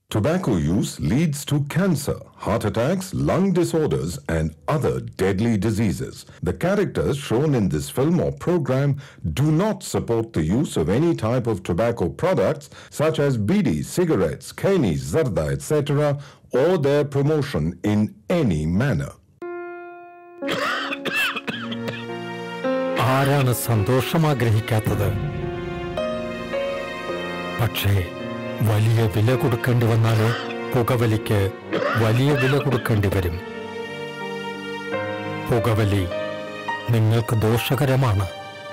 Tobacco use leads to cancer, heart attacks, lung disorders, and other deadly diseases. The characters shown in this film or program do not support the use of any type of tobacco products such as bidi, cigarettes, kani, zarda, etc., or their promotion in any manner. ആരാണ് സന്തോഷം ആഗ്രഹിക്കാത്തത് പക്ഷേ വലിയ വില കൊടുക്കേണ്ടി വന്നാലോ പുകവലിക്ക് വലിയ വില കൊടുക്കേണ്ടി വരും പുകവലി നിങ്ങൾക്ക് ദോഷകരമാണ്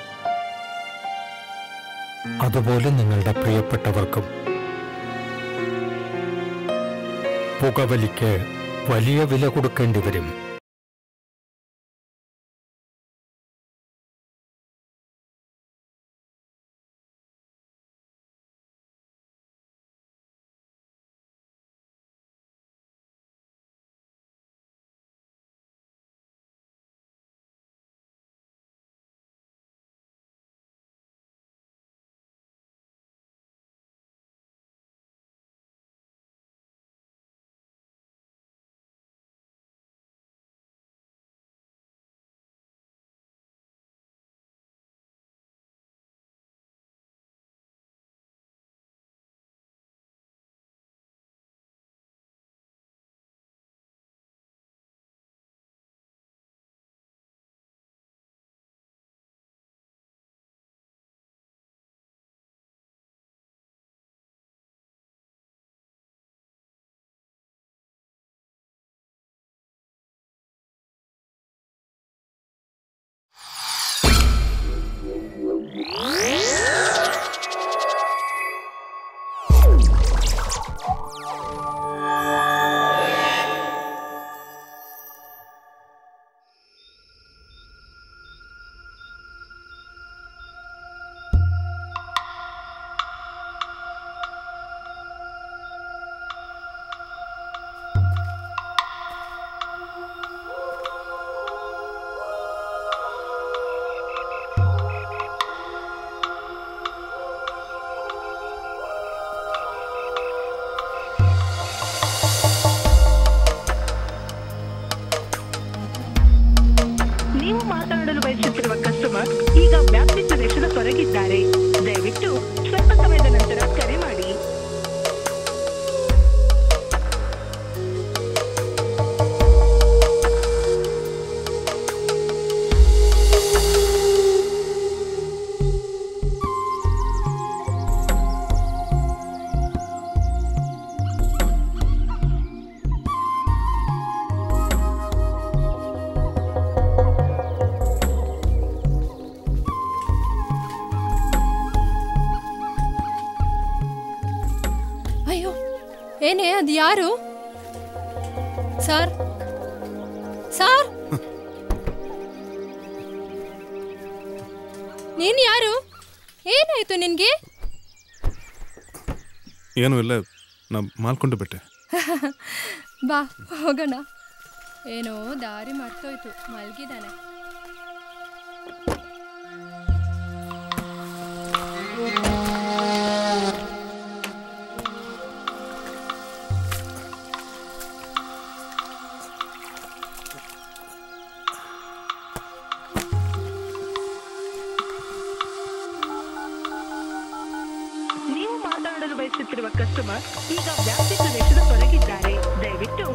അതുപോലെ നിങ്ങളുടെ പ്രിയപ്പെട്ടവർക്കും പുകവലിക്ക് വലിയ വില കൊടുക്കേണ്ടി വരും ನೀವು ಮಾತನಾಡಲು ಬಯಸುತ್ತಿರುವ ಕಸ್ಟಮರ್ ಈಗ ವ್ಯಾಪ್ತಿ ಪ್ರದೇಶದ ಹೊರಗಿದ್ದಾರೆ ದಯವಿಟ್ಟು ಸ್ವಲ್ಪ ಸಮಯದ ನಂತರ ಕರೆ ಮಾಡಿ ಅಯ್ಯೋ ಏನೇ ಅದು ಯಾರು ಸರ್ ಸರ್ ನೀನ್ ಯಾರು ಏನಾಯ್ತು ನಿನ್ಗೆ ಏನೂ ಇಲ್ಲ ನಾ ಮಾಲ್ಕೊಂಡು ಬಿಟ್ಟೆ ಬಾ ಹೋಗೋಣ ಏನೋ ದಾರಿ ಮರ್ತೋಯ್ತು ಮಲ್ಗಿದಾನೆ ನೀವು ಮಾತನಾಡಲು ಬಯಸುತ್ತಿರುವ ಕಸ್ಟಮರ್ ಈಗ ವ್ಯಾಪ್ತಿ ಪ್ರದೇಶದ ಹೊರಗಿದ್ದಾರೆ ದಯವಿಟ್ಟು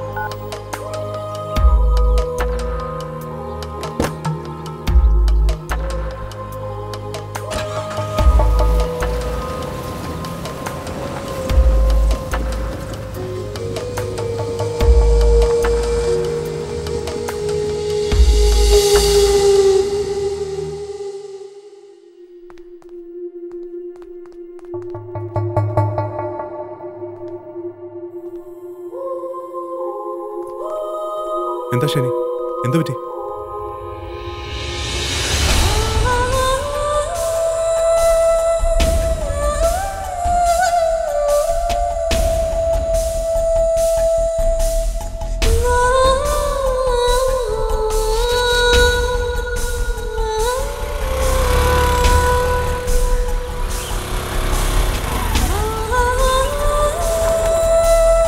എന്താ ശനി എന്തു പറ്റി ആ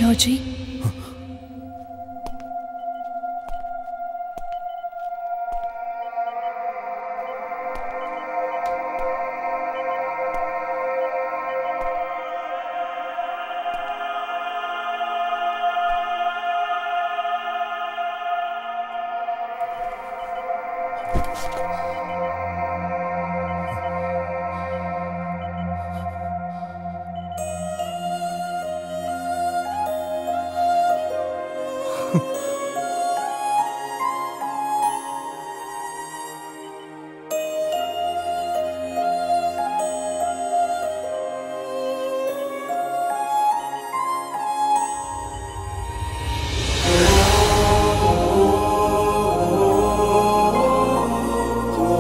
ಜಾರ್ಜಿ ಆ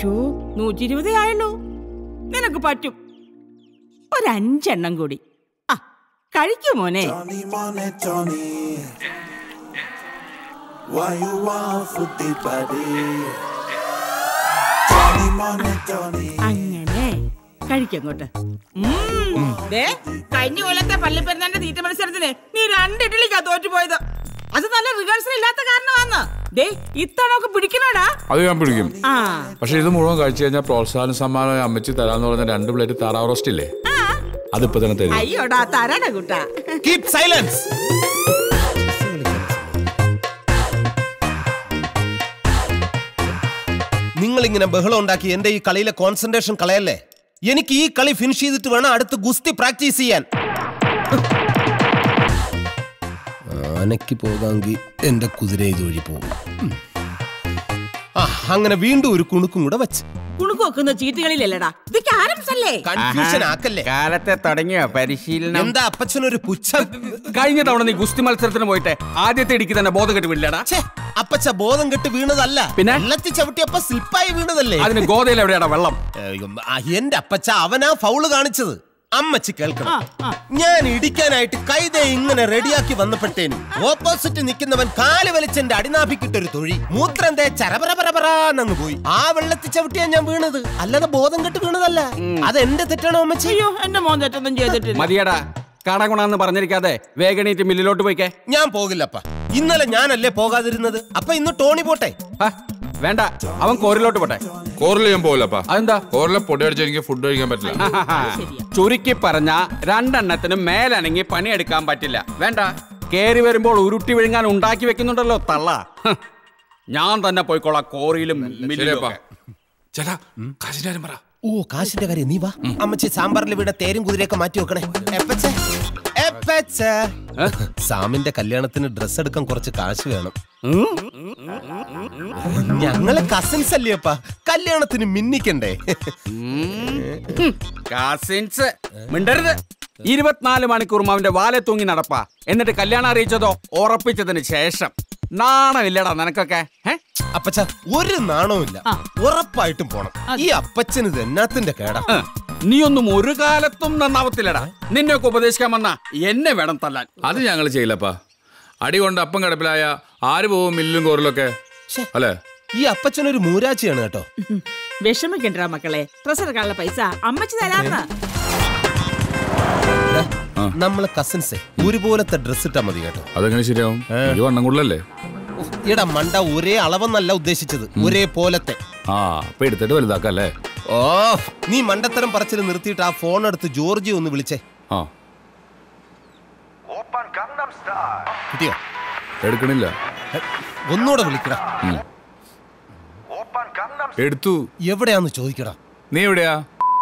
ഷോ നൂറ്റി ഇരുപതേ ആയുള്ളൂ നിനക്ക് പറ്റും ഒരഞ്ചെണ്ണം കൂടി ആ കഴിക്കൂ മോനെ Johnny money, Johnny. Why you want footy body? Johnny money, Johnny. അങ്ങനെ കഴിക്കങ്ങോട്ട് ഉം. ദേ, കഴിഞ്ഞ കൊല്ലത്തെ പള്ളിപ്പെരുന്നാന്റെ തീറ്റ മത്സരത്തിന് നീ രണ്ട് ഇഡ്ഡലിക്കാ തോറ്റുപോയത് അത് നല്ല റിഹേഴ്സൽ ഇല്ലാത്ത കാരണമാന്ന് ദേ ഇത്തവണ പിടിക്കണോടാ അത് ഞാൻ പിടിക്കും ആ പക്ഷെ ഇത് മുഴുവൻ കഴിച്ചു കഴിഞ്ഞാൽ പ്രോത്സാഹന സമ്മാനം അമ്മച്ചി തരാന്ന് പറഞ്ഞ രണ്ട് പ്ലേറ്റ് താറാവ് റോസ്റ്റ് ഇല്ലേ അതിപ്പോ തന്നെ തരും അയ്യോടാ തരണ കുട്ടാ കീപ് സൈലൻസ് നിങ്ങൾ ഇങ്ങനെ ബഹളം ഉണ്ടാക്കി എന്റെ ഈ കളിയിലെ കോൺസെൻട്രേഷൻ കളയല്ലേ എനിക്ക് ഈ കളി ഫിനിഷ് ചെയ്തിട്ട് വേണം അടുത്ത് ഗുസ്തി പ്രാക്ടീസ് ചെയ്യാൻ ആനയ്ക്ക് പോകാമെങ്കിൽ എന്റെ കുതിര ഇതുവഴി പോകും ഉം. ആ അങ്ങനെ വീണ്ടും ഒരു കുണുക്കും കൂടെ വെച്ച് കുണുക്ക് വെക്കുന്ന ചീട്ടുകളിലല്ലടാ ഇത് ക്യാരംസ് അല്ലേ കൺഫ്യൂഷൻ ആക്കല്ലേ കാലത്തെ തുടങ്ങിയ പരിശീലനം എന്താ അപ്പച്ചനൊരു പുച്ഛം കഴിഞ്ഞ തവണ നീ ഗുസ്തി മത്സരത്തിന് പോയിട്ട് ആദ്യത്തെ ഇടിക്ക് തന്നെ ബോധം കെട്ട് വില്ലടാ ഛേ, അപ്പച്ച ബോധം കെട്ട് വീണതല്ല പിന്നെ? വെള്ളത്തിൽ ചവിട്ടിയപ്പ സ്ലിപ്പായി വീണതല്ലേ അതിന് ഗോതയിൽ എവിടെയാടാ വെള്ളം ഏയ്, ആ, എന്റെ അപ്പച്ച അവനാ ഫൗള് കാണിച്ചത് അമ്മച്ചി കേൾക്കണം ഞാൻ ഇടിക്കാനായിട്ട് കൈതേ ഇങ്ങനെ റെഡിയാക്കി വന്നപ്പെട്ടേനും ഓപ്പോസിറ്റ് നിൽക്കുന്നവൻ കാല് വലിച്ചെന്റെ അടിനാഭിക്കിട്ടൊരു തൊഴി മൂത്രം തേ ചരപരപരപരാന്നങ്ങ് പോയി ആ വെള്ളത്തിൽ ചവിട്ടിയാ ഞാൻ വീണത് അല്ലാതെ ബോധം കെട്ട് വീണതല്ല അത് എന്റെ തെറ്റാണോ അമ്മച്ചി അയ്യോ എന്റെ മോൻ തെറ്റൊന്നും ചെയ്തിട്ടില്ല മതിയടാ കടകുണാന്ന് പറഞ്ഞിരിക്കാതെ വേഗണീറ്റ് മില്ലിലോട്ട് പോയിക്കേ ഞാൻ പോകില്ലപ്പ ഇന്നലെ ഞാനല്ലേ പോകാതിരുന്നത് അപ്പൊ ഇന്ന് ടോണി പോട്ടെ ഹ, വേണ്ട അവൻ കോരിലോട്ട് പോട്ടെ കോറിൽ ഞാൻ പോകില്ലപ്പാ അതെന്താ കോറിലെ പൊടി അടിച്ച് എനിക്ക് ഫുഡ് കഴിക്കാൻ പറ്റില്ല ചുരുക്കി പറഞ്ഞ രണ്ടെണ്ണത്തിന് മേലനങ്ങി പണിയെടുക്കാൻ പറ്റില്ല വേണ്ട കേറി വരുമ്പോൾ ഉരുട്ടി വിഴുങ്ങാൻ ഉണ്ടാക്കി വെക്കുന്നുണ്ടല്ലോ തള്ള ഹ്. ഞാൻ തന്നെ പോയിക്കോളാം കോറിയിലും മില്ലിലും ശരിയപ്പാ ഒക്കെ. ചേട്ടാ കാശിന്റെ കാര്യം പറ ഓ കാശിന്റെ കാര്യം നീ വാ അമ്മച്ചി സാമ്പാറിൽ വീണ തേരും കുതിരയൊക്കെ മാറ്റി വെക്കണേ എപ്പച്ചേ? എപ്പച്ചേ? സാമിന്റെ കല്യാണത്തിന് ഡ്രസ് എടുക്കാൻ കുറച്ച് കാശ് വേണം ഞങ്ങള് കസിൻസ് അല്ലേപ്പാ കല്യാണത്തിന് മിന്നിക്കണ്ടേ കസിൻസ് മിണ്ടരുത് ഇരുപത്തിനാല് മണിക്കൂറും അവന്റെ വാലെ തൂങ്ങി നടപ്പാ എന്നിട്ട് കല്യാണം അറിയിച്ചതോ ഉറപ്പിച്ചതിന് ശേഷം നാണമില്ലടാ നിനക്കൊക്കെ ഏ? അപ്പച്ച ഒരു നാണവുമില്ല ഉറപ്പായിട്ടും പോണം ഈ അപ്പച്ചന് ഇത് എന്നാത്തിന്റെ കേടാ ഏ, നീയൊന്നും ഒരു കാലത്തും നന്നാവത്തില്ലടാ നിന്നെയൊക്കെ ഉപദേശിക്കാൻ വന്ന എന്നെ വേണം തല്ലാൻ അത് ഞങ്ങൾ ചെയ്യില്ലപ്പാ അടി കൊണ്ട് അപ്പം കിടപ്പിലായ ആര് പോവും മില്ലും കോറിലൊക്കെ അല്ലേ ഈ അപ്പച്ചനൊരു മൂരാച്ചിയാണ് കേട്ടോ വിഷമിക്കണ്ടാ മക്കളെ ഡ്രസ് എടുക്കാനുള്ള പൈസ അമ്മച്ചി തരാന്ന് നമ്മളെ കസിൻസേ ഒരുപോലത്തെ ഡ്രസ് ഇട്ടാ മതി കേട്ടോ അതെങ്ങനെ ശരിയാവും ഈ വണ്ണം കൂടുതലല്ലേ എടാ മണ്ട ഒരേ അളവെന്നല്ല ഉദ്ദേശിച്ചത് ഒരേ പോലത്തെ ആ അപ്പൊ എടുത്തിട്ട് വലുതാക്കാം അല്ലേ ഓ നീ മണ്ടത്തരം പറച്ചിൽ നിർത്തിയിട്ട് ആ ഫോൺ എടുത്ത് ജോർജി ഒന്ന് വിളിച്ചേ ആ കിട്ടിയോ എടുക്കണില്ല ഒന്നുകൂടെ വിളിക്കടാ എടുത്തു എവിടെയാന്ന് ചോദിക്കടാ നീ എവിടെയാ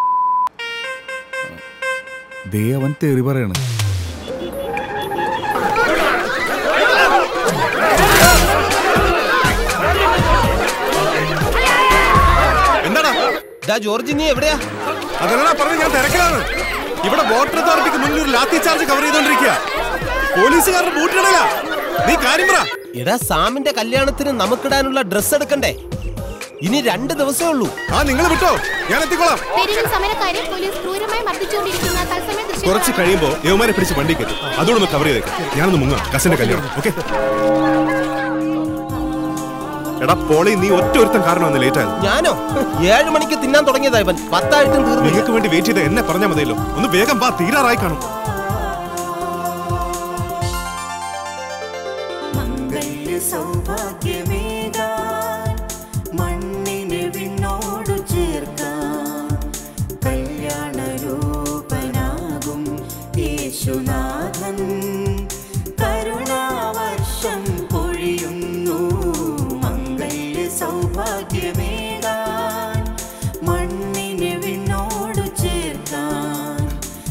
ദേ അവൻ തെറി പറയണ് എന്താടാ ഡാ ജോർജി നീ എവിടെയാ അതല്ലടാ പറഞ്ഞു ഞാൻ തിരക്കിലാണ് ഇവിടെ വാട്ടർ അതോറിറ്റിക്ക് മുന്നിൽ ഒരു ലാത്തി ചാർജ് കവർ ചെയ്തോണ്ടിരിക്കുക പോലീസുകാരുടെ ബൂട്ടിടല നീ കാര്യം പറ എടാ സാമിന്റെ കല്യാണത്തിന് നമുക്കിടാനുള്ള ഡ്രസ് എടുക്കണ്ടേ ഇനി രണ്ട് ദിവസമേ ഉള്ളൂ ആ നിങ്ങൾ വിട്ടോ ഞാൻ എത്തിക്കോളാം തെരുവിൽ സമരക്കാരെ പോലീസ് ക്രൂരമായി മർദ്ദിച്ചുകൊണ്ടിരിക്കുന്ന തത്സമയ കുറച്ച് കഴിയുമ്പോ യവമാരെ പിടിച്ച് വണ്ടി കയറ്റും അതോടൊന്ന് കവർ ചെയ്തേക്കാം ഞാനൊന്ന് മുങ്ങാം കസിന്റെ കല്യാണം ഓക്കെ എടാ പോളി നീ ഒറ്റ ഒരുത്തം കാരണമാണ് ലേറ്റ് ആയത് ഞാനോ ഏഴ് മണിക്ക് തിന്നാൻ തുടങ്ങിയതാ ഇവൻ പത്തായിട്ടും തീർന്നു നിങ്ങൾക്ക് വേണ്ടി വെയിറ്റ് ചെയ്ത് എന്നെ പറഞ്ഞാൽ മതിയല്ലോ ഒന്ന് വേഗം വാ തീരാറായി കാണും സൗഭാഗ്യമേകാൻ മണ്ണിന് വിണ്ണോടു ചേർക്കാൻ കല്യാണരൂപനാകും യേശുനാഥൻ കരുണാവർഷം പൊഴിയുന്നു മംഗല്യ സൗഭാഗ്യമേകാൻ മണ്ണിന് വിണ്ണോടു ചേർക്കാൻ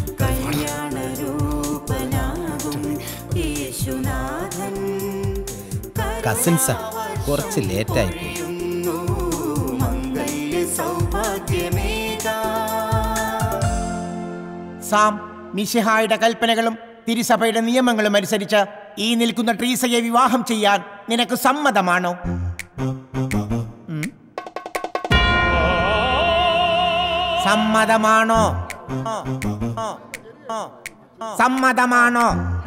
കല്യാണരൂപനാകും യേശുനാഥൻ കസിൻസാ കുറച്ച് ലേറ്റായി പോയി മംഗല്യ സൗഭാഗ്യമേകാൻ സാം മിശിഹായുടെ കൽപ്പനകളും തിരുസഭയുടെ നിയമങ്ങളും അനുസരിച്ച് ഈ നിൽക്കുന്ന ട്രീസയെ വിവാഹം ചെയ്യാൻ നിനക്ക് സമ്മതമാണോ ഉം? സമ്മതമാണോ സമ്മതമാണോ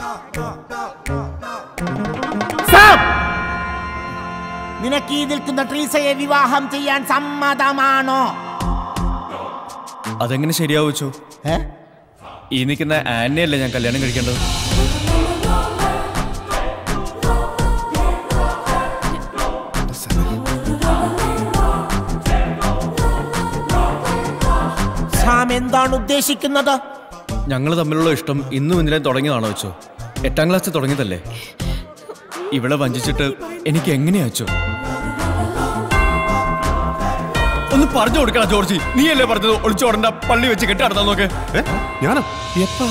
സാം! നിനക്ക് ഈ നിൽക്കുന്ന ട്രീസയെ വിവാഹം ചെയ്യാൻ സമ്മതമാണോ അതെങ്ങനെ ശരിയാവുച്ചു ഈ നിൽക്കുന്ന ആനയല്ലേ ഞാൻ കല്യാണം കഴിക്കേണ്ടത് സാം എന്താണ് ഉദ്ദേശിക്കുന്നത് ഞങ്ങൾ തമ്മിലുള്ള ഇഷ്ടം ഇന്നും ഇന്നലെ തുടങ്ങിയതാണോ വെച്ചോ എട്ടാം ക്ലാസ്സിൽ തുടങ്ങിയതല്ലേ ഇവിടെ വഞ്ചിച്ചിട്ട് എനിക്ക് എങ്ങനെയാ അച്ചോ ഒന്ന് പറഞ്ഞു കൊടുക്കണം ജോർജി നീയല്ലേ പറഞ്ഞത് ഒളിച്ചോടണ്ട പള്ളി വെച്ച് കെട്ടി നടത്താൻ നോക്ക് ഞാനോ എപ്പാ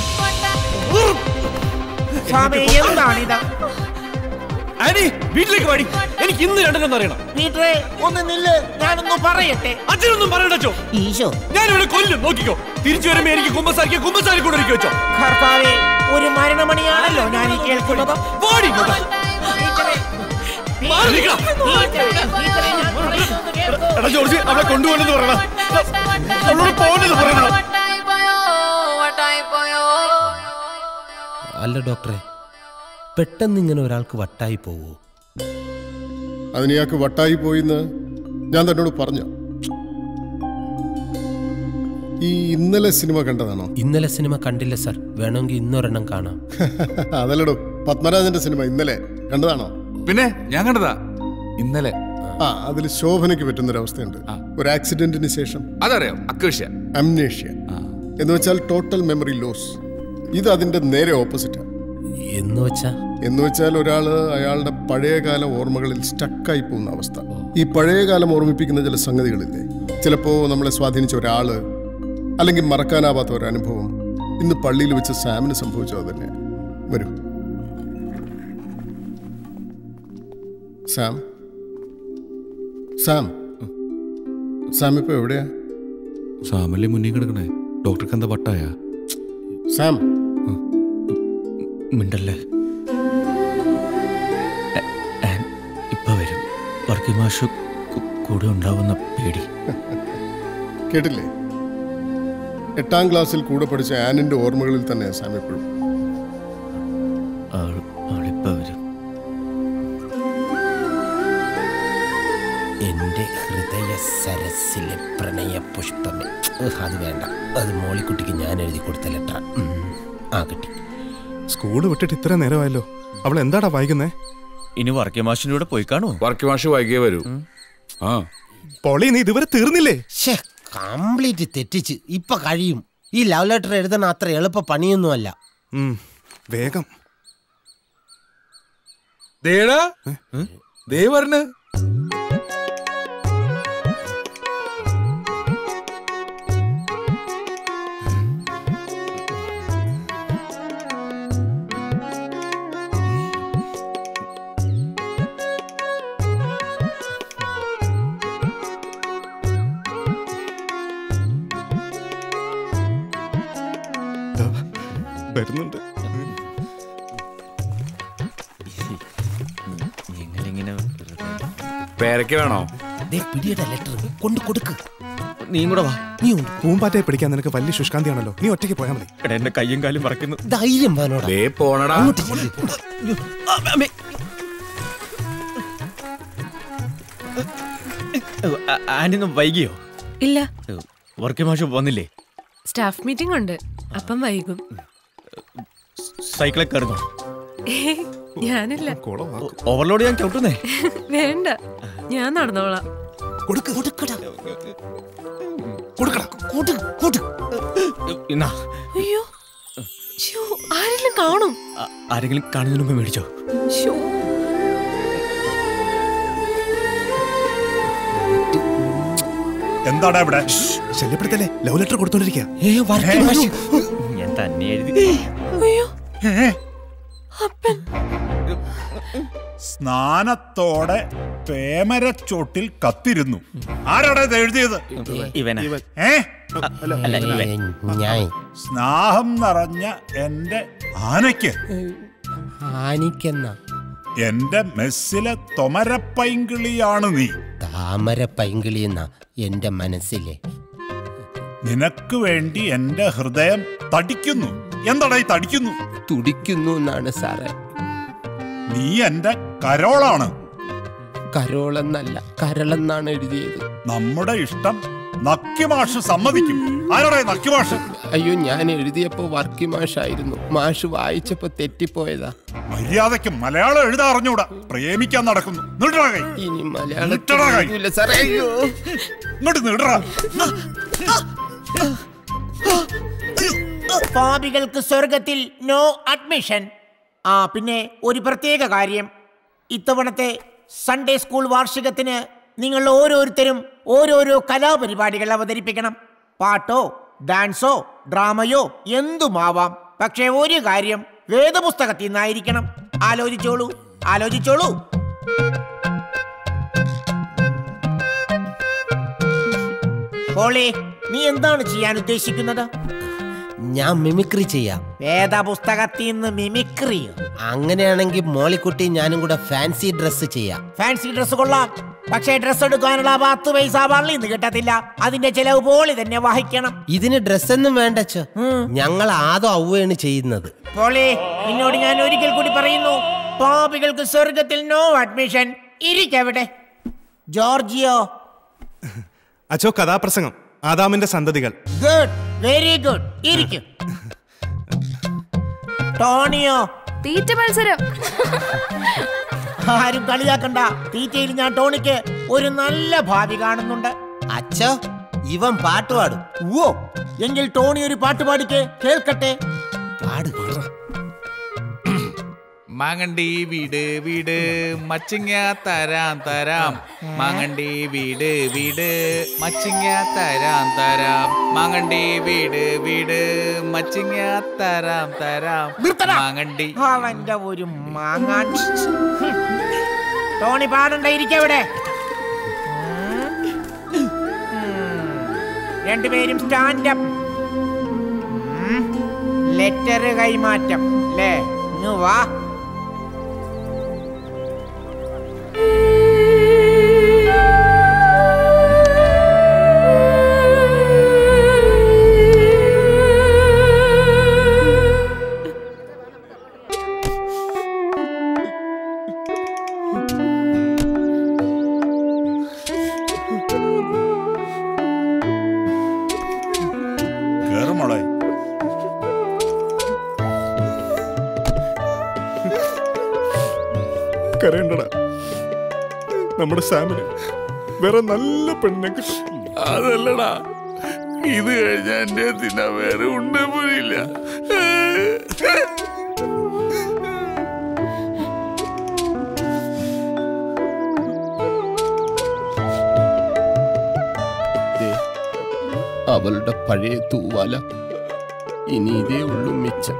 സ്വാമി എന്താണിത് ആനി വീട്ടിലേക്ക് പാടി എനിക്ക് ഇന്ന് രണ്ടെണ്ണം അറിയണം പീറ്ററെ ഒന്ന് നില്ല് ഞാനൊന്ന് പറയട്ടെ അച്ഛനൊന്നും പറയണ്ടോ ഈശോ ഞാനിവിടെ കൊല്ലും നോക്കിക്കോ തിരിച്ചു വരുമ്പോ എനിക്ക് കുമ്പസാരിക്ക കുമ്പസാരി കൂടെ ഇരിക്കും വെച്ചോ കർത്താവേ ഒരു മരണമണിയാണല്ലോ ഞാൻ ഈ കേൾക്കുന്നത് പാടി ഇങ്ങോട്ട്. മാറി നിൽക്കണം. എടാ ജോർജ് അവളെ കൊണ്ടുപോകണമെന്ന് പറയണം അവളോട് പോകുന്നത് പറയണം അല്ല ഡോക്ടറെ പെട്ടെന്ന് ഇങ്ങനെ ഒരാൾക്ക് വട്ടായി പോവോ അതിന് ഇയാൾക്ക് വട്ടായി പോയിന്ന് ഞാൻ തന്നോട് പറഞ്ഞു ഈ ഇന്നലെ സിനിമ കണ്ടതാണോ ഇന്നലെ സിനിമ കണ്ടില്ല സർ വേണമെങ്കിൽ ഇന്നൊരെണ്ണം കാണാം അതല്ലടോ പത്മരാജന്റെ സിനിമ ഇന്നലെ കണ്ടതാണോ പിന്നെ ഞാൻ കണ്ടതാ ഇന്നലെ ആ അതിൽ ശോഭനയ്ക്ക് പറ്റുന്നൊരവസ്ഥയുണ്ട് ഒരു ആക്സിഡന്റിന് ശേഷം അതറിയാം അക്വേഷ്യ അംനേഷ്യ എന്ന് വെച്ചാൽ ടോട്ടൽ മെമ്മറി ലോസ് ഇത് അതിന്റെ നേരെ ഓപ്പോസിറ്റാ എന്ന് വെച്ചാ എന്ന് വെച്ചാൽ ഒരാള് അയാളുടെ പഴയകാല ഓർമ്മകളിൽ സ്റ്റക്കായി പോകുന്ന അവസ്ഥ ഈ പഴയകാലം ഓർമ്മിപ്പിക്കുന്ന ചില സംഗതികളില്ലേ ചിലപ്പോ നമ്മളെ സ്വാധീനിച്ച ഒരാള് അല്ലെങ്കിൽ മറക്കാനാവാത്ത ഒരു അനുഭവം ഇന്ന് പള്ളിയിൽ വെച്ച് സാമിന് സംഭവിച്ചത് തന്നെ വരൂ സാം സാം സാം ഇപ്പൊ എവിടെയാ സാമല്ലേ മുന്നിൽ കിടക്കണേ ഡോക്ടർക്ക് എന്താ വട്ടായ സാം മിണ്ടല്ലേ എ- ആൻ ഇപ്പൊ വരും വർക്കി മാഷ് കു- കൂടെ ഉണ്ടാവുന്ന പേടി കേട്ടില്ലേ എട്ടാം ക്ലാസ്സിൽ കൂടെ പഠിച്ച ആനിന്റെ ഓർമ്മകളിൽ തന്നെ സാം ഇപ്പോഴും ആൾ ആളിപ്പോ വരും എന്റെ ഹൃദയ സരസിലെ പ്രണയ പുഷ്പമേ ഉഹ്, അത് വേണ്ട അത് മോളിക്കുട്ടിക്ക് ഞാൻ എഴുതി കൊടുത്ത ലെറ്റർ ആ കിട്ടി സ്കൂള് വിട്ടിട്ട് ഇത്ര നേരമായല്ലോ അവൾ എന്താടാ വായിക്കുന്നേ ഇനി വർക്കി മാഷിന്റെ കൂടെ പോയി കാണോ വർക്കി മാഷ് വൈകിയേ വരൂ ആ പൊളി നീ ഇതുവരെ തീർന്നില്ലേ ഷേ കംപ്ലീറ്റ് തെറ്റിച്ച് ഇപ്പൊ കഴിയും ഈ ലവ് ലെറ്റർ എഴുതണ അത്ര എളുപ്പ പണിയൊന്നുമല്ല ഉം, വേഗം ദേടാ ദേ പറഞ്ഞ് വരുന്നുണ്ട് നിങ്ങളിങ്ങനെ പേരയ്ക്ക് വേണോ പിടിയുടെ ലെറ്റർ കൊണ്ട് കൊടുക്ക് നീ കൂടെ വാ നീ ഉണ്ട് പൂമ്പാറ്റയെ പിടിക്കാൻ നിനക്ക് വലിയ ശുഷ്കാന്തിയാണല്ലോ നീ ഒറ്റയ്ക്ക് പോയാൽ മതി എടാ എന്റെ കയ്യും കാലും പറക്കുന്നു ധൈര്യം വേണോടാ ദേ പോണടാ അങ്ങോട്ട് ചെല്ല്. ആനൊന്നും വൈകിയോ ഇല്ല വർക്കി മാഷ് വന്നില്ലേ സ്റ്റാഫ് മീറ്റിംഗ് ഉണ്ട് അപ്പം വൈകും സൈക്കിളെ കയറുന്നു ഏയ്, ഞാനില്ല ഓവർലോഡ് ഞാൻ ചവിട്ടുന്നേ വേണ്ട ഞാൻ നടന്നോളാം എന്നാ അയ്യോ ശ്ശോ, ആരെങ്കിലും കാണും ആ- ആരെങ്കിലും കാണുന്നതിന് മുമ്പ് മേടിച്ചോ ശ്ശോ. എന്താടാ ഇവിടെ ശല്യപ്പെടുത്തല്ലേ ലവ് ലെറ്റർ കൊടുത്തോണ്ടിരിക്കുക ഞാൻ തന്നെ എഴുതി അയ്യോ സ്നാനത്തോടെ പേമരച്ചോട്ടിൽ കത്തിരുന്നു ആരാടാ ഇത് എഴുതിയത് ഇവനാ. ഏ അല്ല, ഇവൻ. ഞാൻ സ്നാഹം നിറഞ്ഞ എന്റെ ആനയ്ക്ക് ആനിക്കെന്ന എന്റെ മെസ്സിലെ തൊമരപ്പൈങ്കിളിയാണ് നീ താമര പൈങ്കിളി എന്ന എന്റെ മനസ്സിലെ നിനക്ക് വേണ്ടി എന്റെ ഹൃദയം തടിക്കുന്നു എന്താടായി തടിക്കുന്നു തുടിക്കുന്നു എന്നാണ് സാറേ നീ എന്റെ കരോളാണ് കരോളെന്നല്ല കരളെന്നാണ് എഴുതിയത് നമ്മുടെ ഇഷ്ടം നക്കിമാഷ് സമ്മതിക്കും ആരോടെ നക്കിമാഷ് അയ്യോ ഞാൻ എഴുതിയപ്പോ വർക്കി മാഷായിരുന്നു മാഷ് വായിച്ചപ്പോ തെറ്റിപ്പോയതാ മര്യാദയ്ക്ക് മലയാളം എഴുതാ അറിഞ്ഞൂടാ പ്രേമിക്കാൻ നടക്കുന്നു നീട്ടടാ കൈ ഇനി നീട്ടടാ കൈ. എഴുതൂല സാറേ അയ്യോ ഇങ്ങോട്ട് നീട്ടടാ പാപികൾക്ക് സ്വർഗത്തിൽ നോ അഡ്മിഷൻ ആ പിന്നെ ഒരു പ്രത്യേക കാര്യം ഇത്തവണത്തെ സൺഡേ സ്കൂൾ വാർഷികത്തിന് നിങ്ങൾ ഓരോരുത്തരും ഓരോരോ കലാപരിപാടികൾ അവതരിപ്പിക്കണം പാട്ടോ ഡാൻസോ ഡ്രാമയോ എന്തുമാവാം പക്ഷേ ഒരു കാര്യം വേദപുസ്തകത്തിൽ നിന്നായിരിക്കണം ആലോചിച്ചോളൂ ആലോചിച്ചോളൂ ഹോളി നീ എന്താണ് ചെയ്യാൻ ഉദ്ദേശിക്കുന്നത് ഞാൻ മിമിക്രി ചെയ്യാം വേദപുസ്തകത്തിൽ നിന്ന് മിമിക്രിയോ അങ്ങനെയാണെങ്കിൽ മോളിക്കുട്ടി ഞാനും കൂടെ ഫാൻസി ഡ്രസ്സ് ചെയ്യാം ഫാൻസി ഡ്രസ് കൊള്ളാം പക്ഷേ ഡ്രസ് എടുക്കാനുള്ള പത്ത് പൈസ പള്ളിയിൽ നിന്ന് കിട്ടത്തില്ല അതിന്റെ ചെലവ് പോളി തന്നെ വഹിക്കണം ഇതിന് ഡ്രസ്സൊന്നും വേണ്ടച്ചോ ഞങ്ങൾ ആദോ ഔവയാണ് ചെയ്യുന്നത് പോളി നിന്നോട് ഞാൻ ഒരിക്കൽ കൂടി പറയുന്നു പാപികൾക്ക് സ്വർഗത്തിൽ നോ അഡ്മിഷൻ ഇരിക്കവിടെ ജോർജിയോ അച്ചോ കഥാപ്രസംഗം ആദാമിന്റെ സന്തതികൾ ഗുഡ് വെരി ഗുഡ് ഇരിക്കും ടോണിയോ തീറ്റ മത്സരം ആരും കളിയാക്കണ്ട തീറ്റയിൽ ഞാൻ ടോണിക്ക് ഒരു നല്ല ഭാവി കാണുന്നുണ്ട് അച്ഛോ ഇവൻ പാട്ട് പാടും ഓ എങ്കിൽ ടോണി ഒരു പാട്ട് പാടിക്ക് കേൾക്കട്ടെ പാട് മാങ്ങണ്ടി വീട് വീട് മച്ചിങ്ങ തരാം തരാം മാങ്ങണ്ടി വീട് വീട് മച്ചിങ്ങ തരാം തരാം മാങ്ങണ്ടി വീട് വീട് മച്ചിങ്ങ തരാം തരാം മാങ്ങണ്ടി അവന്റെ ഒരു മാങ്ങാൻ ഹും. ടോണി പാടണ്ട ഇരിക്കവിടെ രണ്ടുപേരും സ്റ്റാൻഡപ്പ് ലെറ്റർ കൈമാറ്റം അല്ലേ ഇങ്ങ് വാ കേറുമോളെ കരയണ്ടടാ നമ്മുടെ സാമിന് വേറെ നല്ല പെണ്ണിനെ കിട്ടും അതല്ലടാ ഇത് കഴിഞ്ഞ എന്റെ തിന്നാ വേറെ ഉണ്ടേ പോലില്ല ദേ, അവളുടെ പഴയ തൂവാല ഇനി ഇതേ ഉള്ളൂ മിച്ചം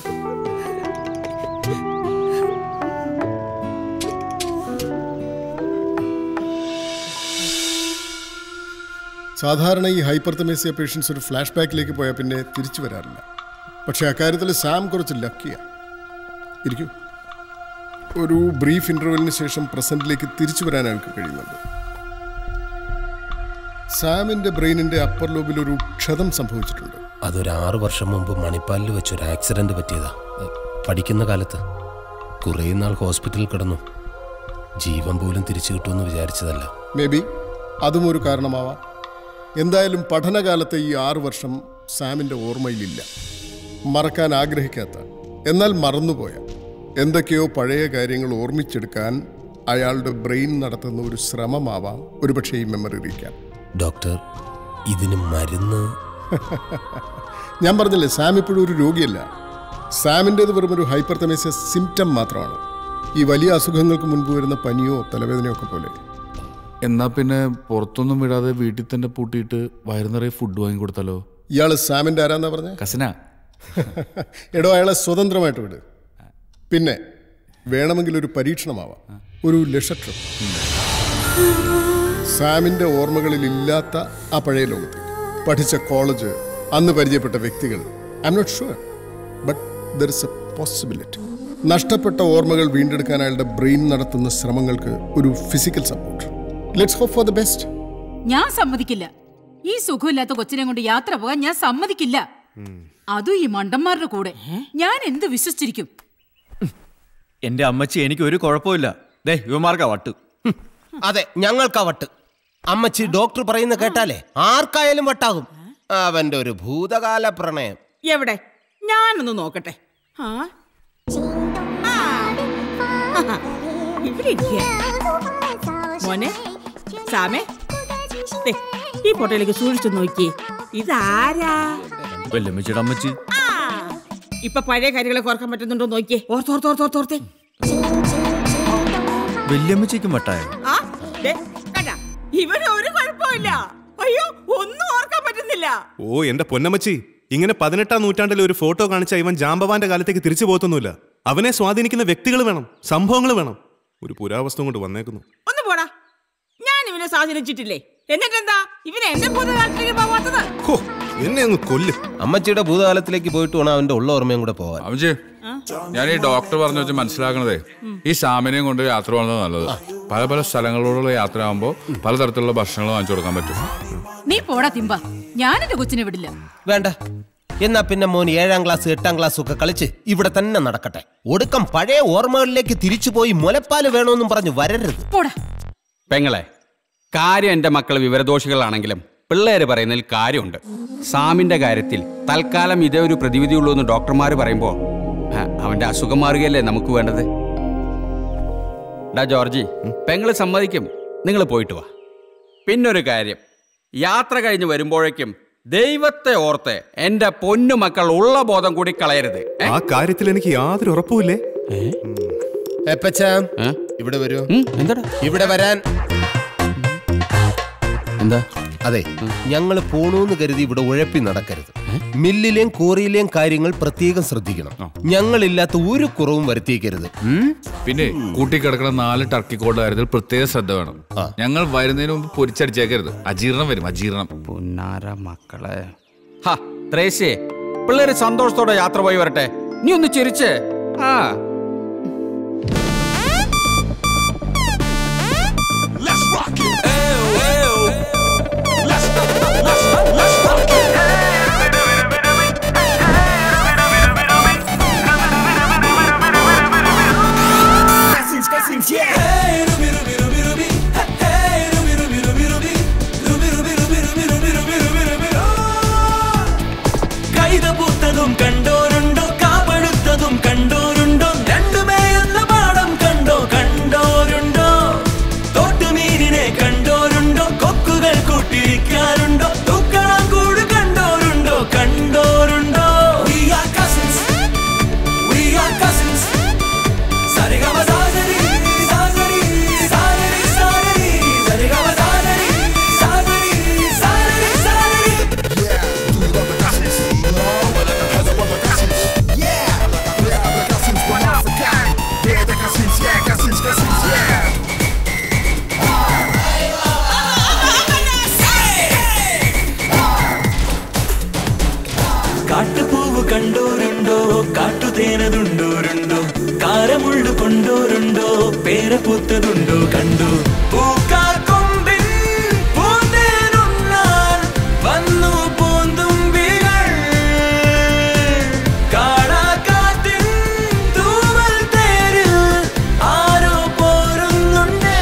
സാധാരണ ഈ ഹൈപ്പർത്തമേസിയ പേഷ്യൻസ് ഒരു ഫ്ലാഷ് ബാക്കിലേക്ക് പോയാൽ പിന്നെ തിരിച്ചു വരാറില്ല പക്ഷേ അക്കാര്യത്തിൽ സാം കുറച്ച് ലക്കിയാണ് ഇരിക്കൂ ഒരു ബ്രീഫ് ഇൻ്റർവെലിന് ശേഷം പ്രസന്റിലേക്ക് തിരിച്ചു വരാൻ അയാൾക്ക് കഴിയുന്നുണ്ട് സാമിൻ്റെ ബ്രെയിനിൻ്റെ അപ്പർ ലോബിൽ ഒരു ക്ഷതം സംഭവിച്ചിട്ടുണ്ട് അതൊരു ആറു വർഷം മുമ്പ് മണിപ്പാലിൽ വെച്ചൊരു ആക്സിഡന്റ് പറ്റിയതാ എ, പഠിക്കുന്ന കാലത്ത് കുറേ നാൾ ഹോസ്പിറ്റലിൽ കിടന്നു ജീവൻ പോലും തിരിച്ചു കിട്ടുമെന്ന് വിചാരിച്ചതല്ല മേ ബി അതും ഒരു കാരണമാവാം എന്തായാലും പഠനകാലത്തെ ഈ ആറു വർഷം സാമിൻ്റെ ഓർമ്മയിലില്ല മറക്കാൻ ആഗ്രഹിക്കാത്ത എന്നാൽ മറന്നുപോയ എന്തൊക്കെയോ പഴയ കാര്യങ്ങൾ ഓർമ്മിച്ചെടുക്കാൻ അയാളുടെ ബ്രെയിൻ നടത്തുന്ന ഒരു ശ്രമമാവാം ഒരുപക്ഷെ ഈ മെമ്മറി റീക്കാൻ ഡോക്ടർ ഇതിന് മരുന്ന് ഞാൻ പറഞ്ഞില്ലേ സാം ഇപ്പോഴും ഒരു രോഗിയല്ല സാമിൻ്റേത് വെറും ഒരു ഹൈപ്പർത്തമേസിയ സിംറ്റം മാത്രമാണ് ഈ വലിയ അസുഖങ്ങൾക്ക് മുൻപ് വരുന്ന പനിയോ തലവേദനയോ ഒക്കെ പോലെ എന്നാ പിന്നെ പുറത്തൊന്നും വിടാതെ വീട്ടിൽ തന്നെ പൂട്ടിയിട്ട് വയറു നിറയെ ഫുഡ് വാങ്ങി കൊടുത്താലോ ഇയാള് സാമിൻ്റെ ആരാന്നാ പറഞ്ഞേ കസിനാ എടോ അയാളെ സ്വതന്ത്രമായിട്ട് വിട് പിന്നെ വേണമെങ്കിൽ ഒരു പരീക്ഷണമാവാം ഒരു ലക്ഷട്രം സാമിന്റെ ഓർമ്മകളിൽ ഇല്ലാത്ത ആ പഴയ ലോകത്തേക്ക് പഠിച്ച കോളേജ് അന്ന് പരിചയപ്പെട്ട വ്യക്തികൾ I'm not sure but there is a possibility നഷ്ടപ്പെട്ട ഓർമ്മകൾ വീണ്ടെടുക്കാൻ അയാളുടെ ബ്രെയിൻ നടത്തുന്ന ശ്രമങ്ങൾക്ക് ഒരു physical support let's hope for the best ഞാൻ സമ്മതിക്കില്ല ഈ സുഖമില്ലാത്ത കൊച്ചിനെ കൊണ്ട് യാത്ര പോകാൻ ഞാൻ സമ്മതിക്കില്ല അതും ഈ മണ്ടന്മാരുടെ കൂടെ ഞാൻ എന്ത് വിശ്വസിച്ചിരിക്കും എന്റെ അമ്മച്ചി എനിക്ക് ഒരു കുഴപ്പമില്ല ദേ യുവമാർക്കാ വട്ട് അതെ ഞങ്ങൾക്കാ വട്ട് അമ്മച്ചി ഡോക്ടർ പറയുന്ന കേട്ടാലേ ആർക്കായാലും വട്ടാകും അവന്റെ ഒരു ഭൂതകാല പ്രണയം എവിടെ ഞാനൊന്ന് നോക്കട്ടെ ആ ആ. ആഹാ. ഇവിടെ ഇരിക്കുക മോനെ സാമേ ദേ, ഈ ഫോട്ടോയിലേക്ക് സൂക്ഷിച്ചു നോക്കിയേ ഇതാരാ വല്യമ്മച്ചിയുടെ അമ്മച്ചി ആ ഇപ്പൊ പഴയ കാര്യങ്ങളെ ഓർക്കാൻ പറ്റുന്നുണ്ടോ നോക്കിയേ ഓർത്തോർത്തോർത്തോർത്തോർത്തേ വല്യമ്മച്ചിക്കും വട്ടായ ആ ദേ, കണ്ടാ ഇവന് ഒരു കുഴപ്പമില്ല അയ്യോ ഒന്നും ഓർക്കാൻ പറ്റുന്നില്ല ഓ എന്റെ പൊന്നമ്മച്ചി ഇങ്ങനെ പതിനെട്ടാം നൂറ്റാണ്ടിൽ ഒരു ഫോട്ടോ കാണിച്ച ഇവൻ ജാമ്പവാന്റെ കാലത്തേക്ക് തിരിച്ചു പോകത്തൊന്നുമില്ല അവനെ സ്വാധീനിക്കുന്ന വ്യക്തികൾ വേണം സംഭവങ്ങൾ വേണം ഒരു പുരാവസ്തു കൊണ്ട് വന്നേക്കുന്നു ഒന്ന് പോടാ ഞാൻ ഇവനെ സ്വാധീനിച്ചിട്ടില്ലേ എന്നിട്ടെന്താ ഇവനെ എന്റെ ഭൂതകാലത്തിലേക്ക് പോവാത്തത് ഹോ, എന്നെ അങ്ങ് കൊല്ല് അമ്മച്ചിയുടെ ഭൂതകാലത്തിലേക്ക് പോയിട്ട് വേണം അവന്റെ ഉള്ള ഓർമ്മയും കൂടെ പോവാൻ അമ്മച്ചി ഞാൻ ഈ ഡോക്ടർ പറഞ്ഞു വെച്ച് മനസ്സിലാക്കണതേ ഈ സാമിനെയും കൊണ്ട് യാത്ര പോകുന്നത് നല്ലത് പല പല സ്ഥലങ്ങളിലൂടെയുള്ള യാത്ര ആകുമ്പോൾ പലതരത്തിലുള്ള ഭക്ഷണങ്ങൾ വാങ്ങിച്ചു കൊടുക്കാൻ പറ്റും നീ പോടാ തിമ്പ ഞാനെന്റെ കൊച്ചിനെ വിടില്ല വേണ്ട എന്നാ പിന്നെ മോൻ ഏഴാം ക്ലാസ് എട്ടാം ക്ലാസ് ഒക്കെ കളിച്ച് ഇവിടെ തന്നെ നടക്കട്ടെ ഒടുക്കം പഴയ ഓർമ്മകളിലേക്ക് തിരിച്ചുപോയി മുലപ്പാല് വേണമെന്നും പറഞ്ഞു വരരുത് പോടാ പെങ്ങളെ കാര്യം എൻ്റെ മക്കൾ വിവരദോഷികളാണെങ്കിലും പിള്ളേര് പറയുന്നതിൽ കാര്യമുണ്ട് സാമിന്റെ കാര്യത്തിൽ തൽക്കാലം ഇതേ ഒരു പ്രതിവിധിയുള്ളൂ എന്ന് ഡോക്ടർമാർ പറയുമ്പോൾ അവന്റെ അസുഖം മാറുകയല്ലേ നമുക്ക് വേണ്ടത് ഡാ ജോർജി പെങ്ങള് സമ്മതിക്കും നിങ്ങൾ പോയിട്ട് വാ പിന്നൊരു കാര്യം യാത്ര കഴിഞ്ഞ് വരുമ്പോഴേക്കും ദൈവത്തെ ഓർത്ത് എൻ്റെ പൊന്നു മക്കൾ ഉള്ള ബോധം കൂടി കളയരുത് ഏ? ആ കാര്യത്തിൽ എനിക്ക് യാതൊരു ഉറപ്പുമില്ലേ എപ്പച്ചാ ഇവിടെ വരൂ എന്താടാ ഇവിടെ വരാൻ എന്താ അതെ ഞങ്ങൾ പോണൂന്ന് കരുതി ഇവിടെ ഉഴപ്പി നടക്കരുത് മില്ലിലെയും കോറിയിലെയും കാര്യങ്ങൾ പ്രത്യേകം ശ്രദ്ധിക്കണം ഞങ്ങളില്ലാത്ത ഒരു കുറവും വരുത്തിയേക്കരുത് ഉം? പിന്നെ കൂട്ടിക്കിടക്കുന്ന നാല് ടർക്കി കോഡ് കാര്യത്തിൽ പ്രത്യേക ശ്രദ്ധ വേണം ഞങ്ങൾ വരുന്നതിന് മുമ്പ് പൊരിച്ചടിച്ചേക്കരുത് അജീർണം വരും അജീർണം പുന്നാര മക്കളെ ഹാ ത്രേസ്യേ പിള്ളേര് സന്തോഷത്തോടെ യാത്ര പോയി വരട്ടെ നീ ഒന്ന് ചിരിച്ചേ ആ കൈതപൂത്തതും കണ്ടോരുണ്ടോ കാപഴുത്തതും കണ്ടോരുണ്ടോ രണ്ടുമേ എന്ന പാടം കണ്ടോ കണ്ടോരുണ്ടോ തോട്ടുമീനിനെ കണ്ടോരുണ്ടോ കൊക്കുകൾ കൂട്ടിരിക്കാറുണ്ടോ തൂക്കണം കൂട് കണ്ടോരുണ്ടോ കണ്ടോരുണ്ടോ We are cousins. We are cousins. സരിഗമ സാഗരി, സാഗരി, സാഗരി, സാഗരി. സരിഗമ സാഗരി, സാഗരി, സാഗരി, സാഗരി. കാട്ടുപൂവ് കണ്ടോരുണ്ടോ കാട്ടുതേനതുണ്ടോരുണ്ടോ കാരമുള്ളു കൊണ്ടോരുണ്ടോ പേരപൂത്തതുണ്ടോ കണ്ടു പൂക്കാക്കൊമ്പിൻ പൂന്തേനുണ്ണാൻ വന്നു പൂന്തുമ്പികൾ കാടാക്കാറ്റിൻ തൂവൽ തേരിൽ ആരോ പോരുന്നുണ്ടേ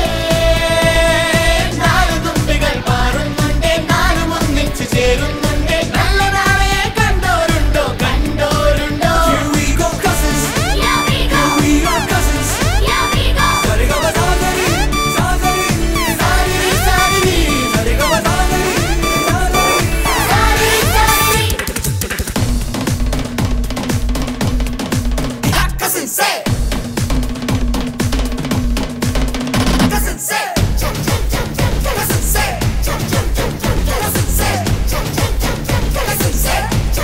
നാല് തുമ്പികൾ പാറുന്നുണ്ടേ നാലും ഒന്നിച്ച് ചേരുന്നുണ്ടേ നല്ല നാളെ കണ്ടോരുണ്ടോ കണ്ടോരുണ്ടോ Here we go cousins Here we go we are cousins Here we go സരിഗമ സാഗരി സാഗരി സാഗരി സാഗരി സരിഗമ സാഗരി സാഗരി സാഗരി സാഗരി cousins say cousins say cousins say cousins say cousins say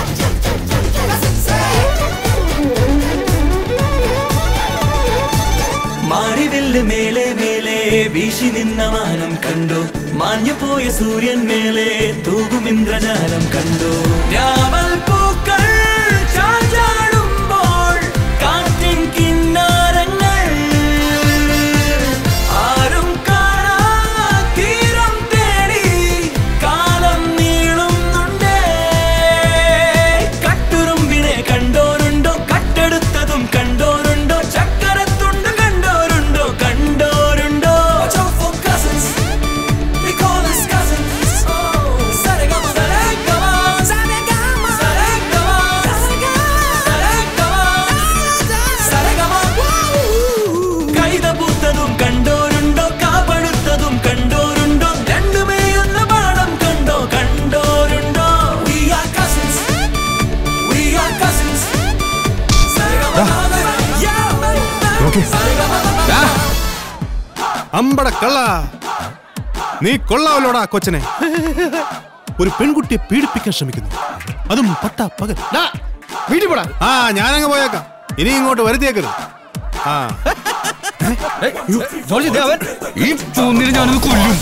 മാറിവില്ല് മേലെ മേലെ വീശി നിന്ന മാനം കണ്ടു മാഞ്ഞു പോയ സൂര്യൻ മേലെ തൂകും ഇന്ദ്രജാലം കണ്ടു രാവൽ പൂക്കൾ ചാഞ്ചാടുമ്പോൾ കാറ്റിൻ കിന്നാരങ്ങൾ ആരും കാണാ തീരം തേടി കാലം നീ അമ്പട കള്ള നീ കൊള്ളാവല്ലോടാ കൊച്ചനെ ഒരു പെൺകുട്ടിയെ പീഡിപ്പിക്കാൻ ശ്രമിക്കുന്നു അതും പട്ട പകൽ വീട്ടിൽ പോടാ ആ ഞാനങ്ങ് പോയേക്കാം ഇനി ഇങ്ങോട്ട് വരുത്തിയേക്കരുത് ആ ജോർജ് ദേ അവൻ ഈ ചൂന്നിന് ഞാനത് കൊല്ലും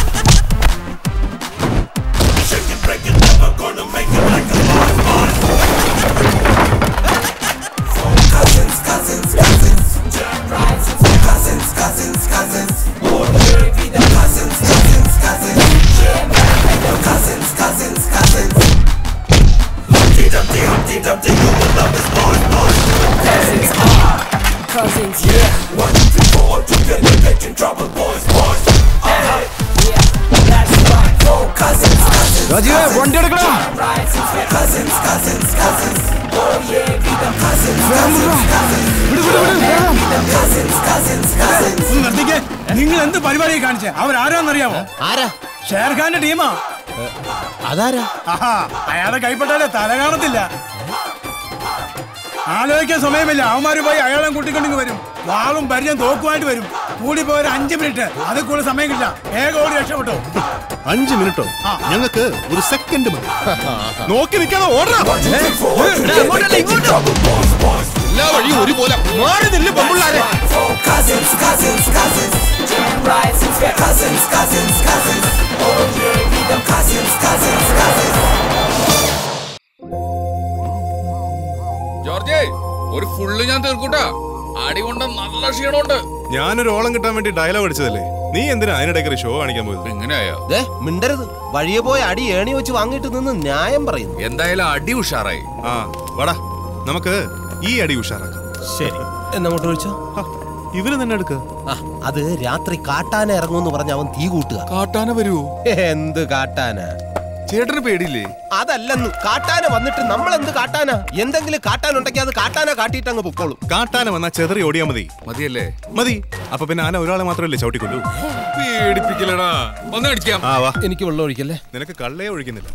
Cousins, yeah. One, two, three, four, together, get in trouble, boys, boys. Uh-huh. Yeah, that's right. Four cousins, cousins. രാജീവേ, വണ്ടി എടുക്കടാ. Cousins, cousins, cousins. Oh yeah, be them cousins, cousins, cousins. Yeah, be them cousins, cousins, cousins. ഒന്ന് നിർത്തിക്കേ നിങ്ങൾ എന്ത് പരിപാടിയെ കാണിച്ചേ അവരാരാന്നറിയാമോ ആരാ ഷേർഖാന്റെ ടീമാ അതാരാ ആഹാ അയാളെ കൈപ്പെട്ടാലേ തല കാണത്തില്ല ആലോചിക്കാൻ സമയമില്ല അവന്മാര് പോയി അയാളെ കൂട്ടിക്കൊണ്ടിങ്ങ് വരും വാളും പരിചയം തോക്കുമായിട്ട് വരും കൂടി പോയ ഒരു അഞ്ച് മിനിറ്റ് അതിൽ കൂടുതൽ സമയം കിട്ടില്ല വേഗം ഓടി രക്ഷപ്പെട്ടോ അഞ്ച് മിനിറ്റോ ഞങ്ങൾക്ക് ഒരു സെക്കൻഡ് മതി നോക്കി നിൽക്കാതെ ഓടാ എല്ലാ വഴിയും ഒരുപോലെ മാറി നില്ല് പെമ്പിള്ളാരെ Four cousins, cousins, cousins. Jam rides, it's their cousins, cousins, cousins. Oh yeah, be them cousins, cousins, cousins. ജോർജേ ഒരു ഫുള്ള് ഞാൻ തീർക്കൂട്ടാ അടി കൊണ്ട് നല്ല ക്ഷീണമുണ്ട് ഞാനൊരു ഓളം കിട്ടാൻ വേണ്ടി ഡയലോഗ് അടിച്ചതല്ലേ നീ എന്തിനാ അതിനിടയ്ക്ക് ഷോ കാണിക്കാൻ പോയത് എങ്ങനെയായോ ദേ മിണ്ടരുത് വഴിയെ പോയി അടി ഏണി വെച്ച് വാങ്ങിയിട്ട് നിന്ന് ന്യായം പറയുന്നു എന്തായാലും അടി ഉഷാറായി ആ വാടാ നമുക്ക് ഈ അടി ഉഷാറാക്കാം ശരി എന്നങ്ങോട്ട് വിളിച്ചോ ഇവര് തന്നെ എടുക്ക ആ അത് രാത്രി കാട്ടാന ഇറങ്ങുമെന്ന് പറഞ്ഞ അവൻ തീ കൂട്ടുക കാട്ടാന വരൂ എന്ത് കാട്ടാന ചേട്ടന് പേടിയില്ലേ അതല്ലെന്ന് കാട്ടാന വന്നിട്ട് നമ്മൾ എന്ത് കാട്ടാന എന്തെങ്കിലും കാട്ടാൻ ഉണ്ടെങ്കിൽ അത് കാട്ടാന കാട്ടിയിട്ട് അങ്ങ് പൊക്കോളും കാട്ടാന വന്നാ ചെതറി ഓടിയാ മതി മതിയല്ലേ മതി അപ്പൊ പിന്നെ ആന ഒരാളെ മാത്രമല്ലേ ചവിട്ടിക്കൊണ്ടു പേടിപ്പിക്കലടാ ഒന്ന് അടിക്കാം ആ വാ എനിക്ക് വെള്ളം ഒഴിക്കല്ലേ നിനക്ക് കള്ളേ ഒഴിക്കുന്നില്ല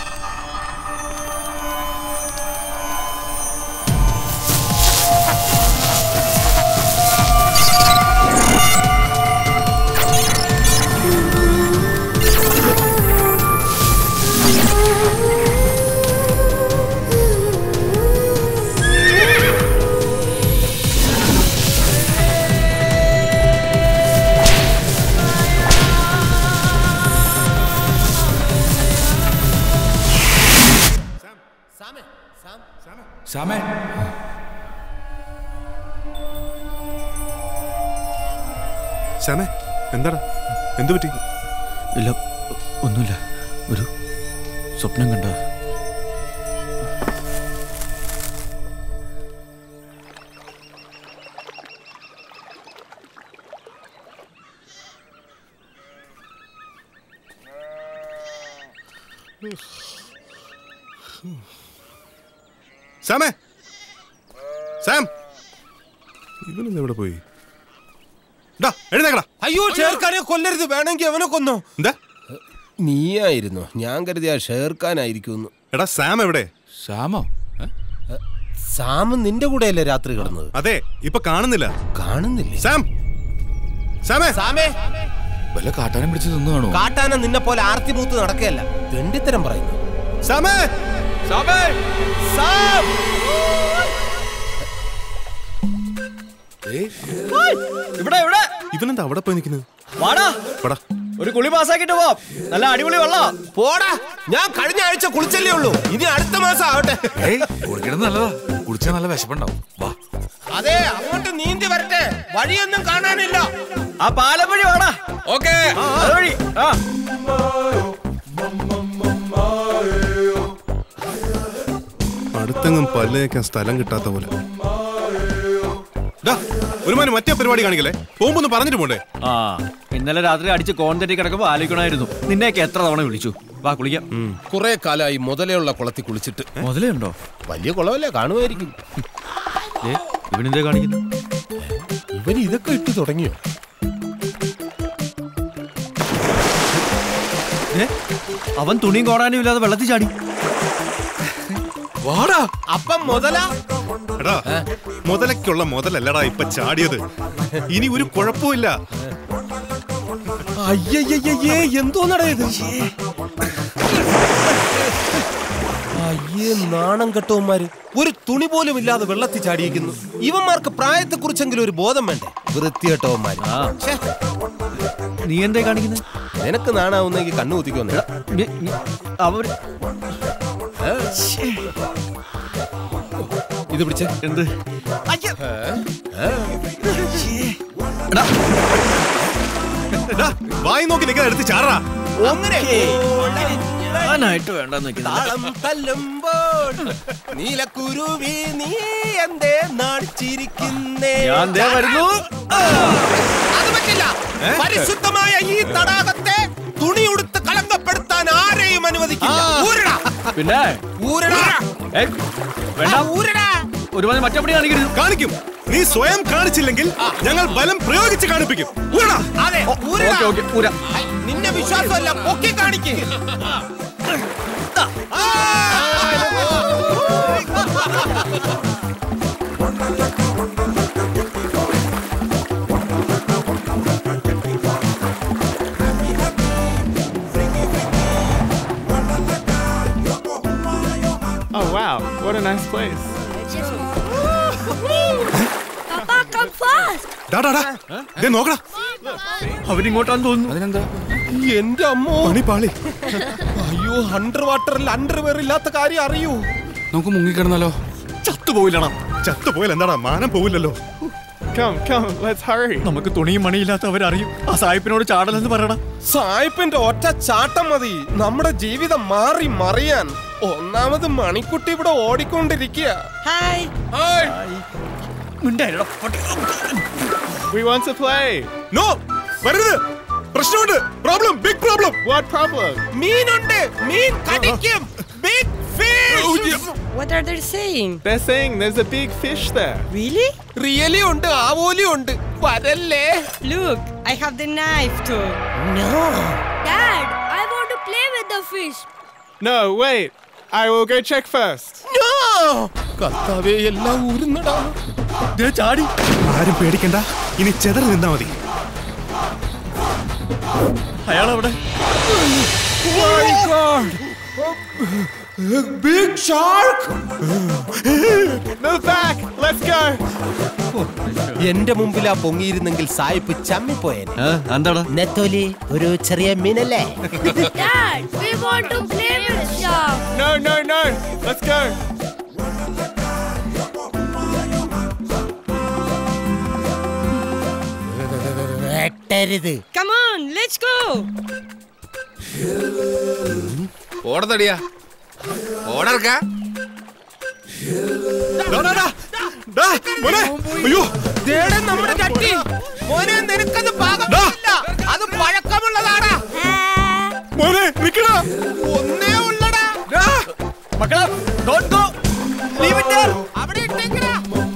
സാമേ ശ്യാമേ എന്താടാ എന്തു പറ്റി ഇല്ല ഒന്നുമില്ല ഒരു സ്വപ്നം കണ്ട സാമേ സാം ഇവനെന്ന് എവിടെ പോയി ഡാ, എഴുന്നേക്കടാ അയ്യോ ഷേർഖാനെ കൊല്ലരുത് വേണമെങ്കിൽ അവനെ കൊന്നോ എന്താ നീയായിരുന്നു ഞാൻ കരുതിയ ഷേർഖാനായിരിക്കും എടാ സാം എവിടെ സാമോ സാം നിന്റെ കൂടെയല്ലേ രാത്രി കിടന്നത് അതെ ഇപ്പൊ കാണുന്നില്ല കാണുന്നില്ലേ സാം സാമേ സാമേ വല്ല കാട്ടാനം പിടിച്ച് തിന്നു കാണോ കാട്ടാന നിന്നെ പോലെ ആർത്തി മൂത്ത് നടക്കുകയല്ല തെണ്ടിത്തരം പറയുന്നു സാമേ സാമേ സാം ഇവിടെ ഇവിടെ ഇവനെന്താ അവിടെ പോയി നിൽക്കുന്നത് വാടാ പടാ ഒരു കുളി പാസ്സാക്കിട്ട് പോ നല്ല അടിപൊളി വെള്ളം പോടാ ഞാൻ കഴിഞ്ഞ ആഴ്ച കുളിച്ചല്ലേ ഉള്ളൂ ഇനി അടുത്ത മാസം ആവട്ടെ ഏയ് കുടിക്കണം നല്ലതാ കുടിച്ചാൽ നല്ല വിശപ്പുണ്ടാവും വാ അതെ അങ്ങോട്ട് നീന്തി വരട്ടെ വഴിയൊന്നും കാണാനില്ല ആ പാലം വഴി വാടാ ഓക്കേ അതുവഴി ആ അടുത്തെങ്ങും പല്ല് തേക്കാൻ സ്ഥലം കിട്ടാത്ത പോലെ ഡാ, ഒരു മാതിരി മറ്റേ പരിപാടി കാണിക്കല്ലേ പോകുമ്പോ ഒന്ന് പറഞ്ഞിട്ട് പോണ്ടേ ആ ഇന്നലെ രാത്രി അടിച്ച് കോൺ തെറ്റി കിടക്കുമ്പോ ആലോചിക്കണമായിരുന്നു നിന്നെയൊക്കെ എത്ര തവണ വിളിച്ചു വാ കുളിക്കാം കുറെ കാലമായി മുതലയുള്ള കുളത്തിൽ കുളിച്ചിട്ട് മുതലേ ഉണ്ടോ വലിയ കുളമല്ലേ കാണുമായിരിക്കും ഏ ഇവനെന്തേ കാണിക്കുന്നു ഇവൻ ഇതൊക്കെ ഇട്ട് തുടങ്ങിയോ ഏ അവൻ തുണിയും കോടാനും ഇല്ലാതെ വെള്ളത്തിൽ ചാടി വാടാ അപ്പം മുതല എടാ മുതലയ്ക്കുള്ള മുതലല്ലടാ ഇപ്പൊ ചാടിയത് ഇനി ഒരു കുഴപ്പമില്ല അയ്യയ്യയ്യേ എന്തോന്നടാ ഇത് അയ്യേ നാണം കെട്ടവന്മാര് ഒരു തുണി പോലും ഇല്ലാതെ വെള്ളത്തിൽ ചാടിയിരിക്കുന്നു ഇവന്മാർക്ക് പ്രായത്തെ കുറിച്ചെങ്കിലും ഒരു ബോധം വേണ്ടേ വൃത്തികെട്ടവന്മാര് ഛേ, നീ എന്തേ കാണിക്കുന്നത് നിനക്ക് നാണാവുന്നെങ്കിൽ കണ്ണു കുത്തിക്കൊന്നേ അവർ ഇത് പിടിച്ചേ എന്ത് വായി നോക്കി നിൽക്കാൻ എടുത്ത് ചാടാ അങ്ങനെ ഞാനായിട്ട് വേണ്ടെന്ന് താളം തല്ലുമ്പോൾ നീലക്കുരുവി നീ എന്തേ നാണിച്ചിരിക്കുന്നേ ഞാൻ ദേ വരുന്നു. അത് പറ്റില്ല പരിശുദ്ധമായ ഈ തടാകത്തെ തുണി ഉടുത്ത് കളങ്കപ്പെടുത്താൻ ആരെയും അനുവദിക്കില്ല ഊരടാ പിന്നെ ഊരടാ ഏ, വേണ്ട ഊരടാ ഒരുമാതിരി മറ്റപ്പടി കാണിക്കരുത് കാണിക്കും നീ സ്വയം കാണിച്ചില്ലെങ്കിൽ ഞങ്ങൾ ബലം പ്രയോഗിച്ച് കാണിപ്പിക്കും ഊരടാ. അതെ ഊരടാ ഓക്കേ, ഓക്കേ, ഊരാ. ഐ, നിന്നെ വിശ്വാസമല്ല പൊക്കി കാണിക്ക് Oh wow, what a nice place. Papa, come fast! ഡാ, ഡാ, ഡാ. ദേ നോക്കടാ അവരിങ്ങോട്ടാന്ന് തോന്നുന്നു അതിനെന്താ എന്റെ അമ്മോ പണി പാളി അയ്യോ അണ്ടർ വാട്ടറിൽ അണ്ടർവെയർ ഇല്ലാത്ത കാര്യം അറിയൂ നമുക്ക് മുങ്ങിക്കിടന്നാലോ ചത്തുപോയില്ലടാ ചത്തുപോയാൽ എന്താടാ മാനം പോവില്ലല്ലോ Come, come, let's hurry. നമുക്ക് തുണിയും മണിയില്ലാത്ത അവരറിയും ആ സായിപ്പിനോട് ചാടലെന്ന് പറയടാ സായിപ്പിന്റെ ഒറ്റ ചാട്ടം മതി നമ്മുടെ ജീവിതം മാറി മറിയാൻ ഒന്നാമത് മണിക്കുട്ടി ഇവിടെ ഓടിക്കൊണ്ടിരിക്കുക ഹായ് മിണ്ടായിരടാ We want to play. No വരരുത് പ്രശ്നമുണ്ട് problem big problem What problem? മീനുണ്ട് മീൻ കടിക്കും big What are they saying? They're saying there's a big fish there. Really? Really ഉണ്ട് ആവോലി ഉണ്ട് വരല്ലേ Look, I have the knife too. No! Dad, I want to play with the fish. No, wait. I will go check first. കർത്താവേ എല്ലാം ഊരുന്നടാ ദേ ചാടി ആരും പേടിക്കണ്ട ഇനി ചെതറി നിന്നാ മതി അയാളവിടെ big shark Move back. Let's go. എന്റെ മുമ്പിലാ പൊങ്ങിയിരുന്നെങ്കിൽ സായിപ്പ് ചമ്മിപ്പോയേനെ എന്താടാ നെത്തോലി ഒരു ചെറിയ മീനല്ലേ Dad, we want to play with shark. No, no, no. Let's go. വെട്ടരുത് Come on, let's go. ഓടത്തടിയാ ഓടർക്ക ഡാ, ഡാ, ഡാ. ഡാ, മോനെ. അയ്യോ ദേടെ നമ്മുടെ ചട്ടി മോനെ നിനക്കത് പാകമില്ല അത് പഴക്കമുള്ളതാടാ മോനെ നിക്കടാ ഒന്നേ ഉള്ളടാ മക്കളെ don't go. Leave it there. അവിടെ ഇട്ടേക്കടാ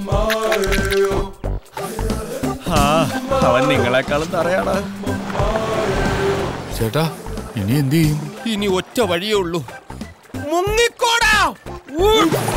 ആ, അവൻ നിങ്ങളെക്കാളും തറയാടാ ചേട്ടാ ഇനി എന്ത് ചെയ്യും ഇനി ഒറ്റ വഴിയേ ഉള്ളൂ മുങ്ങിക്കോടാ ഊ.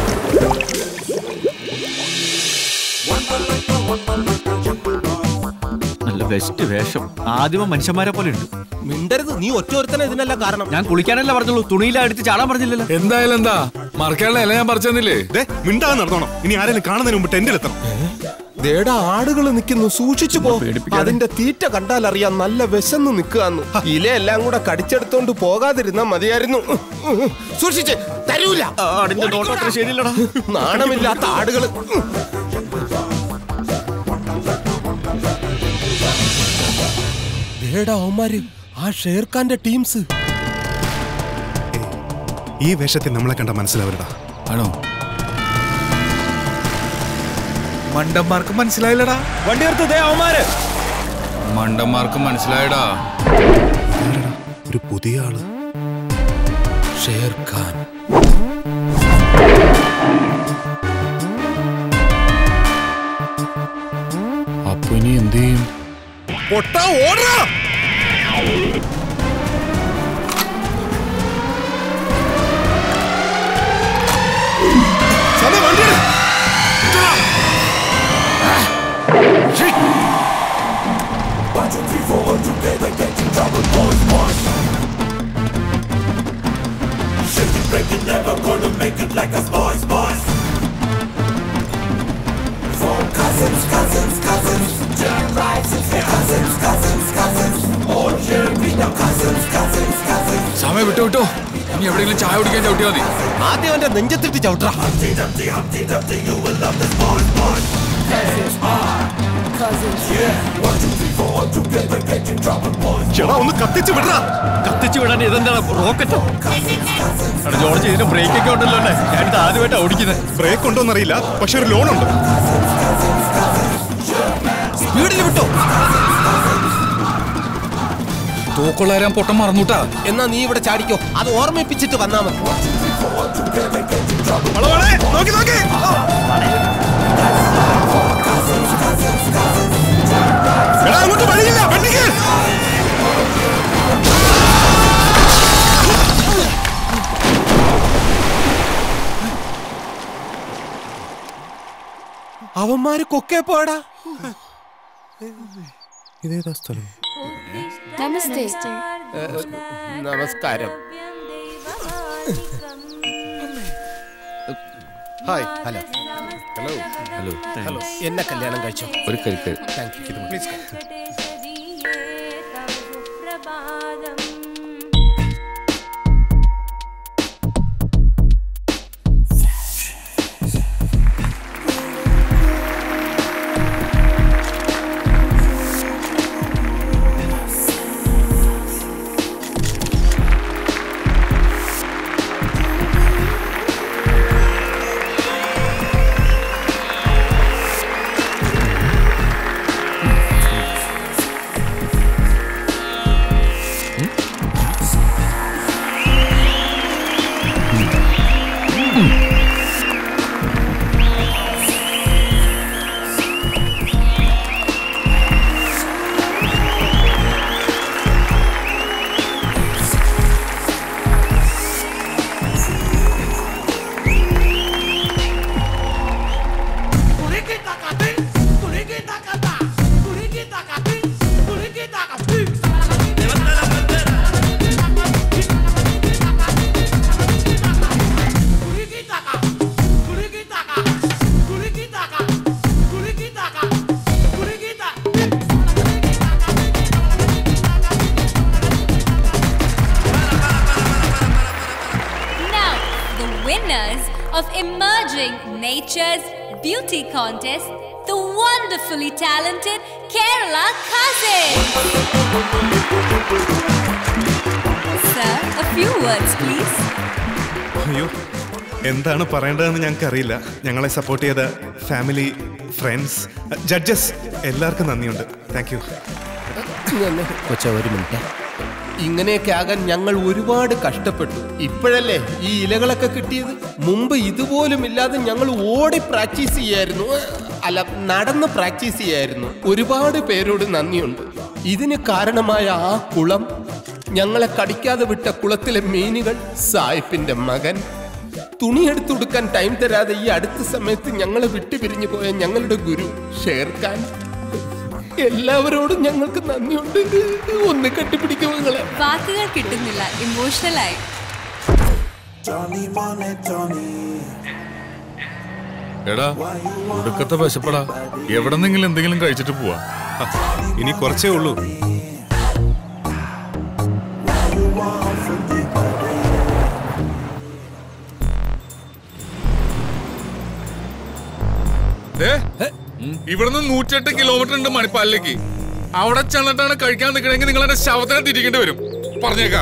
നല്ല ബെസ്റ്റ് വേഷം ആദ്യമ മനുഷ്യന്മാരെ പോലെ ഉണ്ട് മിണ്ടരുത് നീ ഒറ്റ ഒരുത്തനെ ഇതിനല്ല കാരണം ഞാൻ കുളിക്കാനല്ല പറഞ്ഞുള്ളൂ തുണിയില അടിച്ച് ചാടാൻ പറഞ്ഞില്ലല്ലോ എന്തായാലും എന്താ മറക്കാനുള്ള ഇല ഞാൻ പറിച്ചെന്നില്ലേ ദേ മിണ്ടാതെ നടന്നോണം ഇനി ആരെങ്കിലും കാണുന്നതിന് മുമ്പ് ടെന്റിലെത്തണം ദേടാ ആടുകൾ നിൽക്കുന്നു സൂക്ഷിച്ചു പോ അതിന്റെ തീറ്റ കണ്ടാൽ അറിയാം നല്ല വിശന്ന് നിൽക്കുകന്ന് ഇലയെല്ലാം കൂടെ കടിച്ചെടുത്തോണ്ട് പോകാതിരുന്നാ മതിയായിരുന്നു സൂക്ഷിച്ച് തരൂല ആടിന്റെ നോട്ടം അത്ര ശരിയല്ലടാ നാണമില്ലാത്ത ആടുകള് ദേടാ അവന്മാര് ആ ഷേർഖാന്റെ ടീംസ് ഈ വേഷത്തിൽ നമ്മളെ കണ്ട മനസ്സിലാവരുതാ ആണോ മണ്ടന്മാർക്ക് മനസ്സിലായില്ലടാ വണ്ടി നിർത്ത് ദേ അവന്മാര് മണ്ടന്മാർക്ക് മനസ്സിലായടാ ഒരു പുതിയ ആള് ഷേർഖാൻ അപ്പൊ ഇനി എന്ത് ചെയ്യും പൊട്ടാ ഓടാ സമയം വണ്ടി എടു. One, two, three, four, one, two, three, like that, you drop make it like us boys, boys. For cousins, cousins, cousins. Turn right since we're cousins, cousins, cousins. All here we know cousins, cousins, cousins. സമയം വിട്ടു വിട്ടോ ഇനി എവിടെയെങ്കിലും ചായ കുടിക്കാൻ ചവിട്ടിയാ മതി ആദ്യം അവന്റെ നെഞ്ചത്തിട്ട് ചവിട്ടാ Humpty Dumpty, Humpty Dumpty, you will love this boys, boys. Cousins are cousins, yeah. One, two, three, four, together get in trouble, boys. ചേട്ടാ ഒന്ന് കത്തിച്ച് വിടറാ കത്തിച്ച് വിടാൻ ഇതെന്താണ് റോക്കറ്റോ എടാ ജോർജ് ഇതിന് ബ്രേക്ക് ഒക്കെ ഉണ്ടല്ലോ അല്ലേ ഞാനിത് ആദ്യമായിട്ടാണ് ഓടിക്കുന്നത് ബ്രേക്ക് ഉണ്ടോന്നറിയില്ല പക്ഷെ ഒരു ലോൺ ഉണ്ട് സ്പീഡിൽ വിട്ടോ തൂക്കൊള്ളാരാൻ പൊട്ടം മറന്നുട്ടാ എന്നാ നീ ഇവിടെ ചാടിക്കോ അത് ഓർമ്മിപ്പിച്ചിട്ട് വന്നാ മതി നോക്കി നോക്കി എടാ അങ്ങോട്ട് വഴിയില്ല വണ്ടിക്ക് അവന്മാര് കൊക്കേ പോടാ ഇതേതാ സ്ഥലം നമസ്തേ നമസ്കാരം hi hello hello hello hello എന്നെ കല്യാണം കഴിച്ചോ ഒരു കരിക്കരി thank you please Now, the winners of Emerging Nature's Beauty Contest, the wonderfully talented Kerala Cousins. Sir, a few words, please. അയ്യോ എന്താണ് പറയേണ്ടതെന്ന് ഞങ്ങൾക്ക് അറിയില്ല ഞങ്ങളെ സപ്പോർട്ട് ചെയ്ത ഫാമിലി ഫ്രണ്ട്സ് ജഡ്ജസ് എല്ലാവർക്കും നന്ദിയുണ്ട് താങ്ക് യു കൊച്ച ഒരു മിനിറ്റ് ഇങ്ങനെയൊക്കെ ആകാൻ ഞങ്ങൾ ഒരുപാട് കഷ്ടപ്പെട്ടു ഇപ്പോഴല്ലേ ഈ ഇലകളൊക്കെ കിട്ടിയത് മുമ്പ് ഇതുപോലും ഇല്ലാതെ ഞങ്ങൾ ഓടി പ്രാക്ടീസ് ചെയ്യായിരുന്നു അല്ല നടന്ന് പ്രാക്ടീസ് ചെയ്യായിരുന്നു ഒരുപാട് പേരോട് നന്ദിയുണ്ട് ഇതിന് കാരണമായ ആ കുളം ഞങ്ങളെ കടിക്കാതെ വിട്ട കുളത്തിലെ മീനുകൾ സായിപ്പിന്റെ മകൻ തുണിയെടുത്തുടുക്കാൻ ടൈം തരാതെ ഈ അടുത്ത സമയത്ത് ഞങ്ങളെ വിട്ടുപിരിഞ്ഞു പോയ ഞങ്ങളുടെ ഗുരു ഷേർഖാൻ എല്ലാവരോടും ഞങ്ങൾക്ക് നന്ദിയുണ്ട് ഒന്ന് കെട്ടിപ്പിടിക്കും നിങ്ങളെ വാക്കുകൾ കിട്ടുന്നില്ല ഇമോഷണലായി Johnny Money, Johnny. എടാ ഒടുക്കത്തെ വിശപ്പടാ എവിടെന്നെങ്കിലും എന്തെങ്കിലും കഴിച്ചിട്ട് പോവാ ഇനി കുറച്ചേ ഉള്ളൂ ദേ, ഇവിടുന്ന് നൂറ്റെട്ട് കിലോമീറ്റർ ഉണ്ട് മണിപ്പാലിലേക്ക് അവിടെ ചെന്നിട്ടാണ് കഴിക്കാൻ നിൽക്കണമെങ്കിൽ നിങ്ങൾ എന്റെ ശവത്തിനെ തിരിക്കേണ്ടി വരും പറഞ്ഞേക്കാം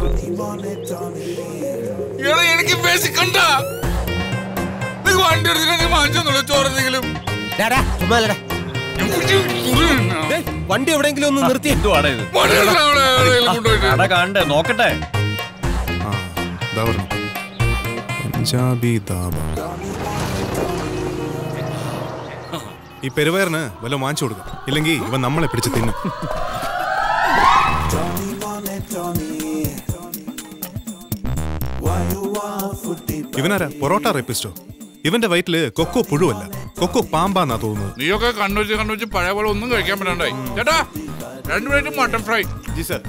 എടാ എനിക്ക് വിശക്കണ്ട നിങ്ങൾ വണ്ടി എടുത്തിട്ട് വാങ്ങിച്ചോന്നുള്ളൂ ചോറെന്തെങ്കിലും വണ്ടി എവിടെയെങ്കിലും ഒന്ന് നിർത്തി എന്തുവാണ് ഇത് വണ്ടി എടുത്തിട്ട് അവിടെ എവിടെയെങ്കിലും കൊണ്ടുപോയിട്ട് കട കാണണ്ടേ നോക്കട്ടെ ദാ വരുന്നു. പഞ്ചാബി ദാബ ഈ പെരുവയറിന് വല്ല വാങ്ങിച്ചു കൊടുക്കും ഇല്ലെങ്കിൽ ഇവൻ നമ്മളെ പിടിച്ച് തിന്നും Johnny Money, Johnny. Why you want footy? ഇവനാരാ parotta റേപ്പിസ്റ്റോ ഇവന്റെ വയറ്റില് കൊക്കോ പുഴുവല്ല കൊക്കോ പാമ്പാന്നാ തോന്നുന്നത് നീയൊക്കെ കണ്ണുവെച്ച് കണ്ണുവെച്ച് പഴയ പോലെ ഒന്നും കഴിക്കാൻ പറ്റാണ്ടായി ചേട്ടാ രണ്ടു പ്ലേറ്റ് മട്ടൺ ഫ്രൈ ജി സർ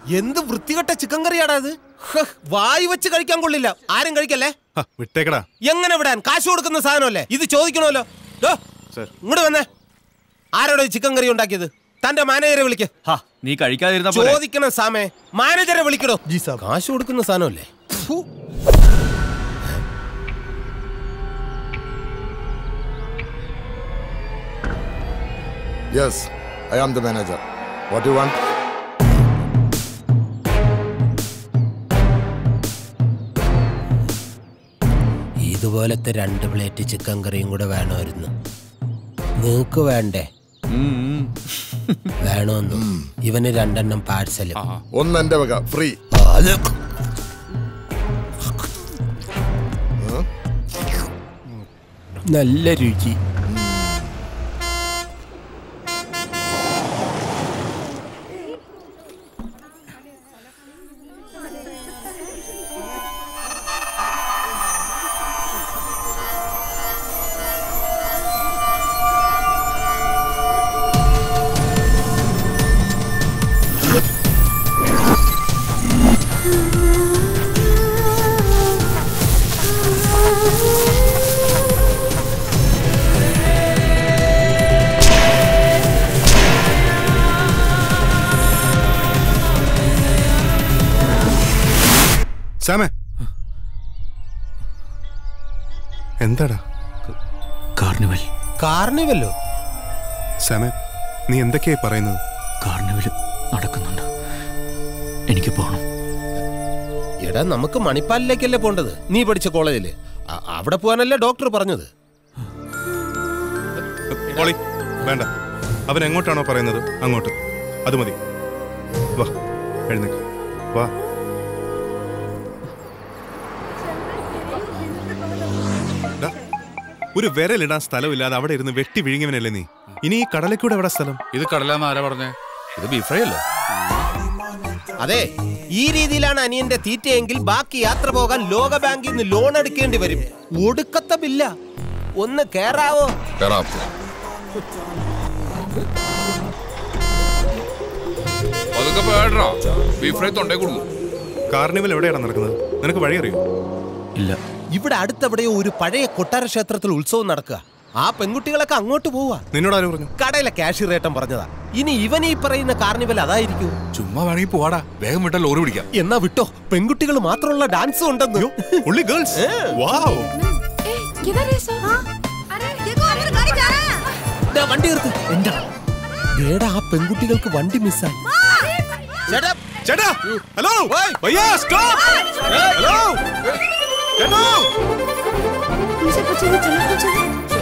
എന്ത് വൃത്തികെട്ട ചിക്കൻ കറിയാടാ ഇത് ഹ്, വായി വെച്ച് കഴിക്കാൻ കൊള്ളില്ല ആരും കഴിക്കല്ലേ ഹ, വിട്ടേക്കടാ എങ്ങനെ വിടാൻ കാശ് കൊടുക്കുന്ന സാധനമല്ലേ ഇത് ചോദിക്കണമല്ലോ ഡോ, ഇങ്ങോട്ട് വന്നേ ആരോടെ ചിക്കൻ കറി ഉണ്ടാക്കിയത് തന്റെ മാനേജറെ വിളിക്ക് നീ കഴിക്കാതിരുന്ന പോലെ ചോദിക്കണം സാമേ മാനേജറെ വിളിക്കടോ കാശ് കൊടുക്കുന്ന സാധനമല്ലേ ഫു. Yes, I am the manager. What do you want? ഇതുപോലത്തെ രണ്ട് പ്ലേറ്റ് ചിക്കൻ കറിയും കൂടെ വേണമായിരുന്നു നിങ്ങക്ക് വേണ്ടേ വേണമെന്നു ഇവന് രണ്ടെണ്ണം പാഴ്സലും ഒന്ന് എന്റെ വക ഫ്രീ നല്ല രുചി സാമേ എന്താടാ കാർണിവൽ കാർണിവല്ലോ സാമേ നീ എന്തൊക്കെയായി പറയുന്നത് കാർണിവൽ നടക്കുന്നുണ്ട് എനിക്ക് പോകണം എടാ നമുക്ക് മണിപ്പാലിലേക്കല്ലേ പോണ്ടത് നീ പഠിച്ച കോളേജില് അ- അവിടെ പോകാനല്ലേ ഡോക്ടർ പറഞ്ഞത് പോളി വേണ്ട അവൻ എങ്ങോട്ടാണോ പറയുന്നത് അങ്ങോട്ട് അത് മതി വാ എഴുന്നേക്ക് വാ ഡാ, ഒരു വിരലിടാൻ സ്ഥലമില്ലാതെ അവിടെ ഇരുന്ന് വെട്ടി വിഴുങ്ങിയവനല്ലേ നീ ഇനി ഈ കടലക്കൂടെ എവിടെ സ്ഥലം ഇത് കടലാന്ന് ആരാ പറഞ്ഞേ ഇത് ബീഫ് ഫ്രൈ അല്ലേ അതെ ഈ രീതിയിലാണ് അനിയന്റെ തീറ്റയെങ്കിൽ ബാക്കി യാത്ര പോകാൻ ലോക ബാങ്കിൽ നിന്ന് ലോൺ എടുക്കേണ്ടി വരും ഒടുക്കത്തെ ബില്ല ഒന്ന് കേറാവോ കയറാം അതൊക്കെ പേടോ ബീഫ് ഫ്രൈ തൊണ്ടേ കൊടുക്കും കാർണിവൽ എവിടെയാണ് നടക്കുന്നത് നിനക്ക് വഴി അറിയോ ഇല്ല ഇവിടെ അടുത്തെവിടെയോ ഒരു പഴയ കൊട്ടാര ക്ഷേത്രത്തിൽ ഉത്സവം നടക്കുക ആ പെൺകുട്ടികളൊക്കെ അങ്ങോട്ട് പോവാ നിന്നോട് ആരും പറഞ്ഞു കടയിലെ കാഷ്യർ ഏട്ടൻ പറഞ്ഞതാ ഇനി ഇവൻ ഈ പറയുന്ന കാർണിവൽ അതായിരിക്കും ചുമ്മാ വേണമെങ്കിൽ പോവാടാ വേഗം വിട്ടാൽ ലോറി പിടിക്കാം എന്നാ വിട്ടോ പെൺകുട്ടികൾ മാത്രമുള്ള ഡാൻസ് ഉണ്ടെന്ന് ഉള്ളി ഗേൾസ് വാവ് किधर है सर अरे देखो हमारी गाड़ी जा रहा है ദാ, വണ്ടി നിർത്ത് എന്താ വേടാ ആ പെൺകുട്ടികൾക്ക് വണ്ടി മിസ്സായി ചേട്ടാ ഹലോ ഭയ്യാ സ്റ്റോപ്പ് ഹലോ ചേട്ടാ मुझे बचाओ चलो बचाओ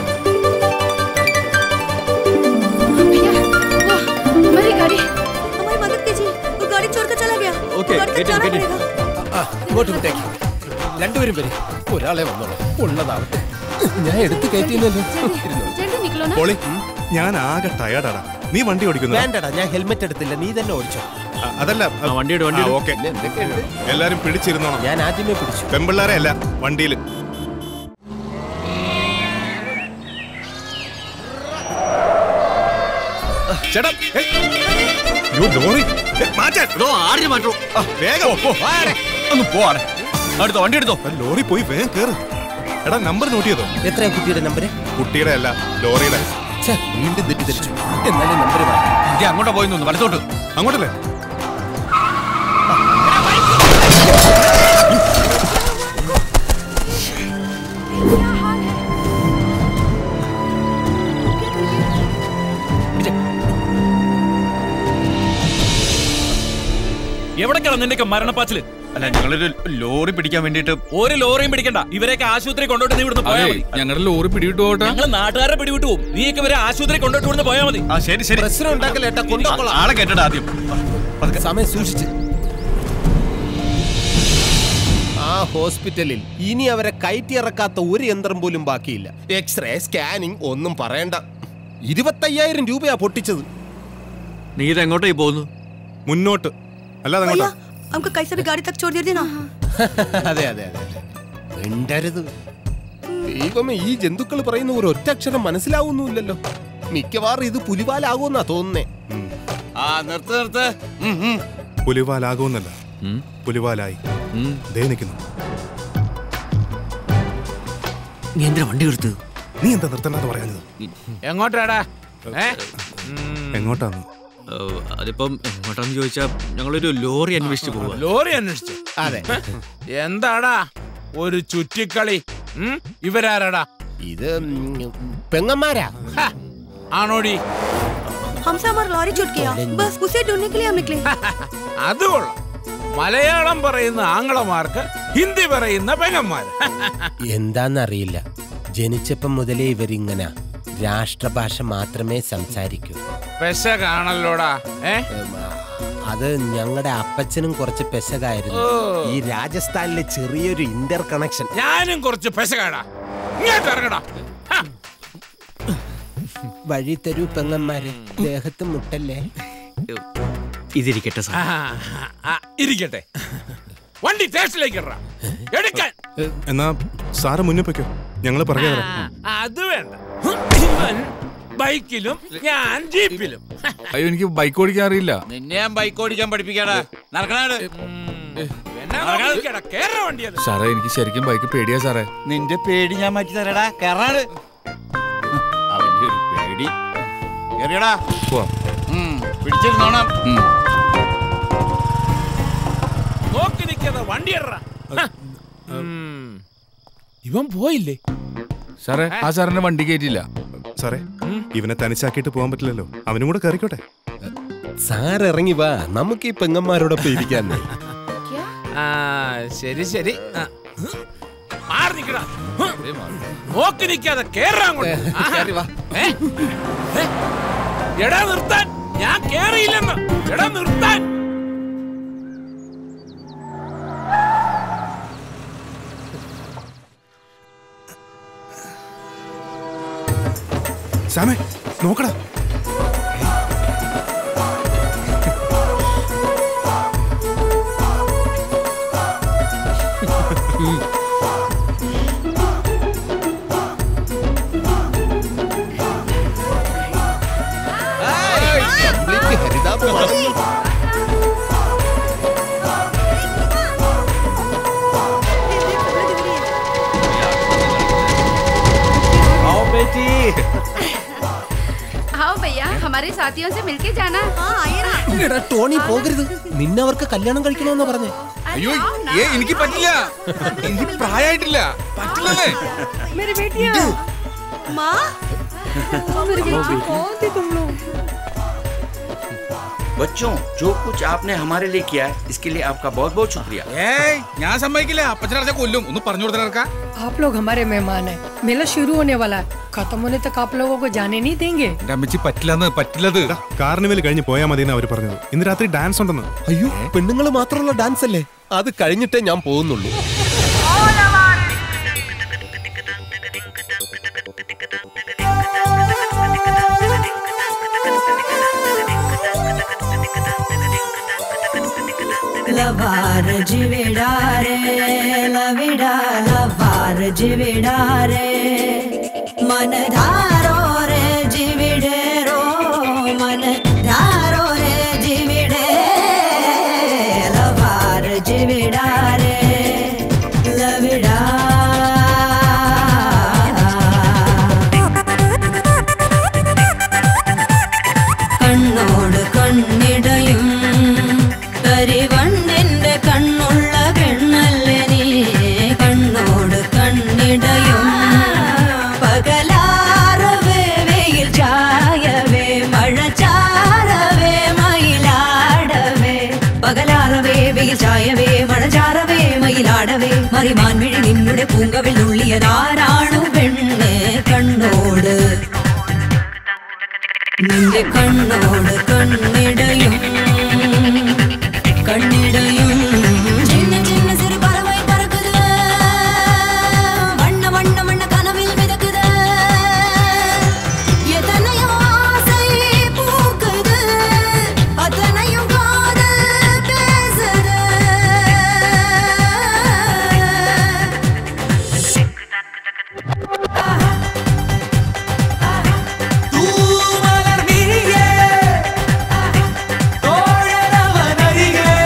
भैया वाह हमारी गाड़ी हमारी मदद कीजिए वो गाड़ी छोड़कर चला गया Okay, गाड़ी get in, जाना get in. पड़ेगा ആ, ഇങ്ങോട്ട് വിട്ടേക്ക് രണ്ടുപേരും വരും ഒരാളെ വന്നോളൂ ഉള്ളതാവട്ടെ ഞാൻ എടുത്ത് കയറ്റിയില്ലല്ലോ जल्दी निकलो ना പോളി ഞാൻ ആകെ ടയർഡാടാ നീ വണ്ടി ഓടിക്കുന്നു വേണ്ടടാ ഞാൻ ഹെൽമെറ്റ് എടുത്തില്ല നീ തന്നെ ഓടിച്ചോ അതല്ല വണ്ടിയുടെ വണ്ടി ഓക്കെ എല്ലാരും പിടിച്ചിരുന്നോണം ഞാൻ ആദ്യമേ പിടിച്ചു പെമ്പിള്ളാരെ അല്ല വണ്ടിയിൽ ചേട്ടാ ഏയ്. യ്യോ, ലോറി ഏയ്, മാറ്റാൻ ആടിന് മാറ്റോ വേഗം ഒന്ന് പോവാണ് അടുത്ത വണ്ടി എടുത്തോ ലോറി പോയി വേഗം കേറ് എടാ നമ്പർ നോട്ട് ചെയ്തോ എത്രയാ കുട്ടിയുടെ നമ്പർ കുട്ടിയുടെ അല്ല ലോറിയുടെ വീണ്ടും തെറ്റിദ്ധരിച്ചു എന്നാലും നമ്പർ ഇത് അങ്ങോട്ടാ പോയി നിന്ന് വലത്തോട്ട് അങ്ങോട്ടല്ലേ എവിടേക്കാണ് നിന്റെയൊക്കെ മരണപ്പാച്ചില് അല്ല ഞങ്ങളൊരു ലോറി പിടിക്കാൻ വേണ്ടിട്ട് ഒരു ലോറിയും പിടിക്കണ്ട ഇവരെയൊക്കെ ആശുപത്രി കൊണ്ടോട്ട് നീ ഇവിടുന്ന് പോയാൽ മതി ഞങ്ങളുടെ ലോറി പിടിവിട്ട് പോകട്ടെ ഞങ്ങൾ നാട്ടുകാരെ പിടിവിട്ടു പോകും നീയൊക്കെ ഇവരെ ആശുപത്രി കൊണ്ടോട്ട് ഇവിടുന്ന് പോയാൽ മതി ആ ശരി ശരി പ്രശ്നം ഉണ്ടാക്കലേട്ടാ കൊണ്ടുപോകോളാം ആളെ കേട്ടടാ ആദ്യം സമയം സൂക്ഷിച്ച് ആ ഹോസ്പിറ്റലിൽ ഇനി അവരെ കയറ്റിയിറക്കാത്ത ഒരു യന്ത്രം പോലും ബാക്കിയില്ല എക്സ്റേ സ്കാനിങ് ഒന്നും പറയണ്ട ഇരുപത്തയ്യായിരം രൂപയാ പൊട്ടിച്ചത് നീ ഇത് എങ്ങോട്ടേ പോകുന്നു മുന്നോട്ട് അല്ലാതെ അങ്ങോട്ടാ हमको कैसे भी गाड़ी तक छोड़ दीजिए ना അതെ അതെ അതെ അതെ മിണ്ടരുത് ദൈവമേ ഈ ജന്തുക്കൾ പറയുന്ന ഒരു ഒറ്റ അക്ഷരം മനസ്സിലാവുന്നുമില്ലല്ലോ മിക്കവാറും ഇത് പുലിവാലാകുമെന്നാ തോന്നുന്നേ ആ നിർത്ത് നിർത്ത് ഉം, ഉം. പുലിവാലാകുമെന്നല്ല പുലിവാലായി ദേ നിൽക്കുന്നു നീ എന്തിനാ വണ്ടി എടുത്ത് നീ എന്താ നിർത്തണ്ടെന്ന് പറയുന്നത് എങ്ങോട്ടാടാ ഏ എങ്ങോട്ടാന്ന് അതിപ്പം എങ്ങോട്ടാന്ന് ചോദിച്ചാ ഞങ്ങളൊരു ലോറി അന്വേഷിച്ച് പോവാ ലോറി അന്വേഷിച്ചു അതെ എന്താടാ ഒരു ചുറ്റിക്കളി ഉം? ഇവരാരാടാ ഇത് പെങ്ങന്മാരാ ആണോടി हमसे हमारा लॉरी छूट गया बस उसे ढूंढने के लिए हम निकले അത് കൊള്ളാം മലയാളം പറയുന്ന ആംഗ്ലമാർക്ക് ഹിന്ദി പറയുന്ന പെങ്ങന്മാർ എന്താന്നറിയില്ല ജനിച്ചപ്പം മുതലേ ഇവരിങ്ങനെ രാഷ്ട്രഭാഷ മാത്രമേ സംസാരിക്കൂ പെശ കാണല്ലോടാ ഏ അത് ഞങ്ങളുടെ അപ്പച്ചനും കുറച്ച് പെശകായിരുന്നു ഓ. ഈ രാജസ്ഥാനിലെ ചെറിയൊരു ഇന്റർ കണക്ഷൻ ഞാനും കുറച്ച് പെശകാടാ ഇങ്ങോട്ട് ഇറങ്ങടാ ഹ. വഴി തരൂ പെങ്ങന്മാര് ദേഹത്ത് മുട്ടല്ലേ ഇതിരിക്കട്ടെ സാർ ആ, ആ, ഇരിക്കട്ടെ വണ്ടി സ്റ്റേഷനിലേക്ക് ഇടറാ. എടുക്കാൻ എന്നാ സാറ് മുന്നിൽ പൊയ്ക്കോ ഞങ്ങൾ പറഞ്ഞു തരാം ആ, അത് വേണ്ട ഇവൻ ബൈക്കിലും ഞാൻ ജീപ്പിലും അയ്യോ എനിക്ക് ബൈക്ക് ഓടിക്കാൻ അറിയില്ല നിന്നെ ഞാൻ ബൈക്ക് ഓടിക്കാൻ പഠിപ്പിക്കാടാ നടക്കണാട് കേറ വണ്ടി അത് സാറേ എനിക്ക് ശരിക്കും ബൈക്ക് പേടിയാ സാറേ നിന്റെ പേടി ഞാൻ മാറ്റി തരടാ കയറാട് അവന്റെ ഒരു പേടി കേറിയടാ പോവാം പിടിച്ചിരുന്നോണം നോക്കി നിൽക്കാതെ വണ്ടി ഇടറാ. ഹ. ഉം. ഇവൻ പോയില്ലേ സാറേ ആ സാറിന്റെ വണ്ടി കയറ്റില്ല സാറേ ഇവനെ തനിച്ചാക്കിയിട്ട് പോകാൻ പറ്റില്ലല്ലോ അവനും കൂടെ കയറിക്കോട്ടെ സാർ ഇറങ്ങി വാ നമുക്ക് ഈ പെങ്ങന്മാരോടൊപ്പം ഇരിക്കാൻ ആ ശരി ശരി ആ. മാറി നിക്കടാ ഹ്. നോക്കി നിൽക്കാതെ കേറാൻ ഏ? ഏ? എടാ നിർത്താൻ ഞാൻ കേറിയില്ലെന്ന് എടാ നിർത്താൻ സാമേ നോക്കടാ आओ बेटी आओ भैया हमारे साथियों से मिलके जाना हाँ आइए ना എടാ ടോണി പോകരുത് നിന്നവർക്ക് കല്യാണം കഴിക്കണമെന്ന് പറഞ്ഞേ അയ്യോ ഏ എനിക്ക് പറ്റില്ല എനിക്ക് പ്രായമായിട്ടില്ല പറ്റില്ലെന്നേ मेरी बेटियाँ माँ मेरी बेटी कौन थी तुम लोग बच्चों जो कुछ आपने हमारे लिए किया है इसके लिए आपका बहुत बहुत शुक्रिया ഏയ് ഞാൻ സമ്മതിക്കില്ല അപ്പച്ചനടച്ച കൊല്ലും ഒന്ന് പറഞ്ഞു കൊടുത്തേ आप लोग हमारे मेहमान हैं मेला शुरू होने वाला है खत्म होने तक आप लोगों को जाने नहीं देंगे എന്റെ അമ്മച്ചി പറ്റില്ലെന്ന് പറ്റില്ലത് കാർണിവൽ കഴിഞ്ഞ് പോയാൽ മതി അവർ പറഞ്ഞത് ഇന്ന് രാത്രി ഡാൻസ് ഉണ്ടെന്ന് അയ്യോ പെണ്ണുങ്ങൾ മാത്രമുള്ള ഡാൻസ് അല്ലേ അത് കഴിഞ്ഞിട്ടേ ഞാൻ പോകുന്നുള്ളൂ ലവാർ ജിവിടാരെ ലവിട ലവാർ ജിവിടാരെ മനധാരോ രെ ജിവിടേരോ മനധാരോ രെ ജിവിടേ ലവാർ ജിവിടാരെ ലവിടാ കണ്ണോട് കണ്ണിടയും കരിവണ്ടിന്റെ കണ്ണുള്ള പെണ്ണല്ലേ നീ കണ്ണോട് കണ്ണിടയും പകലാറവേ വെയിൽ ചായവേ മഴ ചാരവേ മയിലാടവേ പകലാറവേ വെയിൽ ചായവേ മഴ ചാരവേ മയിലാടവേ മറിമാൻ വിഴി നിന്നുടെ പൂങ്കവിൽ നുള്ളിയതാരാണു പെണ്ണ് കണ്ണോട് നിന്റെ കണ്ണോട് കണ്ണിടയും കണ്ണിടയും சின்ன சின்ன சிறு பறவை பறக்குது வண்ண வண்ண வண்ண கனவில் மிதக்குது எத்தனையோ ஆசை பூக்குது அத்தனையும் காதல் பேசுது തൂമലർ വിരിയേ തോഴനവനരികേ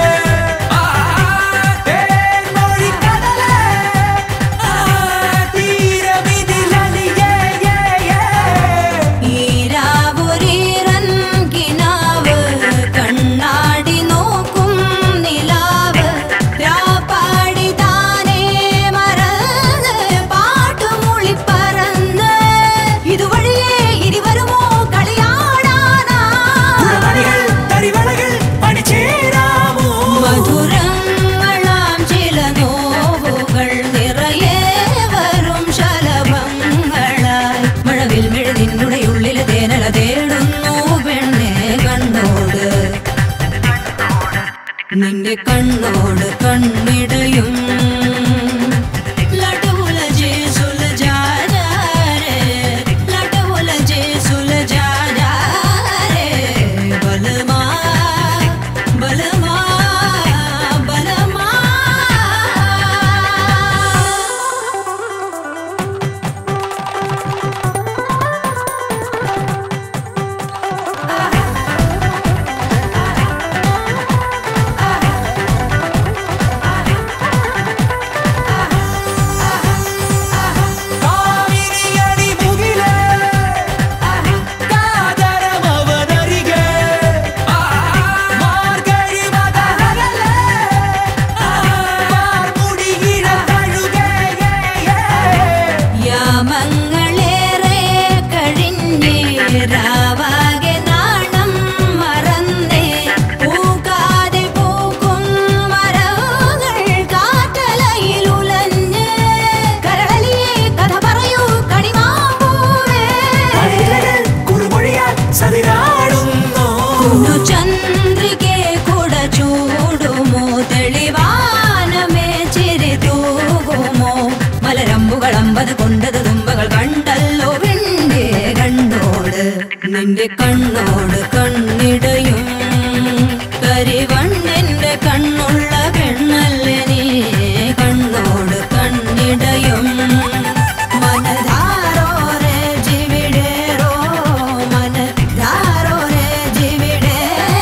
സതിരാടുന്നു ചന്ദ്രികെ കുട ചൂടുമോ തെളിവാനമേ ചിരി തൂകുമോ മലരമ്പുകൾ അമ്പത് കൊണ്ടത് തുമ്പകൾ കണ്ടല്ലോ വെണ്ടേ കണ്ണോട് നിന്റെ കണ്ണോട് കണ്ണിടയും കരിവണ്ണിന്റെ കണ്ണുള്ള പെണ്ണല്ലേ നീ കണ്ണോട് കണ്ണിടയും മനധാരോ രേ ജിവിടേരോ മനധാരോ രേ ജിവിടേ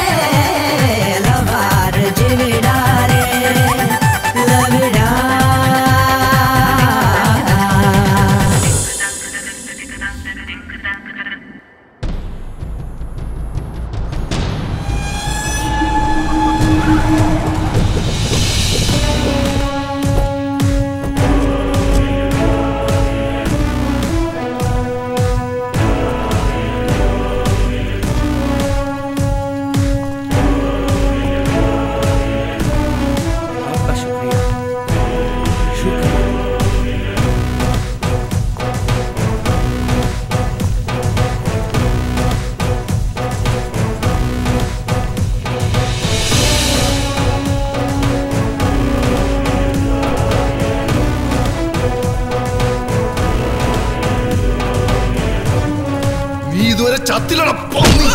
ലവാർ ജിവിടാരേ ലവിടാ आपका शुक्रिया शुक्रिया നീ ഇതുവരെ ചത്തിലട പന്നി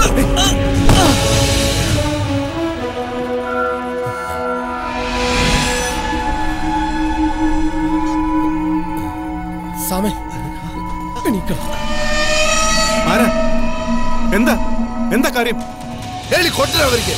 സാമേ എണീക്കണം ആരാ എന്താ എന്താ കാര്യം ಹೇಳಿ ಕೊಟ್ಟರೆ ಅವರಿಗೆ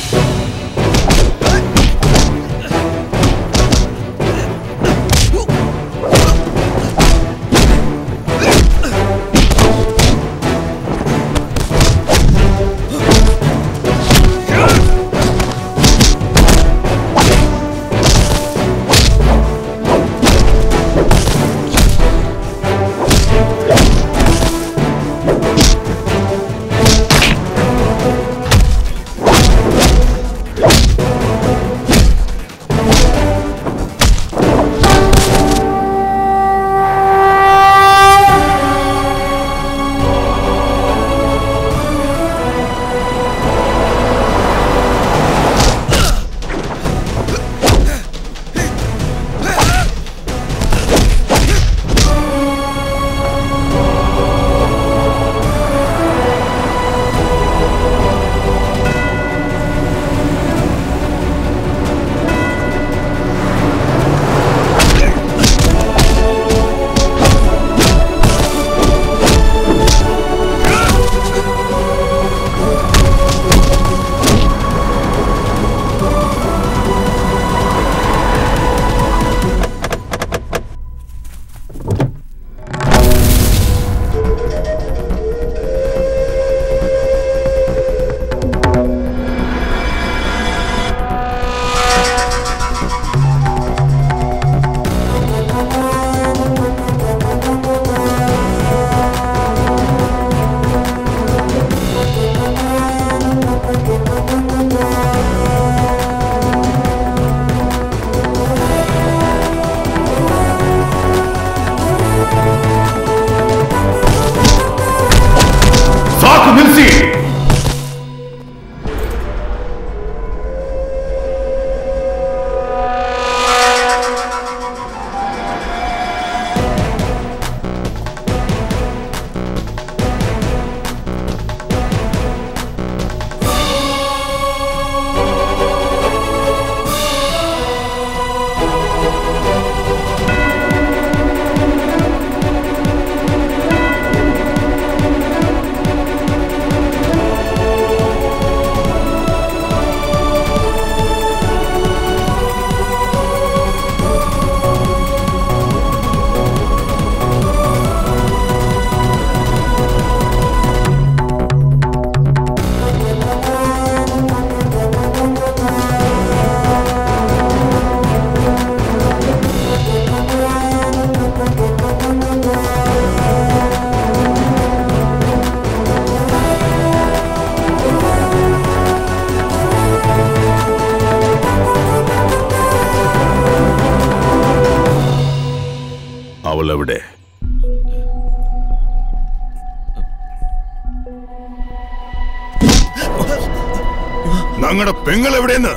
ഞങ്ങളുടെ പെങ്ങൾ എവിടെയെന്ന്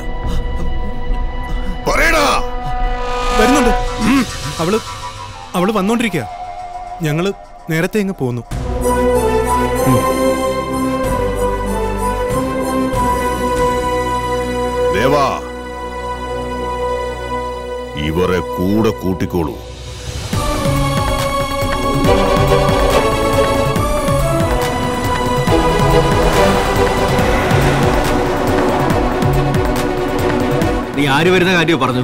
പറയടാ വരുന്നുണ്ട് അവള് അവള് വന്നോണ്ടിരിക്കുക ഞങ്ങള് നേരത്തെ ഇങ്ങ് പോന്നു ദേവാ ഇവരെ കൂടെ കൂട്ടിക്കോളൂ നീ ആര് വരുന്ന കാര്യം പറഞ്ഞു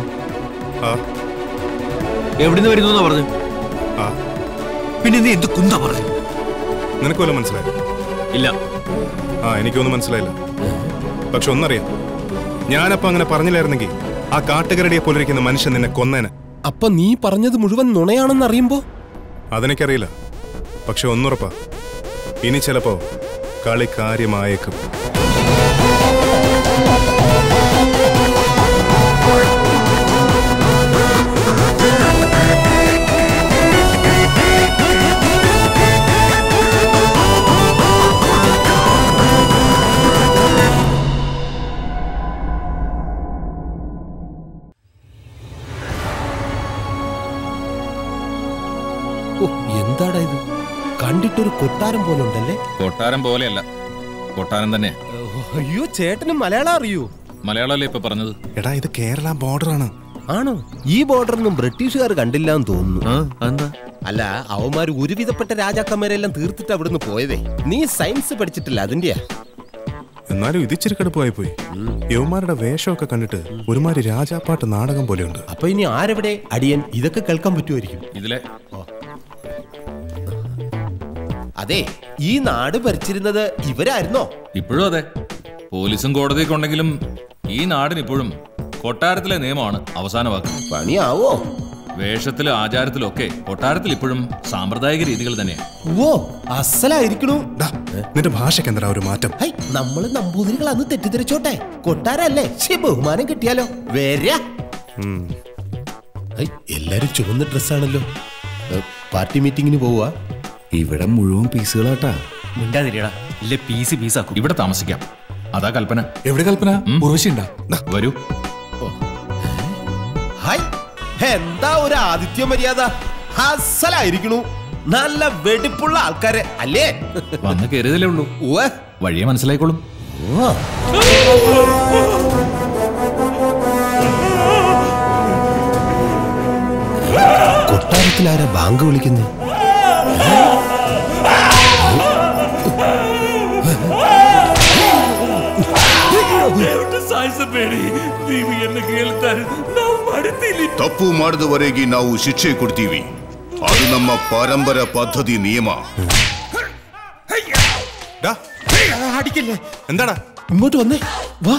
എവിടുന്ന് വരുന്നു എന്നാ പറഞ്ഞു പിന്നെ നീ എന്ത് കുന്ത പറഞ്ഞു നിനക്ക് വല്ലതും മനസ്സിലായോ ഇല്ല ആ എനിക്കൊന്നും മനസ്സിലായില്ല പക്ഷെ ഒന്നറിയാം ഞാനപ്പോ അങ്ങനെ പറഞ്ഞില്ലായിരുന്നെങ്കിൽ ആ കാട്ടുകരടിയെ പോലിരിക്കുന്ന മനുഷ്യൻ നിന്നെ കൊന്നേനെ അപ്പൊ നീ പറഞ്ഞത് മുഴുവൻ നുണയാണെന്ന് അറിയുമ്പോ അതെനിക്കറിയില്ല പക്ഷെ ഒന്നുറപ്പാ ഇനി ചിലപ്പോ കളി കാര്യമായേക്കും ഓ, എന്താടാ ഇത് കണ്ടിട്ടൊരു കൊട്ടാരം പോലെ ഉണ്ടല്ലേ കൊട്ടാരം പോലെയല്ല കൊട്ടാരം തന്നെ അയ്യോ ചേട്ടന് മലയാളം അറിയൂ മലയാളമല്ലേ ഇപ്പൊ പറഞ്ഞത് എടാ ഇത് കേരള ബോർഡറാണ് ആണോ ഈ ബോർഡറൊന്നും ബ്രിട്ടീഷുകാർ കണ്ടില്ല എന്ന് തോന്നുന്നു അല്ല അവന്മാര് ഒരുവിധപ്പെട്ട രാജാക്കന്മാരെല്ലാം തീർത്തിട്ട് അവിടുന്ന് പോയതേ നീ സയൻസ് പഠിച്ചിട്ടില്ല അതിന്റെയാ എന്നാലും ഇതിച്ചിരി കടുപ്പായി പോയി യവന്മാരുടെ വേഷമൊക്കെ കണ്ടിട്ട് ഒരുമാതിരി രാജാപ്പാട്ട് നാടകം പോലെയുണ്ട് അപ്പൊ ഇനി ആരെവിടെ അടിയൻ ഇതൊക്കെ കേൾക്കാൻ പറ്റുമായിരിക്കും ഇതിലെ അതെ ഈ നാട് ഭരിച്ചിരുന്നത് ഇവരായിരുന്നോ ഇപ്പോഴും അതെ പോലീസും കോടതിയൊക്കെ ഉണ്ടെങ്കിലും ഈ നാടിന് ഇപ്പോഴും കൊട്ടാരത്തിലെ നിയമമാണ് അവസാന വാക്ക് പണിയാവോ വേഷത്തിലും ആചാരത്തിലും ഒക്കെ കൊട്ടാരത്തിൽ ഇപ്പോഴും സാമ്പ്രദായിക രീതികൾ തന്നെയാണ് ഓ അസലായിരിക്കണു നിന്റെ ഭാഷയ്ക്ക് എന്താ ഒരു മാറ്റം ഹൈ നമ്മള് നമ്പൂതിരികൾ അന്ന് തെറ്റിദ്ധരിച്ചോട്ടെ കൊട്ടാരല്ലേ ശരി ബഹുമാനം കിട്ടിയാലോ വരാ ഹൈ, എല്ലാരും ചുവന്ന ഡ്രസ്സാണല്ലോ ഏ, പാർട്ടി മീറ്റിംഗിന് പോവാ ഇവിടെ മുഴുവൻ പീസുകളാട്ടാ മിണ്ടാതിരിയടാ ഇല്ല പീസ് പീസാക്കും ഇവിടെ താമസിക്കാം അതാ കൽപ്പന എവിടെ കൽപ്പന ഉർവശി ഉണ്ടാ വരൂ ഹായ് എന്താ ഒരു ആതിഥ്യ മര്യാദ അസലായിരിക്കണു നല്ല വെടിപ്പുള്ള ആൾക്കാരെ അല്ലേ വന്ന് കയറിയതല്ലേ ഉള്ളൂ വഴിയെ മനസ്സിലായിക്കോളും കൊട്ടാരത്തിൽ ആരാ ബാങ്ക് വിളിക്കുന്നത് ಸಾಯಿಸಬೇಡಿ ನೀವು ಏನು ಕೇಳ್ತಾರೆ ನಾವು ಮಾಡುತ್ತೀವಿ ತಪ್ಪು ಮಾಡಿದವರೆಗೆ ನಾವು ಶಿಕ್ಷೆ ಕೊಡ್ತೀವಿ ಅದು ನಮ್ಮ ಪರಂಪರ ಪದ್ಧತಿ ನಿಯಮ അടിക്കല്ലേ എന്താടാ ഇങ്ങോട്ട് വന്നേ വാ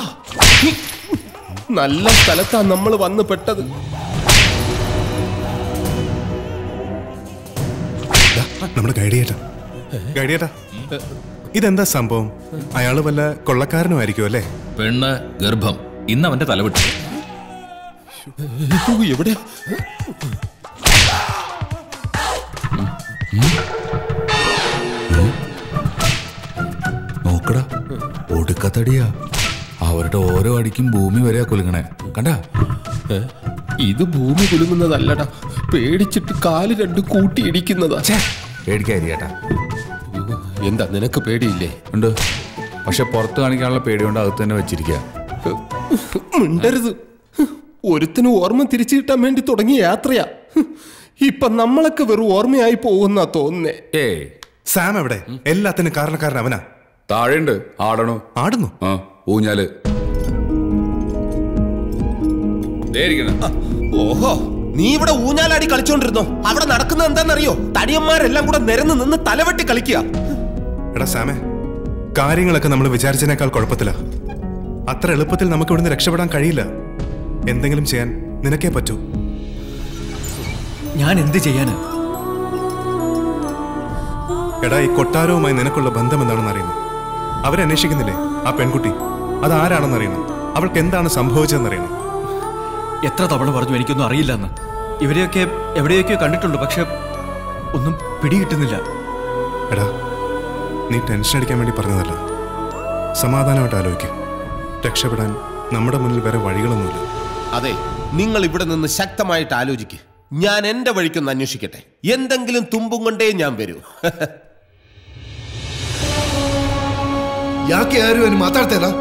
നല്ല സ്ഥലത്താ നമ്മൾ വന്ന് പെട്ടത് നമ്മുടെ ഗൈഡ് ചേട്ടാ ഗൈഡ് ചേട്ടാ ഇതെന്താ സംഭവം അയാള് വല്ല കൊള്ളക്കാരനും ആയിരിക്കും അല്ലേ പെണ്ണ് ഗർഭം ഇന്ന് അവന്റെ തലവിട്ടു എവിടെ നോക്കടാ ഒടുക്കത്തടിയാ അവരുടെ ഓരോ അടിക്കും ഭൂമി വരെയാ കുലുങ്ങണേ കണ്ടാ ഇത് ഭൂമി കുലുങ്ങുന്നതല്ലടാ പേടിച്ചിട്ട് കാല് രണ്ടും കൂട്ടിയിടിക്കുന്നതാ പേടിക്കാതിരിക്കട്ടാ എന്താ നിനക്ക് പേടിയില്ലേ ഉണ്ട് പക്ഷെ പുറത്ത് കാണിക്കാനുള്ള പേടി കൊണ്ട് അകത്ത് തന്നെ വെച്ചിരിക്കുക മിണ്ടരുത് ഒരുത്തിന് ഓർമ്മ തിരിച്ചു കിട്ടാൻ വേണ്ടി തുടങ്ങിയ യാത്രയാ ഇപ്പൊ നമ്മളൊക്കെ വെറും ഓർമ്മയായി പോകുന്നാ തോന്നുന്നേ ഏ സാം എവിടെ എല്ലാത്തിനും കാരണക്കാരൻ അവനാ താഴെയുണ്ട് ആടണോ ആടുന്നു ആ ഊഞ്ഞാല് ഓഹോ നീ ഇവിടെ ഊഞ്ഞാലാടി കളിച്ചോണ്ടിരുന്നോ അവിടെ നടക്കുന്നത് എന്താണെന്നറിയോ തടിയന്മാരെല്ലാം കൂടെ നിരന്ന് നിന്ന് തലവെട്ടി കളിക്കുക എടാ സാമേ കാര്യങ്ങളൊക്കെ നമ്മൾ വിചാരിച്ചതിനേക്കാൾ കുഴപ്പത്തില അത്ര എളുപ്പത്തിൽ നമുക്ക് ഇവിടുന്ന് രക്ഷപ്പെടാൻ കഴിയില്ല എന്തെങ്കിലും ചെയ്യാൻ നിനക്കേ പറ്റൂ ഞാൻ എന്ത് ചെയ്യാന് എടാ ഈ കൊട്ടാരവുമായി നിനക്കുള്ള ബന്ധം എന്താണെന്ന് അറിയണം അവരന്വേഷിക്കുന്നില്ലേ ആ പെൺകുട്ടി അത് ആരാണെന്ന് അറിയണം അവൾക്ക് എന്താണ് സംഭവിച്ചതെന്ന് അറിയണം എത്ര തവണ പറഞ്ഞു എനിക്കൊന്നും അറിയില്ലെന്ന് ഇവരെയൊക്കെ എവിടെയൊക്കെയോ കണ്ടിട്ടുണ്ട് പക്ഷെ ഒന്നും പിടികിട്ടുന്നില്ല എടാ നീ ടെൻഷൻ അടിക്കാൻ വേണ്ടി പറഞ്ഞതല്ല സമാധാനമായിട്ട് ആലോചിക്കുക രക്ഷപ്പെടാൻ നമ്മുടെ മുന്നിൽ വേറെ വഴികളൊന്നുമില്ല അതെ നിങ്ങൾ ഇവിടെ നിന്ന് ശക്തമായിട്ട് ആലോചിക്ക് ഞാൻ എന്റെ വഴിക്കൊന്ന് അന്വേഷിക്കട്ടെ എന്തെങ്കിലും തുമ്പും കൊണ്ടേ ഞാൻ ವರൂ ಯಾಕೆ ಯಾರು ಏನು ಮಾತಾಡ್ತಾ ಇಲ್ಲ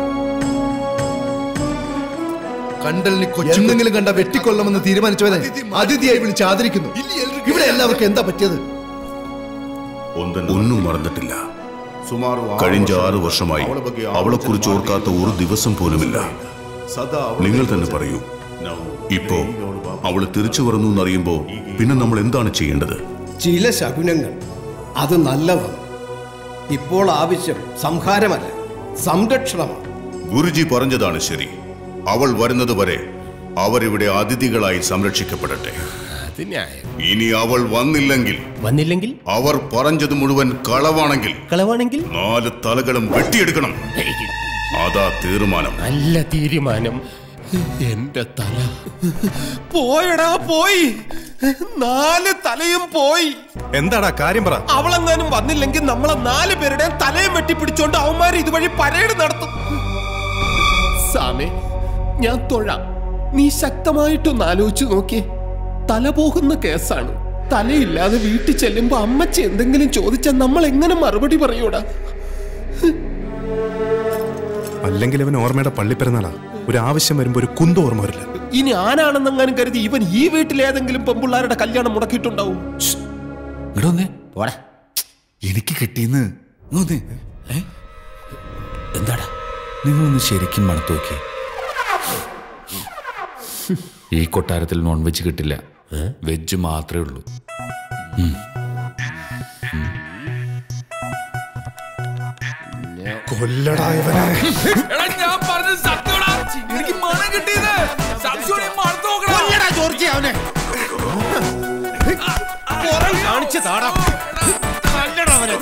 കണ്ടലിന് കൊച്ചുണ്ടെങ്കിലും കണ്ട വെട്ടിക്കൊള്ളമെന്ന് തീരുമാനിച്ചവനെ അതിഥിയായി വിളിച്ച് ആദരിക്കുന്നു ഇവിടെ എല്ലാവർക്കും എന്താ പറ്റിയത് ഒന്നും മറന്നിട്ടില്ല കഴിഞ്ഞ ആറു വർഷമായി അവളെ കുറിച്ച് ഓർക്കാത്ത ഒരു ദിവസം പോലുമില്ല നിങ്ങൾ തന്നെ പറയൂ ഇപ്പോ അവള് തിരിച്ചു വന്നു എന്നറിയുമ്പോ പിന്നെ നമ്മൾ എന്താണ് ചെയ്യേണ്ടത് ചില ശകുനങ്ങൾ അത് നല്ലതാണ് ഇപ്പോൾ ആവശ്യം സംഹാരമല്ല സംരക്ഷണമാണ് ഗുരുജി പറഞ്ഞതാണ് ശരി അവൾ വരുന്നത് വരെ അവരിവിടെ അതിഥികളായി സംരക്ഷിക്കപ്പെടട്ടെ ഇനി അവൾ വന്നില്ലെങ്കിൽ വന്നില്ലെങ്കിൽ അവർ പറഞ്ഞത് മുഴുവൻ കളവാണെങ്കിൽ കളവാണെങ്കിൽ നാല് തലകളും വെട്ടിയെടുക്കണം അതാ തീരുമാനം നല്ല തീരുമാനം എന്റെ തല പോയടാ പോയി നാല് തലയും പോയി എന്താടാ കാര്യം പറ അവളെങ്ങാനും വന്നില്ലെങ്കിൽ നമ്മളെ നാല് പേരുടെ തലയും വെട്ടിപ്പിടിച്ചോണ്ട് അവന്മാർ ഇതുവഴി പരേഡ് നടത്തും സാമേ ഞാൻ തൊഴാം നീ ശക്തമായിട്ടൊന്ന് ആലോചിച്ചു നോക്കിയേ തല പോകുന്ന കേസാണ് തലയില്ലാതെ വീട്ടിൽ ചെല്ലുമ്പോ അമ്മച്ചി എന്തെങ്കിലും ചോദിച്ചാൽ നമ്മൾ എങ്ങനെ മറുപടി പറയൂടാ അല്ലെങ്കിൽ അവൻ ഓർമ്മയുടെ പള്ളിപ്പെരുന്നാളാ ഒരു ആവശ്യം വരുമ്പോ ഒരു കുന്ത ഓർമ്മ വരില്ല ഇനി ആനാണെന്നെങ്ങാനും കരുതി ഇവൻ ഈ വീട്ടിൽ ഏതെങ്കിലും പെമ്പിള്ളാരുടെ കല്യാണം മുടക്കിയിട്ടുണ്ടാവും എനിക്ക് കിട്ടിയെന്ന് എന്താടാ നിങ്ങളൊന്ന് ശരിക്കും മണത്ത് നോക്കി ഈ കൊട്ടാരത്തിൽ നോൺ വെജ് കിട്ടില്ല വെജ് മാത്രമേ ഉള്ളൂ ഉം. കൊല്ലടാ ഇവനെ എടാ ഞാൻ പറഞ്ഞത് സത്യമാടാ എനിക്ക് മണം കിട്ടിയത് സംശയം മണത്ത് നോക്കടാ ജോർജി അവനെ കാണിച്ചു താടാ നല്ലടാ അവനെ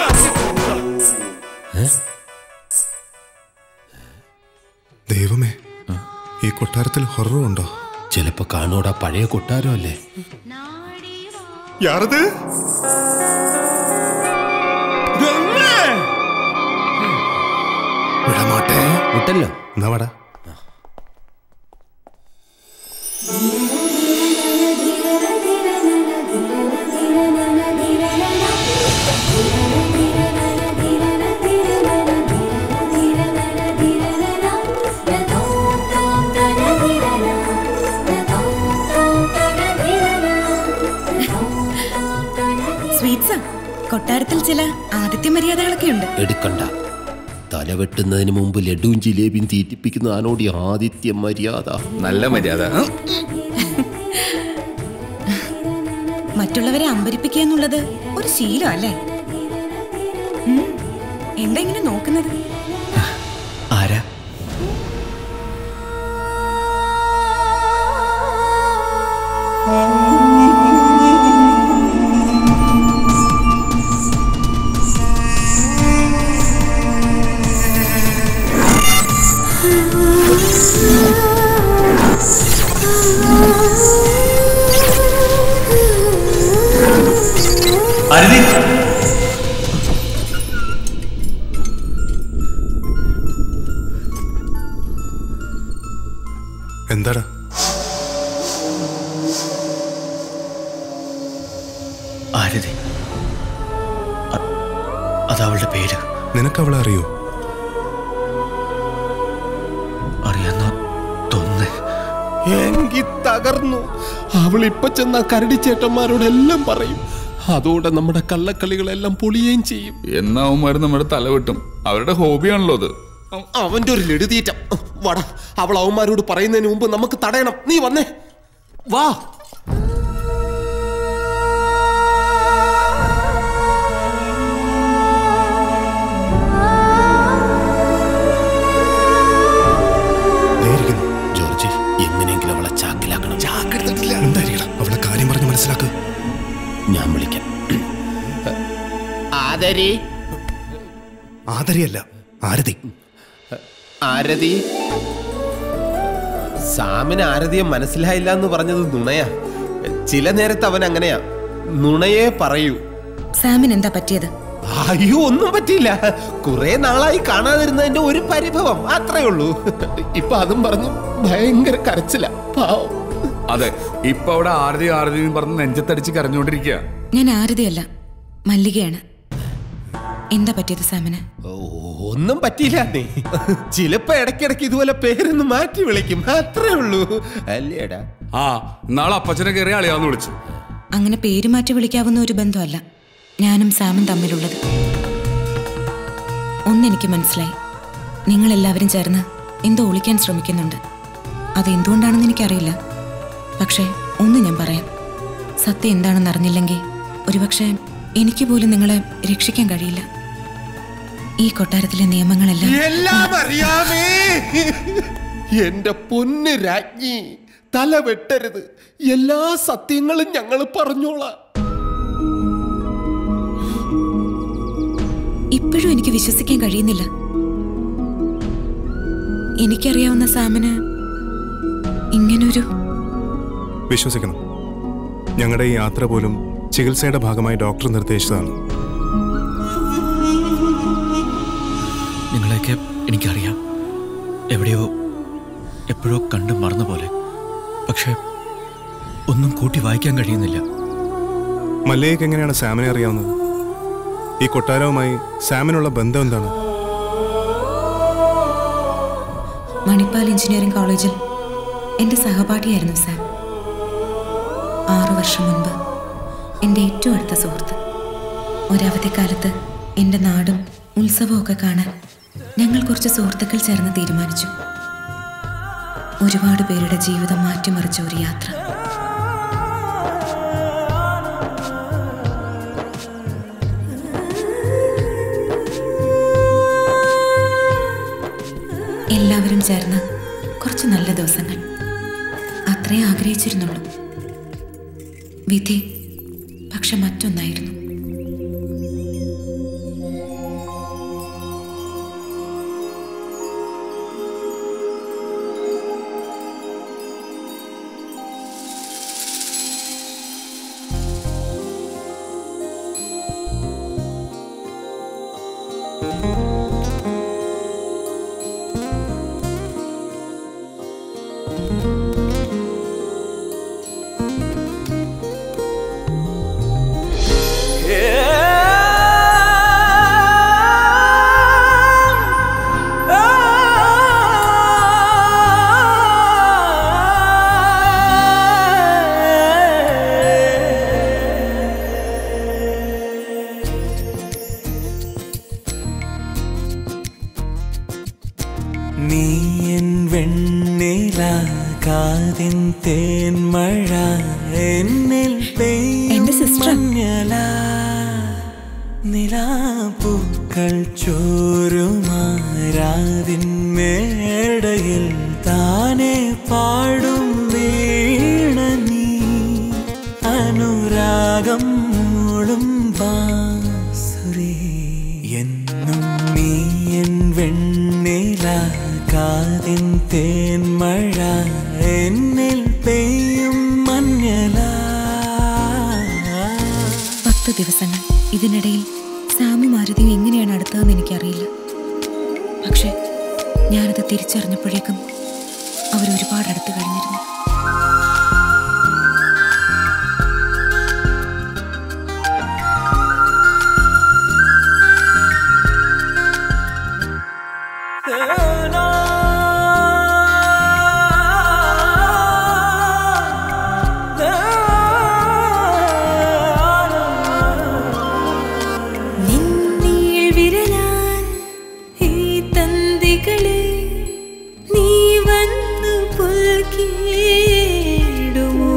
ദൈവമേ ഈ കൊട്ടാരത്തിൽ ഹൊററും ഉണ്ടോ ചിലപ്പോ കാണൂടാ പഴയ കൊട്ടാരം അല്ലേ യാറത് വിടമാട്ടെ വിട്ടല്ലോ എന്നാ വാടാ സ്വീറ്റ്സാ കൊട്ടാരത്തിൽ ചില ആദിത്യ മര്യാദകളൊക്കെ ഉണ്ട് എടുക്കണ്ട തല വെട്ടുന്നതിന് മുമ്പ് ലഡുവും ജിലേബിയും തീറ്റിപ്പിക്കുന്ന ആനോട് ഈ ആദിത്യ മര്യാദ നല്ല മര്യാദ മറ്റുള്ളവരെ അമ്പരിപ്പിക്കുക എന്നുള്ളത് ഒരു ശീലം അല്ലേ ഉം. എന്താ ഇങ്ങനെ നോക്കുന്നത് ആരാ അരുതി എന്താടാ ആരതി അ- അതവളുടെ പേര് നിനക്ക് അവളെ അറിയോ അറിയാന്ന തോന്നുന്നേ എങ്കി തകർന്നു അവൾ ഇപ്പൊ ചെന്ന കരടിച്ചേട്ടന്മാരോടെല്ലാം പറയും അതോടെ നമ്മുടെ കള്ളക്കളികളെല്ലാം പൊളിയുകയും ചെയ്യും എന്നാവുമാര് നമ്മുടെ തല വെട്ടും അവരുടെ ഹോബിയാണല്ലോ അത് അവന്റെ ഒരു ലഡുതീറ്റ വട അവൾ അവന്മാരോട് പറയുന്നതിന് മുമ്പ് നമുക്ക് തടയണം നീ വന്നേ വാ ജോർജ് എങ്ങനെയെങ്കിലും അവളെ ചാക്കിലാക്കണം എന്തായിരിക്കണം അവളെ കാര്യം പറഞ്ഞ് മനസ്സിലാക്കുക ഞാൻ വിളിക്കാം ആദരി ആദരിയല്ല ആരതി ആരതി സാമിന് ആരതിയെ മനസ്സിലായില്ല എന്ന് പറഞ്ഞത് നുണയാ ചില നേരത്ത് അവൻ അങ്ങനെയാ നുണയെ പറയൂ സാമിന് എന്താ പറ്റിയത് അയ്യോ ഒന്നും പറ്റിയില്ല കുറെ നാളായി കാണാതിരുന്നതിന്റെ ഒരു പരിഭവം അത്രേ ഉള്ളൂ ഇപ്പൊ അതും പറഞ്ഞു ഭയങ്കര കരച്ചില്ല പാവം അതെ ഇപ്പൊ അവിടെ ആരതി ആരതി എന്ന് പറഞ്ഞ് നെഞ്ചത്തടിച്ച് കരഞ്ഞുകൊണ്ടിരിക്കുക ഞാൻ ആരതിയല്ല മല്ലികയാണ് എന്താ പറ്റിയത് സാമിന് ഒന്നും പറ്റിയില്ല നീ ചിലപ്പോ ഇടയ്ക്കിടയ്ക്ക് ഇതുപോലെ പേരൊന്ന് മാറ്റി വിളിക്കും അത്രേ ഉള്ളൂ അല്ലേടാ ആ നാളെ അപ്പച്ചനെ കയറി അളിയാന്ന് വിളിച്ചു അങ്ങനെ പേര് മാറ്റി വിളിക്കാവുന്ന ഒരു ബന്ധമല്ല ഞാനും സാമും തമ്മിലുള്ളത് ഒന്നെനിക്ക് മനസ്സിലായി നിങ്ങൾ എല്ലാവരും ചേർന്ന് എന്തോ ഒളിക്കാൻ ശ്രമിക്കുന്നുണ്ട് അതെന്തുകൊണ്ടാണെന്ന് എനിക്കറിയില്ല പക്ഷേ ഒന്ന് ഞാൻ പറയാം സത്യം എന്താണെന്ന് അറിഞ്ഞില്ലെങ്കിൽ ഒരുപക്ഷെ എനിക്ക് പോലും നിങ്ങളെ രക്ഷിക്കാൻ കഴിയില്ല ഈ കൊട്ടാരത്തിലെ നിയമങ്ങളെല്ലാം എല്ലാം അറിയാമേ എന്റെ പൊന്ന് രാജ്ഞി തല വെട്ടരുത് എല്ലാ സത്യങ്ങളും ഞങ്ങൾ പറഞ്ഞോളാം ഇപ്പോഴും എനിക്ക് വിശ്വസിക്കാൻ കഴിയുന്നില്ല എനിക്കറിയാവുന്ന സാമിന് ഇങ്ങനൊരു വിശ്വസിക്കണം ഞങ്ങളുടെ ഈ യാത്ര പോലും ചികിത്സയുടെ ഭാഗമായി ഡോക്ടർ നിർദ്ദേശിച്ചതാണ് നിങ്ങളെയൊക്കെ എനിക്കറിയാം എവിടെയോ എപ്പോഴോ കണ്ട് മറന്ന പോലെ പക്ഷെ ഒന്നും കൂട്ടി വായിക്കാൻ കഴിയുന്നില്ല മല്ലയ്ക്ക് എങ്ങനെയാണ് സാമിനെ അറിയാവുന്നത് ഈ കൊട്ടാരവുമായി സാമിനുള്ള ബന്ധം എന്താണ് മണിപ്പാൽ എഞ്ചിനീയറിംഗ് കോളേജിൽ എൻ്റെ സഹപാഠിയായിരുന്നു സാം ആറു വർഷം മുൻപ് എൻ്റെ ഏറ്റവും അടുത്ത സുഹൃത്ത് ഒരവധിക്കാലത്ത് എൻ്റെ നാടും ഉത്സവമൊക്കെ കാണാൻ ഞങ്ങൾ കുറച്ച് സുഹൃത്തുക്കൾ ചേർന്ന് തീരുമാനിച്ചു ഒരുപാട് പേരുടെ ജീവിതം മാറ്റിമറിച്ച ഒരു യാത്ര എല്ലാവരും ചേർന്ന് കുറച്ച് നല്ല ദിവസങ്ങൾ അത്രേ ആഗ്രഹിച്ചിരുന്നുള്ളൂ വിധി പക്ഷെ മറ്റൊന്നായിരുന്നു നീ എൻ വെണ്ണില കാതിൻ തേൻമഴ എന്നിൽ എന്റെ സിസ്റ്റർ നിലാപ്പൂക്കൾ ചോരുമാരാതിൻ മേടയിൽ താനെ പാടും വീണ നീ അനുരാഗം മൂളും ബാസുരേ എന്നും നീ എൻ വെണ്ണില കാതിൻ തേൻമഴ എന്നിൽ പെയ്യും മഞ്ഞല പത്ത് ദിവസങ്ങൾ ഇതിനിടയിൽ സാമും മാരുതിയും എങ്ങനെയാണ് അടുത്തതെന്ന് എനിക്കറിയില്ല പക്ഷേ ഞാനത് തിരിച്ചറിഞ്ഞപ്പോഴേക്കും അവർ ഒരുപാട് അടുത്ത് കഴിഞ്ഞിരുന്നു നിന്നിൽ വിരലാൻ ഈ തന്തികളെ നീ വന്നു പുൽകിടുമോ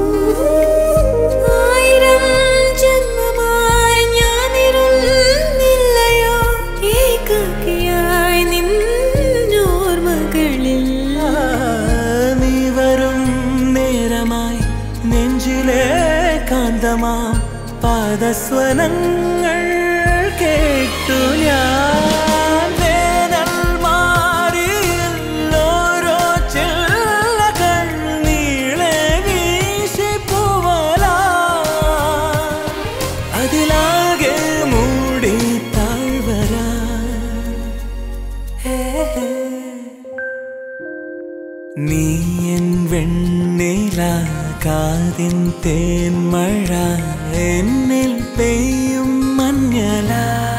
ആയിരം ജന്മമായി ഞാനിരുന്നില്ലയോ ഏകാക്കിയായി നിന്നോർമകളിൽ നീ വരും നേരമായി നെഞ്ചിലെ കാന്തമാം പാദസ്വനങ്ങൾ കേട്ടു ഞാൻ വേനൽ മാറിയിൽ ഓരോ ചില്ലകൾ നീളെ വീശി പൂവലാ അതിലാകെ മൂടി നീ എൻ വെണ്ണില കാതിൻ തേന്മഴ എന്നിൽ പെയ്യും മഞ്ഞല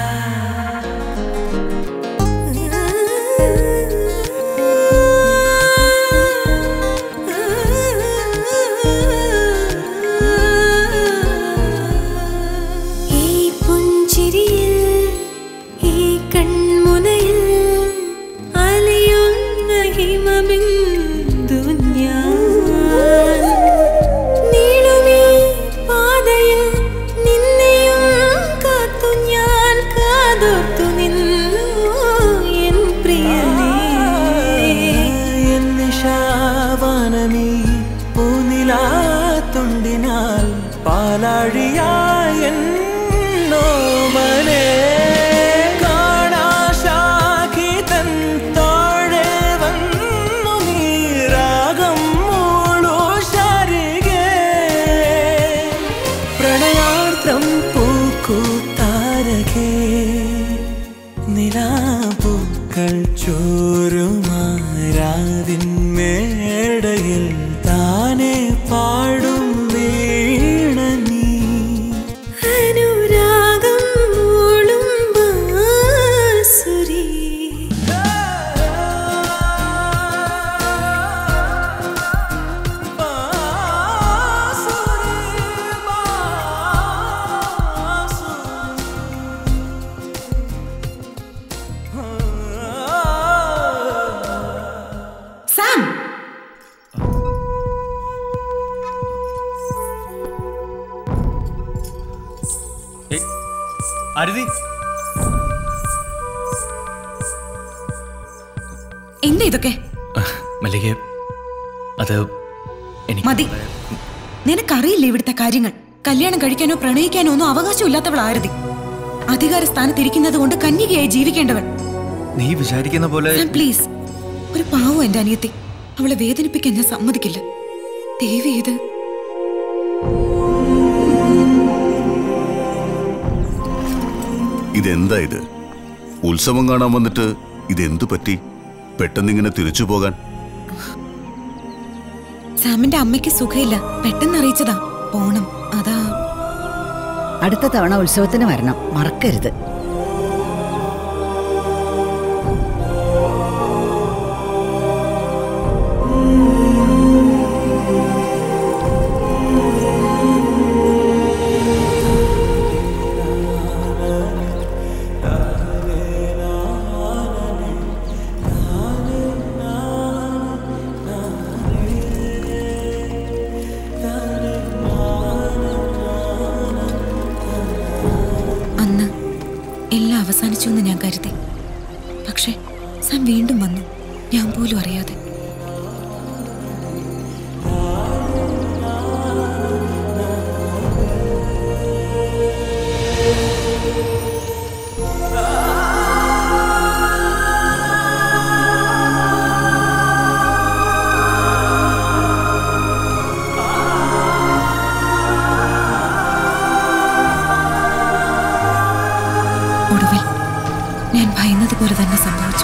ഈ പുഞ്ചിരിയിൽ ഈ കൺമുനയിൽ അലയുന്ന ഹിമബിന്ദു ഞാൻ നീളുമീ പാതയിൽ നിന്നെയും കാത്തു ഞാൻ കാതോർത്തു നിന്നു എൻ പ്രിയനേ എൻ നിശാവാനമീ പൂനിലാത്തുണ്ടിനാൽ പാലാഴിയായൻ നോമനെ കാണാശാഖിതൻ താഴെ വന്നു നീരാഗം മൂളു ശരികെ പ്രണയാർദ്രം പൂക്കൂത്താരകേ നിലാപൂക്കൾ ചോരുമാരാതിൻ മേടയിൽ താനെ പാടും വീണ നീ അനുരാഗം മൂളും ബാസുരി സാം അരുതി എന്താ ഇതൊക്കെ മല്ലിക അത് എനിക്ക് മതി നിനക്കറിയില്ല ഇവിടുത്തെ കാര്യങ്ങൾ കല്യാണം കഴിക്കാനോ പ്രണയിക്കാനോ ഒന്നും അവകാശമില്ലാത്തവളാരതി അധികാര സ്ഥാനത്തിരിക്കുന്നത് കൊണ്ട് കന്യകയായി ജീവിക്കേണ്ടവൻ നീ വിചാരിക്കുന്ന പോലെ സാം പ്ലീസ് ഒരു പാവം എന്റെ അനിയത്തി അവളെ വേദനിപ്പിക്കാൻ ഞാൻ സമ്മതിക്കില്ല ദേവി ഇത് ഇതെന്താ ഇത് ഉത്സവം കാണാൻ വന്നിട്ട് ഇതെന്തു പറ്റി പെട്ടെന്നിങ്ങനെ തിരിച്ചു പോകാൻ സാമിന്റെ അമ്മയ്ക്ക് സുഖമില്ല പെട്ടെന്ന് അറിയിച്ചതാ പോണം അതാ അടുത്ത തവണ ഉത്സവത്തിന് വരണം മറക്കരുത് അന്ന് എല്ലാം അവസാനിച്ചു എന്ന് ഞാൻ കരുതി പക്ഷെ സാം വീണ്ടും വന്നു ഞാൻ പോലും അറിയാതെ ഒടുവിൽ ഞാൻ ഭയന്നത് പോലെ തന്നെ സംഭവിച്ചു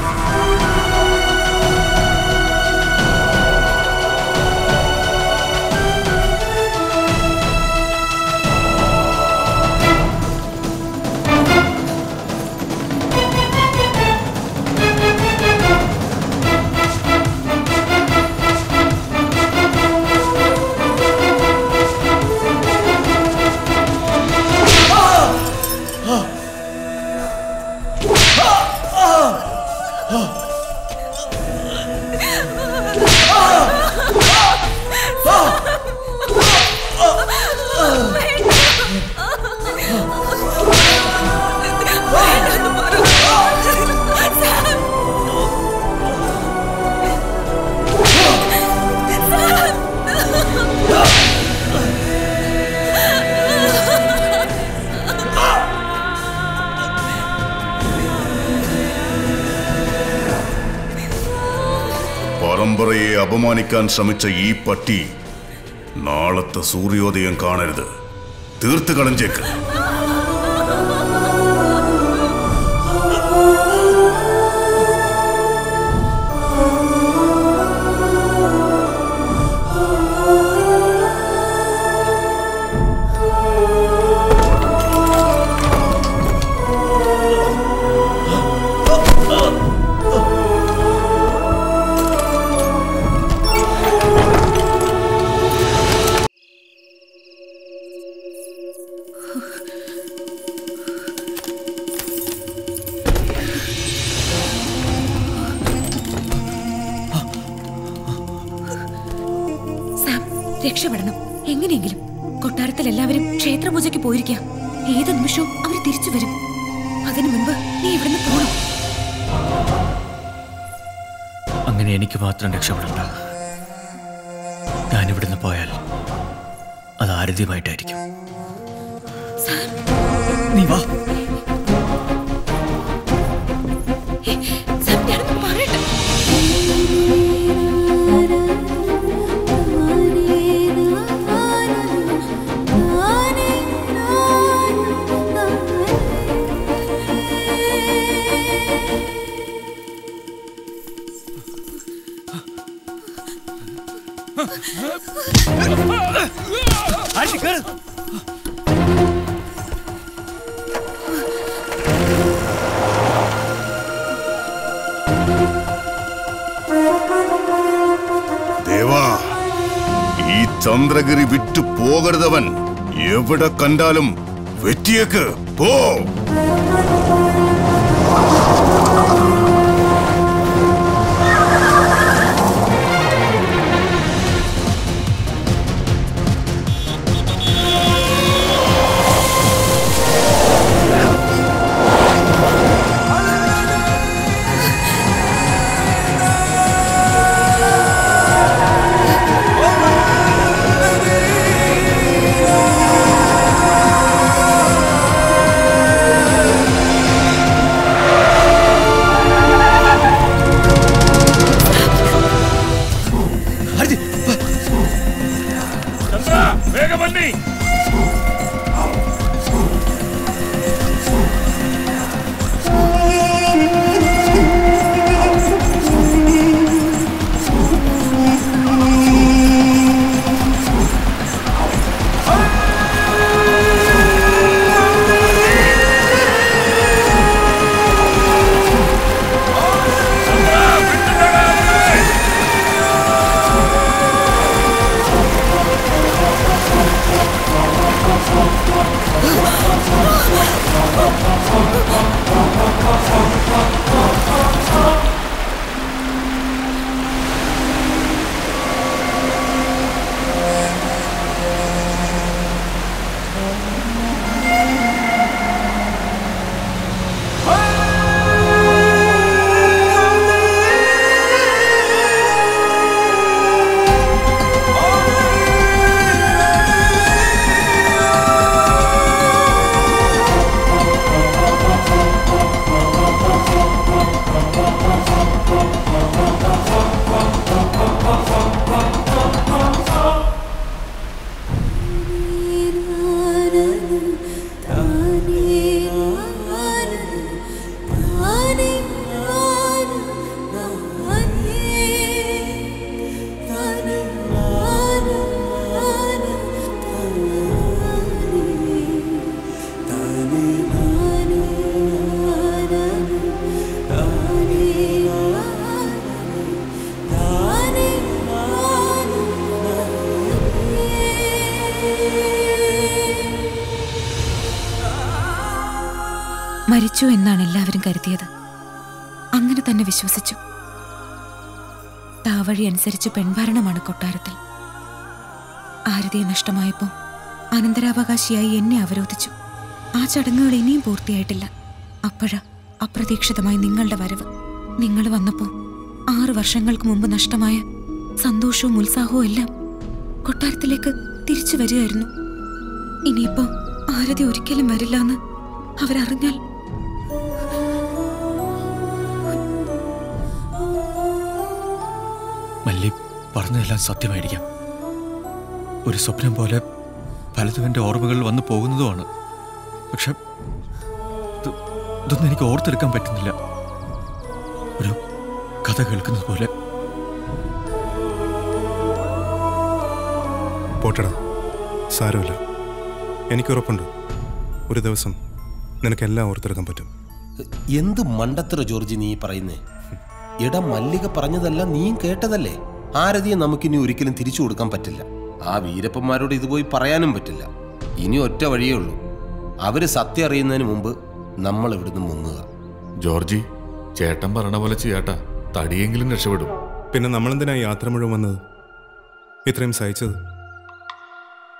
പരമ്പരയെ അപമാനിക്കാൻ ശ്രമിച്ച ഈ പട്ടി നാളത്തെ സൂര്യോദയം കാണരുത് തീർത്ത് കളഞ്ചേക്ക് ആ രക്ഷപ്പെടണം എങ്ങനെയെങ്കിലും കൊട്ടാരത്തിൽ എല്ലാവരും ക്ഷേത്രപൂജയ്ക്ക് പോയിരിക്കാം ഏത് നിമിഷവും അവർ തിരിച്ചു വരും അതിനു മുൻപ് നീ ഇവിടുന്ന് പോണം അങ്ങനെ എനിക്ക് മാത്രം രക്ഷപ്പെടണ്ട ഞാൻ ഇവിടുന്ന് പോയാൽ അത് ആരതിയുമായിട്ടായിരിക്കും നീ വാ സാർ, ഞാനൊന്ന് പറയട്ടെ ദേവാ ഈ ചന്ദ്രഗിരി വിട്ടു പോകരുതവൻ എവിടെ കണ്ടാലും വെറ്റിയേക്ക് പോ വേഗം വന്നി മരിച്ചു എന്നാണ് എല്ലാവരും കരുതിയത് അങ്ങനെ തന്നെ വിശ്വസിച്ചു താവഴി അനുസരിച്ച് പെൺഭരണമാണ് കൊട്ടാരത്തിൽ ആരതിയെ നഷ്ടമായപ്പോൾ അനന്തരാവകാശിയായി എന്നെ അവരോധിച്ചു ആ ചടങ്ങുകൾ ഇനിയും പൂർത്തിയായിട്ടില്ല അപ്പോഴാ അപ്രതീക്ഷിതമായി നിങ്ങളുടെ വരവ് നിങ്ങൾ വന്നപ്പോൾ ആറു വർഷങ്ങൾക്ക് മുമ്പ് നഷ്ടമായ സന്തോഷവും ഉത്സാഹവും എല്ലാം കൊട്ടാരത്തിലേക്ക് തിരിച്ചു വരികയായിരുന്നു ഇനിയിപ്പോ ആരതി ഒരിക്കലും വരില്ല എന്ന് അവരറിഞ്ഞാൽ മല്ലി പറഞ്ഞതെല്ലാം സത്യമായിരിക്കാം ഒരു സ്വപ്നം പോലെ പലതും എൻ്റെ ഓർമ്മകളിൽ വന്നു പോകുന്നതുമാണ് പക്ഷെ ഇത് ഇതൊന്നും എനിക്ക് ഓർത്തെടുക്കാൻ പറ്റുന്നില്ല ഒരു കഥ കേൾക്കുന്നത് പോലെ പോട്ടടാ സാരമില്ല എനിക്കുറപ്പുണ്ട് ഒരു ദിവസം നിനക്കെല്ലാം ഓർത്തെടുക്കാൻ പറ്റും എന്ത് മണ്ടത്തര ജോർജി നീ പറയുന്നേ എടാ മല്ലിക പറഞ്ഞതെല്ലാം നീയും കേട്ടതല്ലേ ആരതിയെ നമുക്കിനി ഒരിക്കലും തിരിച്ചു കൊടുക്കാൻ പറ്റില്ല ആ വീരപ്പന്മാരോട് ഇത് പോയി പറയാനും പറ്റില്ല ഇനി ഒറ്റ വഴിയേ ഉള്ളൂ അവര് സത്യം അറിയുന്നതിന് മുമ്പ് നമ്മൾ ഇവിടുന്ന് മുങ്ങുക ജോർജി ചേട്ടൻ പറഞ്ഞ പോലെ ചെയ്യാട്ടാ തടിയെങ്കിലും രക്ഷപ്പെടും പിന്നെ നമ്മളെന്തിനാ യാത്ര മുഴുവൻ വന്നത് ഇത്രയും സഹിച്ചത്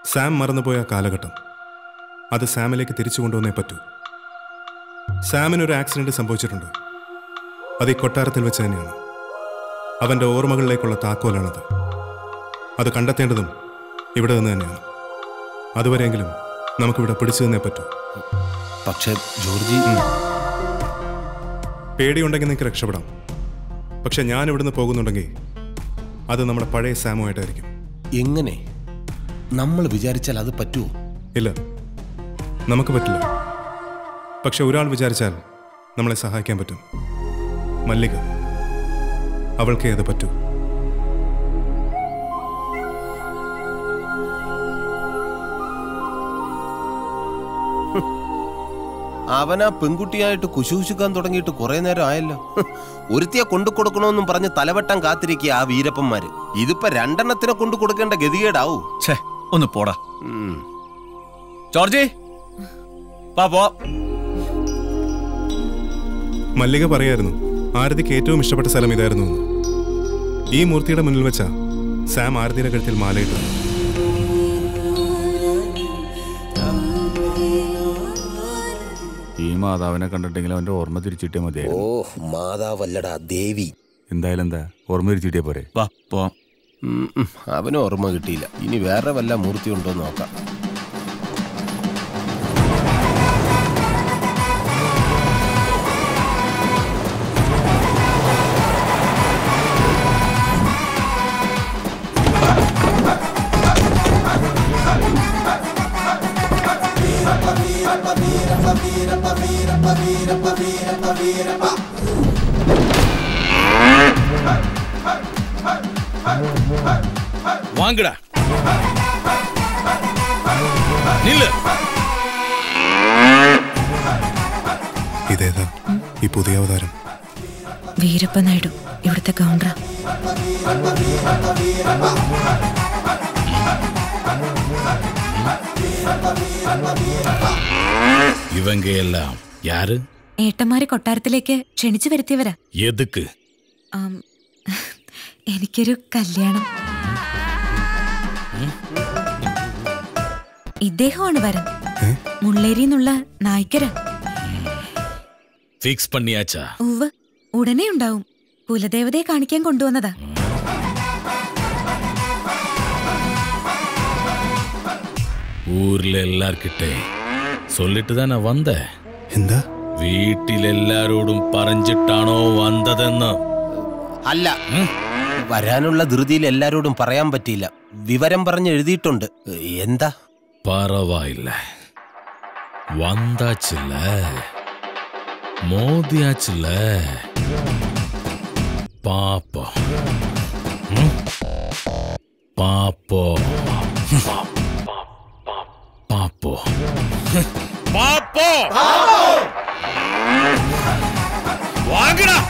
സാം മറന്നുപോയ ആ കാലഘട്ടം അത് സാമിലേക്ക് തിരിച്ചു കൊണ്ടുവന്നേ പറ്റൂ സാമിനൊരു ആക്സിഡന്റ് സംഭവിച്ചിട്ടുണ്ട് അത് ഈ കൊട്ടാരത്തിൽ വെച്ച് തന്നെയാണ് അവന്റെ ഓർമ്മകളിലേക്കുള്ള താക്കോലാണത് അത് കണ്ടെത്തേണ്ടതും ഇവിടെ നിന്ന് തന്നെയാണ് അതുവരെയെങ്കിലും നമുക്കിവിടെ പിടിച്ചു തന്നേ പറ്റൂ പക്ഷേ ജോർജി പേടിയുണ്ടെങ്കിൽ നിങ്ങൾക്ക് രക്ഷപ്പെടാം പക്ഷെ ഞാൻ ഇവിടുന്ന് പോകുന്നുണ്ടെങ്കിൽ അത് നമ്മുടെ പഴയ സാമുമായിട്ടായിരിക്കും എങ്ങനെ നമ്മൾ വിചാരിച്ചാൽ അത് പറ്റുമോ ഇല്ല നമുക്ക് പറ്റില്ല പക്ഷെ ഒരാൾ വിചാരിച്ചാൽ നമ്മളെ സഹായിക്കാൻ പറ്റും മല്ലിക അവൾക്കേ അത് പറ്റൂ അവൻ ആ പെൺകുട്ടിയായിട്ട് കുശൂശിക്കാൻ തുടങ്ങിയിട്ട് കുറെ നേരം ആയല്ലോ ഹ്, ഒരുത്തിയെ കൊണ്ടു കൊടുക്കണമെന്നും പറഞ്ഞ് തലവട്ടം കാത്തിരിക്കുക ആ വീരപ്പന്മാര് ഇതിപ്പോ രണ്ടെണ്ണത്തിനെ കൊണ്ടു കൊടുക്കേണ്ട ഗതികേടാവൂ ഛേ ഒന്ന് പോടാ ജോർജി വാ പോ മല്ലിക പറയായിരുന്നു ആരതിക്ക് ഏറ്റവും ഇഷ്ടപ്പെട്ട സ്ഥലം ഇതായിരുന്നു എന്ന്. ഈ മൂർത്തിയുടെ മുന്നിൽ വെച്ചാ സാം ആരതിയുടെ കഴുത്തിൽ മാലയിട്ടു ഈ മാതാവിനെ കണ്ടിട്ടെങ്കിലും അവന്റെ ഓർമ്മ തിരിച്ചിട്ടേ മതിയായിരുന്നു ഓ മാതാവല്ലടാ ദേവി എന്തായാലും എന്താ ഓർമ്മ തിരിച്ചിട്ടേ പോരെ വാ പോ ഉം, ഉം, അവന് ഓർമ്മ കിട്ടിയില്ല ഇനി വേറെ വല്ല മൂർത്തി ഉണ്ടോ എന്ന് നോക്കാം வாங்கடா நில்லு ഇതേതാ ഈ പുതിയ അവതാരം വീരപ്പ നായിഡു ഇവിടുത്തെ കൗണ്ടറാ இவங்க எல்லாம் யாரு ഏട്ടന്മാരെ കൊട്ടാരത്തിലേക്ക് ക്ഷണിച്ചു വരുത്തിയവരാ எதுக்கு ആം, എനിക്കൊരു കല്യാണം ഇദ്ദേഹമാണ് വരൻ മുള്ളേരിന്നുള്ള നായ്ക്കര ஃபிக்ஸ் பண்ணியாச்சா ഉവ് ഉടനെ ഉണ്ടാവും കുലദേവതയെ കാണിക്കാൻ കൊണ്ടുവന്നതാ ஊர்ல எல்லார்கிட்டே சொல்லிட்டு தான் நான் வந்தேன் എന്താ വീട്ടിലെല്ലാരോടും പറഞ്ഞിട്ടാണോ വന്നതെന്ന് അല്ല വരാനുള്ള ധൃതിയിൽ എല്ലാരോടും പറയാൻ പറ്റിയില്ല വിവരം പറഞ്ഞ് എഴുതിയിട്ടുണ്ട് എന്താ பரவாயில்ல வந்தாச்சுல்ல மோதியாச்சுல்ல பாப்போம் ம்? பாப்போம் பாப்போம் பாப்போம் வாங்கடா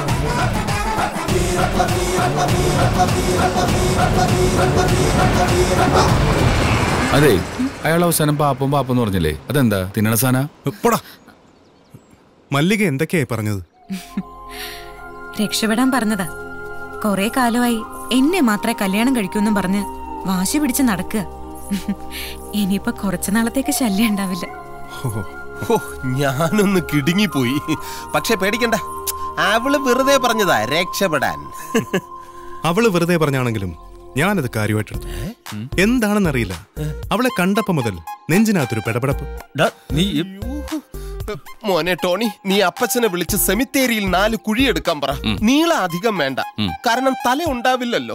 അതെ അയാൾ അവസാനം പാപ്പം പാപ്പം എന്ന് പറഞ്ഞില്ലേ അതെന്താ തിന്നണ സാന പോടാ മല്ലിക എന്തൊക്കെയായി പറഞ്ഞത് രക്ഷപ്പെടാൻ പറഞ്ഞതാ കൊറേ കാലമായി എന്നെ മാത്രമേ കല്യാണം കഴിക്കൂന്നും പറഞ്ഞ് വാശി പിടിച്ച് നടക്കുക ഇനിയിപ്പൊ കുറച്ചു നാളത്തേക്ക് ശല്യം ഉണ്ടാവില്ല ഹോ, ഞാനൊന്ന് കിടുങ്ങിപ്പോയി പക്ഷെ പേടിക്കണ്ട അവള് വെറുതെ പറഞ്ഞതാ രക്ഷപ്പെടാൻ അവള് വെറുതെ പറഞ്ഞാണെങ്കിലും ഞാനത് കാര്യമായിട്ടെടുത്തു എന്താണെന്നറിയില്ല അവളെ കണ്ടപ്പോ മുതൽ നെഞ്ചിനകത്തൊരു പെടപെടപ്പ് നീ മോനെ ടോണി നീ അപ്പച്ചനെ വിളിച്ച് സെമിത്തേരിയിൽ നാല് കുഴിയെടുക്കാൻ പറ നീള അധികം വേണ്ട കാരണം തല ഉണ്ടാവില്ലല്ലോ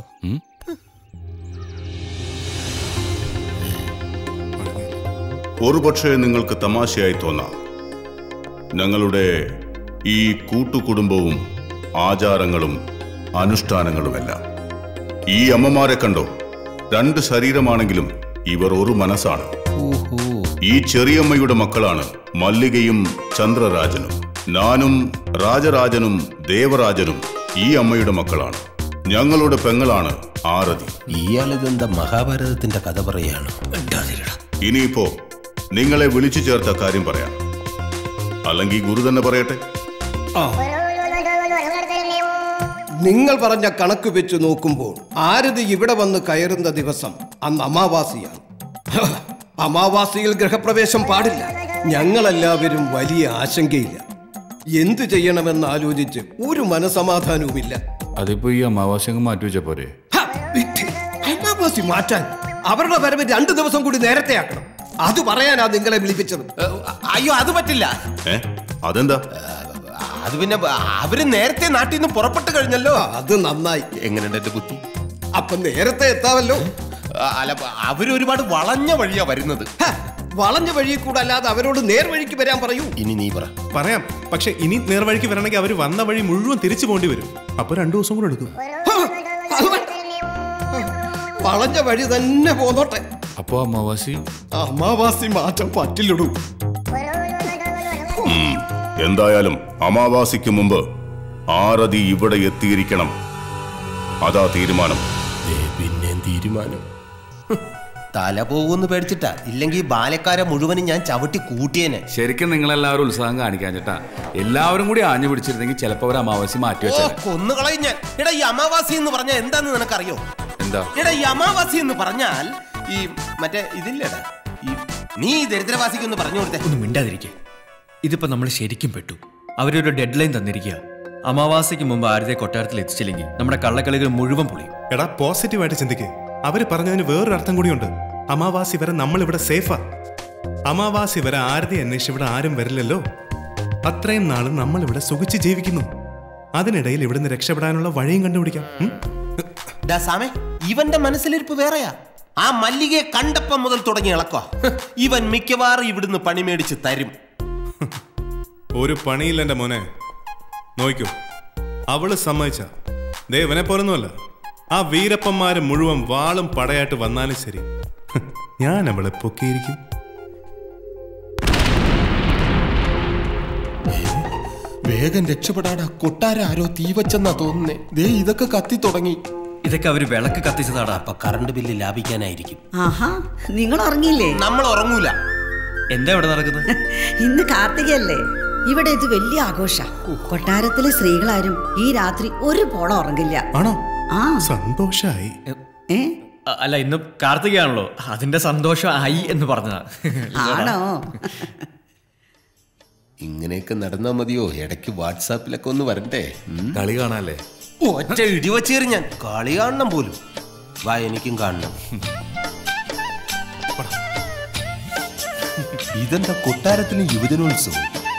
ഒരുപക്ഷെ നിങ്ങൾക്ക് തമാശയായി തോന്നാം ഞങ്ങളുടെ ഈ കൂട്ടുകുടുംബവും ആചാരങ്ങളും അനുഷ്ഠാനങ്ങളുമെല്ലാം ഈ അമ്മമാരെ കണ്ടോ രണ്ട് ശരീരമാണെങ്കിലും ഇവർ ഒരു മനസ്സാണ് ഈ ചെറിയമ്മയുടെ മക്കളാണ് മല്ലികയും ചന്ദ്രരാജനും ഞാനും രാജരാജനും ദേവരാജനും ഈ അമ്മയുടെ മക്കളാണ് ഞങ്ങളുടെ പെങ്ങളാണ് ആരതി ഇയാളിതെന്താ മഹാഭാരതത്തിന്റെ കഥ പറയാണ് ഇനിയിപ്പോ നിങ്ങളെ വിളിച്ചു ചേർത്ത കാര്യം പറയാം അല്ലെങ്കിൽ ഗുരു തന്നെ പറയട്ടെ നിങ്ങൾ പറഞ്ഞ കണക്ക് വെച്ച് നോക്കുമ്പോൾ ആരതി ഇവിടെ വന്ന് കയറുന്ന ദിവസം അന്ന് അമാവാസിയാണ് അമാവാസിയിൽ ഗ്രഹപ്രവേശം പാടില്ല ഞങ്ങളെല്ലാവരും വലിയ ആശങ്കയില്ല എന്തു ചെയ്യണമെന്ന് ആലോചിച്ച് ഒരു മനസമാധാനവുമില്ല അതിപ്പോ ഈ അമാവാസ്യ അങ്ങ് മാറ്റി വെച്ച പോരെ ഹ, വിട്ടി. അമാവാസി മാറ്റാൻ അവരുടെ വരവ് രണ്ടു ദിവസം കൂടി നേരത്തെ ആക്കണം അത് പറയാനാ നിങ്ങളെ വിളിപ്പിച്ചത് അയ്യോ അത് പറ്റില്ല ഏ അതെന്താ അത് പിന്നെ അവര് നേരത്തെ നാട്ടിൽ നിന്ന് പുറപ്പെട്ടു കഴിഞ്ഞല്ലോ അത് നന്നായി എങ്ങനെയുണ്ട് എന്റെ ബുദ്ധി അപ്പൊ നേരത്തെ എത്താമല്ലോ ആ, അല്ല അവര് ഒരുപാട് വളഞ്ഞ വഴിയാ വരുന്നത് ഹ, വളഞ്ഞ വഴി കൂടെ അല്ലാതെ അവരോട് നേർവഴിക്ക് വരാൻ പറയൂ ഇനി നീ പറ പറയാം പക്ഷെ ഇനി നേർവഴിക്ക് വരണമെങ്കിൽ അവർ വന്ന വഴി മുഴുവൻ തിരിച്ചു പോകേണ്ടി വരും അപ്പൊ രണ്ടു ദിവസം കൂടെ എടുക്കും അത് വേണ്ട. വളഞ്ഞ വഴി തന്നെ പോന്നോട്ടെ അപ്പോ അമാവാസി അമാവാസി മാറ്റം പറ്റില്ലടൂ ഉം. എന്തായാലും അമാവാസിക്ക് മുമ്പ് ആരതി ഇവിടെ എത്തിയിരിക്കണം അതാ തീരുമാനം പിന്നെ തീരുമാനം തല പോകുമെന്ന് പേടിച്ചിട്ടാ ഇല്ലെങ്കിൽ ബാലക്കാരെ മുഴുവനും ഞാൻ ചവിട്ടി കൂട്ടിയേനെ ശരിക്കും നിങ്ങൾ എല്ലാവരും ഉത്സാഹം കാണിക്കാൻ ചേട്ടാ എല്ലാവരും കൂടി ആഞ്ഞു പിടിച്ചിരുന്നെങ്കിൽ ചിലപ്പോ ഒരു അമാവാസി മാറ്റി ഓ വെച്ചാൽ കൊന്നുകളയും ഞാൻ എടാ ഈ അമാവാസി എന്ന് പറഞ്ഞാൽ എന്താന്ന് നിനക്കറിയോ എന്താ എടാ ഈ അമാവാസി എന്ന് പറഞ്ഞാൽ ഈ മറ്റേ ഇതില്ലടാ ഈ നീ ഈ ദരിദ്രവാസിക്ക് ഒന്ന് പറഞ്ഞു കൊടുത്തേ ഒന്ന് മിണ്ടാതിരിക്കെ ഇതിപ്പോ നമ്മൾ ശരിക്കും പെട്ടു അവരൊരു ഡെഡ് ലൈൻ തന്നിരിക്കുക അമാവാസിക്ക് മുമ്പ് ആരതെ കൊട്ടാരത്തിൽ എത്തിച്ചില്ലെങ്കിൽ നമ്മുടെ കള്ളക്കളികൾ മുഴുവൻ പൊളിയും എടാ പോസിറ്റീവായിട്ട് ചിന്തിക്ക് അവര് പറഞ്ഞതിന് വേറൊരു അർത്ഥം കൂടിയുണ്ട് അമാവാസി വരെ നമ്മൾ ഇവിടെ സേഫാ അമാവാസി വരെ ആരതി അന്വേഷിച്ച് ഇവിടെ ആരും വരില്ലല്ലോ അത്രയും നാള് നമ്മൾ ഇവിടെ സുഖിച്ച് ജീവിക്കുന്നു അതിനിടയിൽ ഇവിടുന്ന് രക്ഷപ്പെടാനുള്ള വഴിയും കണ്ടുപിടിക്കാം ഉം? ഡാ സാമേ ഇവന്റെ മനസ്സിലിരിപ്പ് വേറെയാ ആ മല്ലികയെ കണ്ടപ്പം മുതൽ തുടങ്ങി ഇളക്കോ ഇവൻ മിക്കവാറും ഇവിടുന്ന് പണി മേടിച്ച് തരും ഒരു പണിയില്ല എന്റെ മോനെ നോക്കൂ അവള് സമ്മതിച്ച ദേവനെ പോലൊന്നുമല്ല ആ വീരപ്പന്മാര് മുഴുവൻ വാളും പടയായിട്ട് വന്നാലും ശരി ഞാൻ അവളെ പൊക്കിയിരിക്കും വേഗം രക്ഷപ്പെടാടാ കൊട്ടാര ആരോ തീ വെച്ചെന്നാ തോന്നുന്നേ ദേ ഇതൊക്കെ കത്തി തുടങ്ങി ഇതൊക്കെ അവര് വിളക്ക് കത്തിച്ചതാടാ അപ്പൊ കറണ്ട് ബില്ല് ലാഭിക്കാനായിരിക്കും ആഹാ നിങ്ങൾ ഉറങ്ങിയില്ലേ നമ്മൾ ഉറങ്ങൂല എന്താ ഇവിടെ നടക്കുന്നത് ഇന്ന് കാർത്തികയല്ലേ ഇവിടെ ഇത് വലിയ ആഘോഷ കൊട്ടാരത്തിലെ സ്ത്രീകളാരും ഈ രാത്രി ഒരു പോളം ഉറങ്ങില്ല ആണോ ആ സന്തോഷായി ഏ അ- അല്ല ഇന്ന് കാർത്തികയാണല്ലോ അതിന്റെ സന്തോഷം ആയി എന്ന് പറഞ്ഞതാ ആണോ ഇങ്ങനെയൊക്കെ നടന്നാ മതിയോ ഇടയ്ക്ക് വാട്സാപ്പിലൊക്കെ ഒന്ന് വരണ്ടേ ഉം? കളി കാണാല്ലേ ഒറ്റ ഇടിവച്ചേറി ഞാൻ കളി കാണണം പോലും വാ എനിക്കും കാണണം ഇതെന്താ കൊട്ടാരത്തിന് യുവജനോത്സവം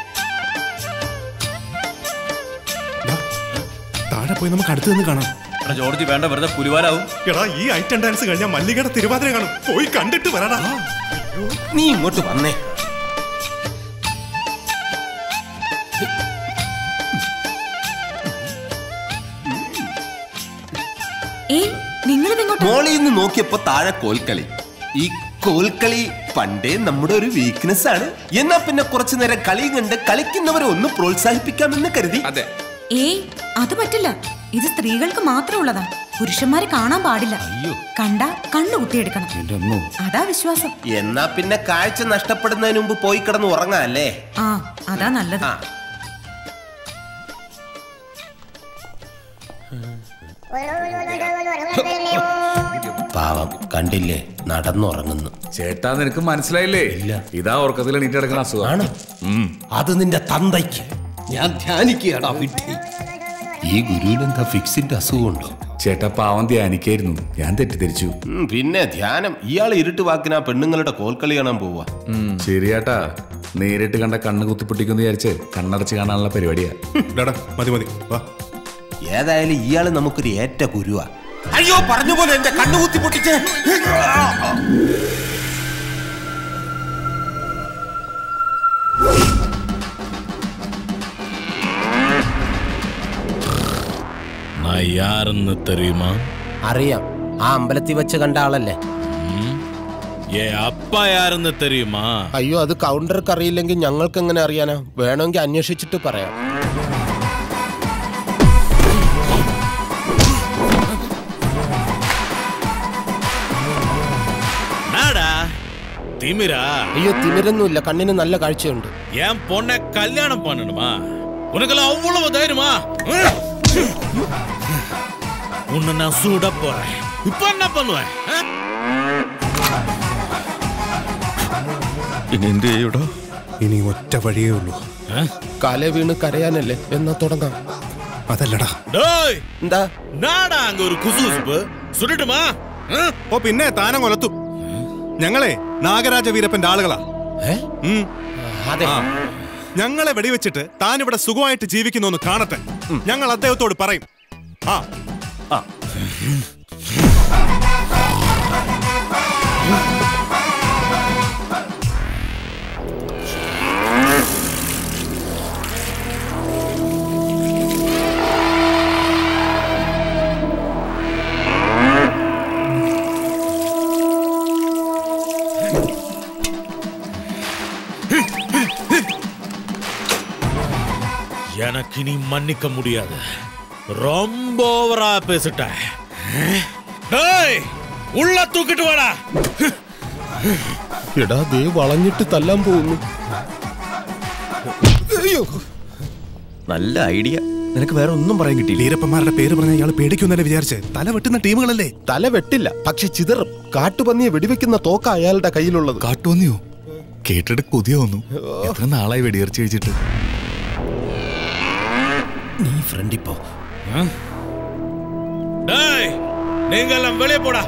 താഴെ പോയി നമുക്ക് അടുത്ത് നിന്ന് കാണാം എടാ ജോർജ് വേണ്ട വെറുതെ പുലിവാരാവും എടാ ഈ ഐറ്റം ഡാൻസ് കഴിഞ്ഞാൽ മല്ലികയുടെ തിരുവാതിര കാണും പോയി കണ്ടിട്ട് വരാടാ നീ ഇങ്ങോട്ട് വന്നേ ഏയ് നിങ്ങളിത് എങ്ങോട്ടാ മോളിൽ നിന്ന് നോക്കിയപ്പോ താഴെ കോൽക്കളി ഈ കോൽക്കളി പണ്ടേ നമ്മുടെ ഒരു വീക്ക്നെസ് ആണ് എന്നാ പിന്നെ കുറച്ചു നേരം കളി കണ്ട് കളിക്കുന്നവരെ ഒന്ന് പ്രോത്സാഹിപ്പിക്കാമെന്ന് കരുതി അതെ ഏയ് അത് പറ്റില്ല ഇത് സ്ത്രീകൾക്ക് മാത്രമുള്ളതാ പുരുഷന്മാര് കാണാൻ പാടില്ല കണ്ട കണ്ണു കുത്തിയെടുക്കണം അതാ വിശ്വാസം എന്നാ പിന്നെ കാഴ്ച നഷ്ടപ്പെടുന്നതിന് മുമ്പ് പോയി കിടന്ന് ഉറങ്ങാല്ലേ ആ അതാ നല്ലത് പാവം കണ്ടില്ലേ നടന്നുറങ്ങുന്നു ചേട്ടാ നിനക്ക് മനസ്സിലായില്ലേ ഇല്ല ഇതാ ഉറക്കത്തിൽ എണീറ്റ് കിടക്കുന്ന അസുഖം ഉം. അത് നിന്റെ തന്തയ്ക്ക് ഞാൻ ധ്യാനിക്കുകയാടാ വിഡ്ഢി ഈ ഗുരുവിനെന്താ ഫിക്സിന്റെ അസുഖമുണ്ടോ ചേട്ടാ പാവം ധ്യാനിക്കായിരുന്നു ഞാൻ തെറ്റിദ്ധരിച്ചു ഉം, പിന്നെ ധ്യാനം ഇയാൾ ഇരുട്ട് വാക്കിനാ പെണ്ണുങ്ങളുടെ കോൽക്കളി കാണാൻ പോവാ ശരിയാട്ടാ നേരിട്ട് കണ്ട കണ്ണ് കുത്തിപ്പൊട്ടിക്കുന്നു വിചാരിച്ച് കണ്ണടച്ച് കാണാനുള്ള പരിപാടിയാ മതി മതി വാ ഏതായാലും ഇയാള് നമുക്കൊരു ഏറ്റ ഗുരുവാ അയ്യോ പറഞ്ഞ പോലെ എന്റെ കണ്ണു കുത്തി പൊട്ടിച്ച് நான் யாருன்னு தெரியுமா അറിയാം ആ അമ്പലത്തിൽ വെച്ച് കണ്ട ആളല്ലേ என் அப்பா யாருன்னு தெரியுமா അയ്യോ അത് കൗണ്ടർക്ക് അറിയില്ലെങ്കിൽ ഞങ്ങൾക്ക് എങ്ങനെ അറിയാനാ വേണമെങ്കിൽ അന്വേഷിച്ചിട്ട് പറയാം நாடா திமிரா അയ്യോ തിമിരൊന്നുമില്ല കണ്ണിന് നല്ല കാഴ്ചയുണ്ട് என் பொண்ணை கல்யாணம் பண்ணணுமா உனக்கெல்லாம் அவ்வளவு தைரியமா ம்? உன்னை நான் சூட போறேன் இப்ப என்ன பண்ணுவேன் ஆ? ഇനി എന്ത് ചെയ്യൂടാ ഇനി ഒറ്റ വഴിയേ ഉള്ളൂ കാല വീണ് കരയാനല്ലേ എന്നാ തുടങ്ങാം അതല്ലടാ டேய் എന്താ நாடா அங்க ஒரு குசுகுசுப்பு சொல்லட்டுமா ഓ പിന്നെ താനം കൊലത്തും ഞങ്ങളെ നാഗരാജ വീരപ്പന്റെ ആളുകളാ ഉം. ആ. ഞങ്ങളെ വെടിവെച്ചിട്ട് താൻ ഇവിടെ സുഖമായിട്ട് ജീവിക്കുന്നു കാണട്ടെ ഞങ്ങൾ അദ്ദേഹത്തോട് പറയും ആ ആ எனக்கு நீ மன்னிக்க முடியாது ரொம்ப ஓவரா பேசிட்ட டேய் உள்ள தூக்கிட்டு வாடா എടാ ദേ വളഞ്ഞിട്ട് തല്ലാൻ പോകുന്നു നല്ല ഐഡിയ നിനക്ക് വേറെ ഒന്നും പറയാൻ കിട്ടിയില്ല വീരപ്പന്മാരുടെ പേര് പറഞ്ഞ ഇയാൾ പേടിക്കുന്നല്ലേ വിചാരിച്ചേ തല വെട്ടുന്ന ടീമുകളല്ലേ തല വെട്ടില്ല പക്ഷെ ചിതറും കാട്ടുപന്നിയെ വെടിവെക്കുന്ന തോക്ക അയാളുടെ കയ്യിലുള്ളത് കാട്ടുപന്നിയോ കേട്ടിട്ട് കൊതിയ വന്നു എത്ര നാളായി വെടിയിറച്ചി കഴിച്ചിട്ട് நீ ஃப்ரெண்ட் இப்போ டேய் நீங்க எல்லாம் வெளியே போடா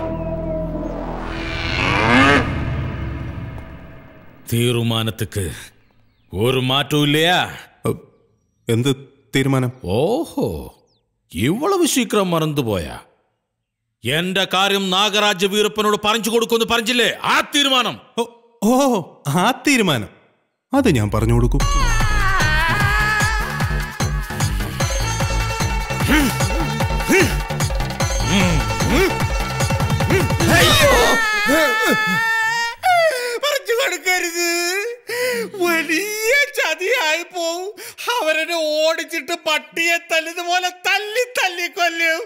தீர்மானத்துக்கு ஒரு மாற்றம் இல்லையா എന്ത് തീരുമാനം ഓഹോ ഇവളവ് ശീക്രം മറന്നു പോയാ എന്റെ കാര്യം നാഗരാജ വീരപ്പനോട് പറഞ്ഞു കൊടുക്കുമെന്ന് പറഞ്ഞില്ലേ ആ തീരുമാനം ഓ ആ തീരുമാനം അത് ഞാൻ പറഞ്ഞു കൊടുക്കും പറഞ്ഞു കൊടുക്കരുത് വലിയ ചതിയായി പോവും അവരെന്നെ ഓടിച്ചിട്ട് പട്ടിയെ തല്ലുന്ന പോലെ തല്ലി തല്ലി കൊല്ലും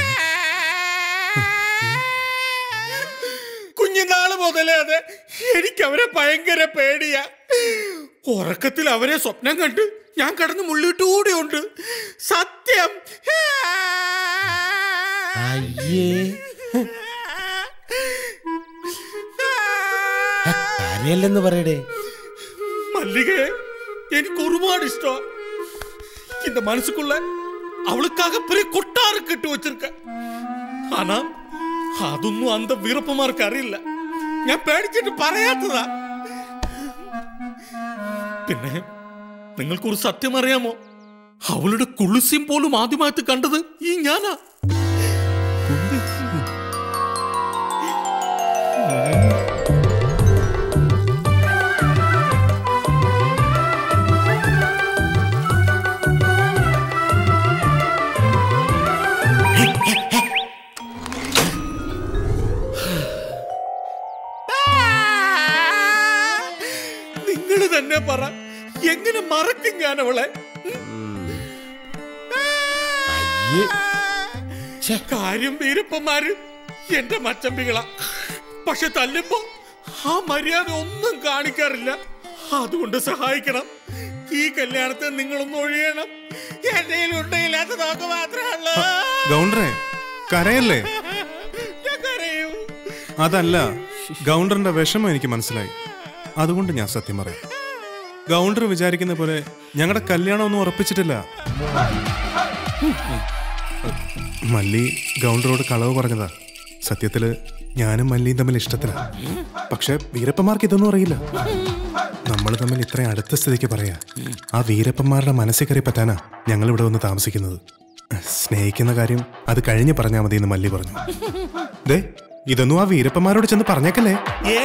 കുഞ്ഞുനാള് മുതലേ അതെ എനിക്ക് അവരെ ഭയങ്കര പേടിയാ ഉറക്കത്തിൽ അവരെ സ്വപ്നം കണ്ട് ഞാൻ കിടന്ന് മുള്ളിട്ടുകൂടിയുണ്ട് സത്യം അയ്യേ കരയല്ലെന്ന് പറയടേ மல்லிகை எனக்கு ஒருபாடு இஷ்டம் இந்த மனசுக்குள்ள அவளுக்காக பெரிய கொட்டாரு கட்டி வச்சிருக்க ஆனா അതൊന്നും അന്ത വീറപ്പന്മാർക്ക് അറിയില്ല ഞാൻ പേടിച്ചിട്ട് പറയാത്തതാ പിന്നെ നിങ്ങൾക്കൊരു സത്യം അറിയാമോ അവളുടെ കുളിസ്യം പോലും ആദ്യമായിട്ട് കണ്ടത് ഈ ഞാനാ നിങ്ങൾ തന്നെ പറ എങ്ങനെ മറക്കും ഞാൻ അവളെ കാര്യം വീരപ്പന്മാര് എന്റെ മച്ചമ്പികളാ പക്ഷെ തല്ലുമ്പോ ആ മര്യാദ ഒന്നും കാണിക്കാറില്ല അതുകൊണ്ട് സഹായിക്കണം ഈ കല്യാണത്തെ നിങ്ങളൊന്ന് ഒഴിയണം എന്റെ ഉണ്ടയില്ലാത്ത നോക്ക് മാത്രമേ ഗൗണ്ടറെ കരയല്ലേ ഞാൻ കരയും അതല്ല ഗൗണ്ടറിന്റെ വിഷമം എനിക്ക് മനസ്സിലായി അതുകൊണ്ട് ഞാൻ സത്യം പറയാം ഗൗണ്ടർ വിചാരിക്കുന്ന പോലെ ഞങ്ങളുടെ കല്യാണം ഒന്നും ഉറപ്പിച്ചിട്ടില്ല മല്ലി ഗൗണ്ടറോട് കളവ് പറഞ്ഞതാ സത്യത്തില് ഞാനും മല്ലിയും തമ്മിൽ ഇഷ്ടത്തില പക്ഷെ വീരപ്പന്മാർക്ക് ഇതൊന്നും അറിയില്ല നമ്മൾ തമ്മിൽ ഇത്രയും അടുത്ത സ്ഥിതിക്ക് പറയാ ആ വീരപ്പന്മാരുടെ മനസ്സിൽ കയറി പറ്റാനാ ഞങ്ങൾ ഇവിടെ വന്ന് താമസിക്കുന്നത് സ്നേഹിക്കുന്ന കാര്യം അത് കഴിഞ്ഞ് പറഞ്ഞാൽ മതി എന്ന് മല്ലി പറഞ്ഞു ദേ ഇതൊന്നും ആ വീരപ്പന്മാരോട് ചെന്ന് പറഞ്ഞേക്കല്ലേ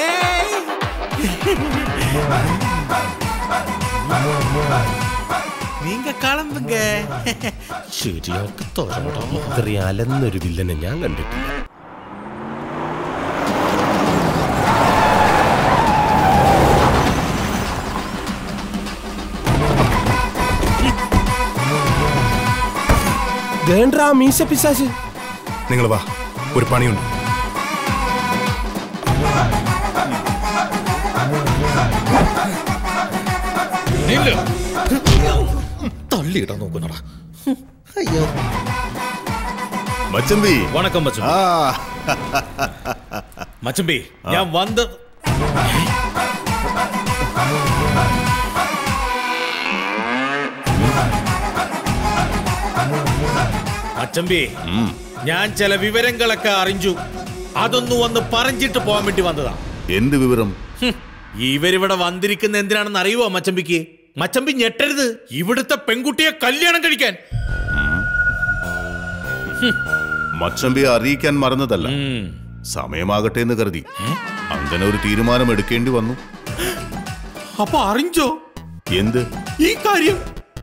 நீங்க கிளம்புங்க ശരിയാക്കി തൊഴടാ ഇത്രയും അലന്നൊരു വില്ലനെ ഞാൻ കണ്ടിട്ടില്ല ദേണ്ടാ മീശ പിശാശ് നിങ്ങൾ വാ ഒരു പണിയുണ്ട് തള്ളിയിടാൻ നോക്കുന്നടാ അയ്യോ മച്ചമ്പി വണക്കം മച്ചമ്പി മച്ചമ്പി ഞാൻ വന്ന അച്ചമ്പി ഞാൻ ചില വിവരങ്ങളൊക്കെ അറിഞ്ഞു അതൊന്നു വന്ന് പറഞ്ഞിട്ട് പോകാൻ വേണ്ടി വന്നതാ എന്ത് വിവരം ഹും, ഇവരിവിടെ വന്നിരിക്കുന്ന എന്തിനാണെന്ന് അറിയുവോ മച്ചമ്പിക്ക് മച്ചമ്പി ഞെട്ടരുത് ഇവിടുത്തെ പെൺകുട്ടിയെ കല്യാണം കഴിക്കാൻ മച്ചമ്പിയെ അറിയിക്കാൻ മറന്നതല്ല സമയമാകട്ടെ എന്ന് കരുതി അങ്ങനെ ഒരു തീരുമാനം എടുക്കേണ്ടി വന്നു അപ്പൊ അറിഞ്ചോ എന്ത് ഈ കാര്യം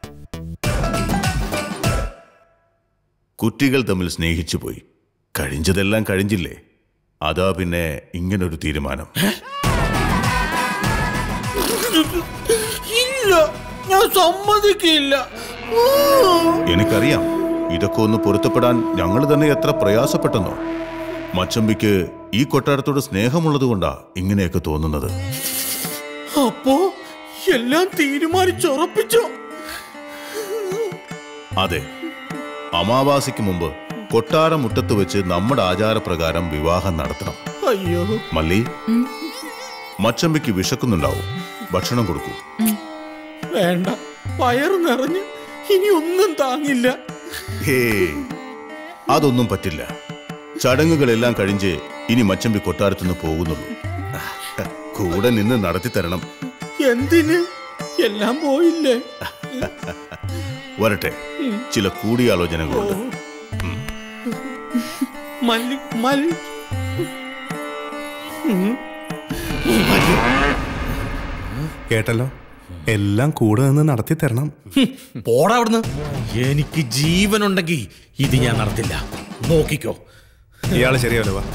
കുട്ടികൾ തമ്മിൽ സ്നേഹിച്ചു പോയി കഴിഞ്ഞതെല്ലാം കഴിഞ്ഞില്ലേ അതാ പിന്നെ ഇങ്ങനൊരു തീരുമാനം ഇല്ല ഞാൻ സമ്മതിക്കില്ല എനിക്കറിയാം ഇതൊക്കെ ഒന്ന് പൊരുത്തപ്പെടാൻ ഞങ്ങൾ തന്നെ എത്ര പ്രയാസപ്പെട്ടെന്നോ മച്ചമ്പിക്ക് ഈ കൊട്ടാരത്തോട് സ്നേഹമുള്ളതുകൊണ്ടാ ഇങ്ങനെയൊക്കെ തോന്നുന്നത് അപ്പോ എല്ലാം തീരുമാനിച്ചുറപ്പിച്ചോ അതെ അമാവാസിക്ക് മുമ്പ് കൊട്ടാര മുറ്റത്ത് വെച്ച് നമ്മുടെ ആചാരപ്രകാരം വിവാഹം നടത്തണം അയ്യോ മല്ലി മച്ചമ്പിക്ക് വിശക്കുന്നുണ്ടാവും ഭക്ഷണം കൊടുക്കൂ വേണ്ട വയറ് നിറഞ്ഞ് ഇനി ഒന്നും താങ്ങില്ല ഹേ അതൊന്നും പറ്റില്ല ചടങ്ങുകളെല്ലാം കഴിഞ്ഞ് ഇനി മച്ചമ്പി കൊട്ടാരത്തുനിന്ന് പോകുന്നുള്ളൂ കൂടെ നിന്ന് നടത്തി തരണം എന്തിന് എല്ലാം പോയില്ലേ വരട്ടെ ചില കൂടിയാലോചനകളുണ്ട് മല്ലി മല്ലി കേട്ടല്ലോ എല്ലാം കൂടെ നിന്ന് നടത്തി തരണം പോടാ അവിടുന്ന് എനിക്ക് ജീവനുണ്ടെങ്കിൽ ഇത് ഞാൻ നടത്തില്ല നോക്കിക്കോ ഇയാള് ശരിയല്ലേ വാ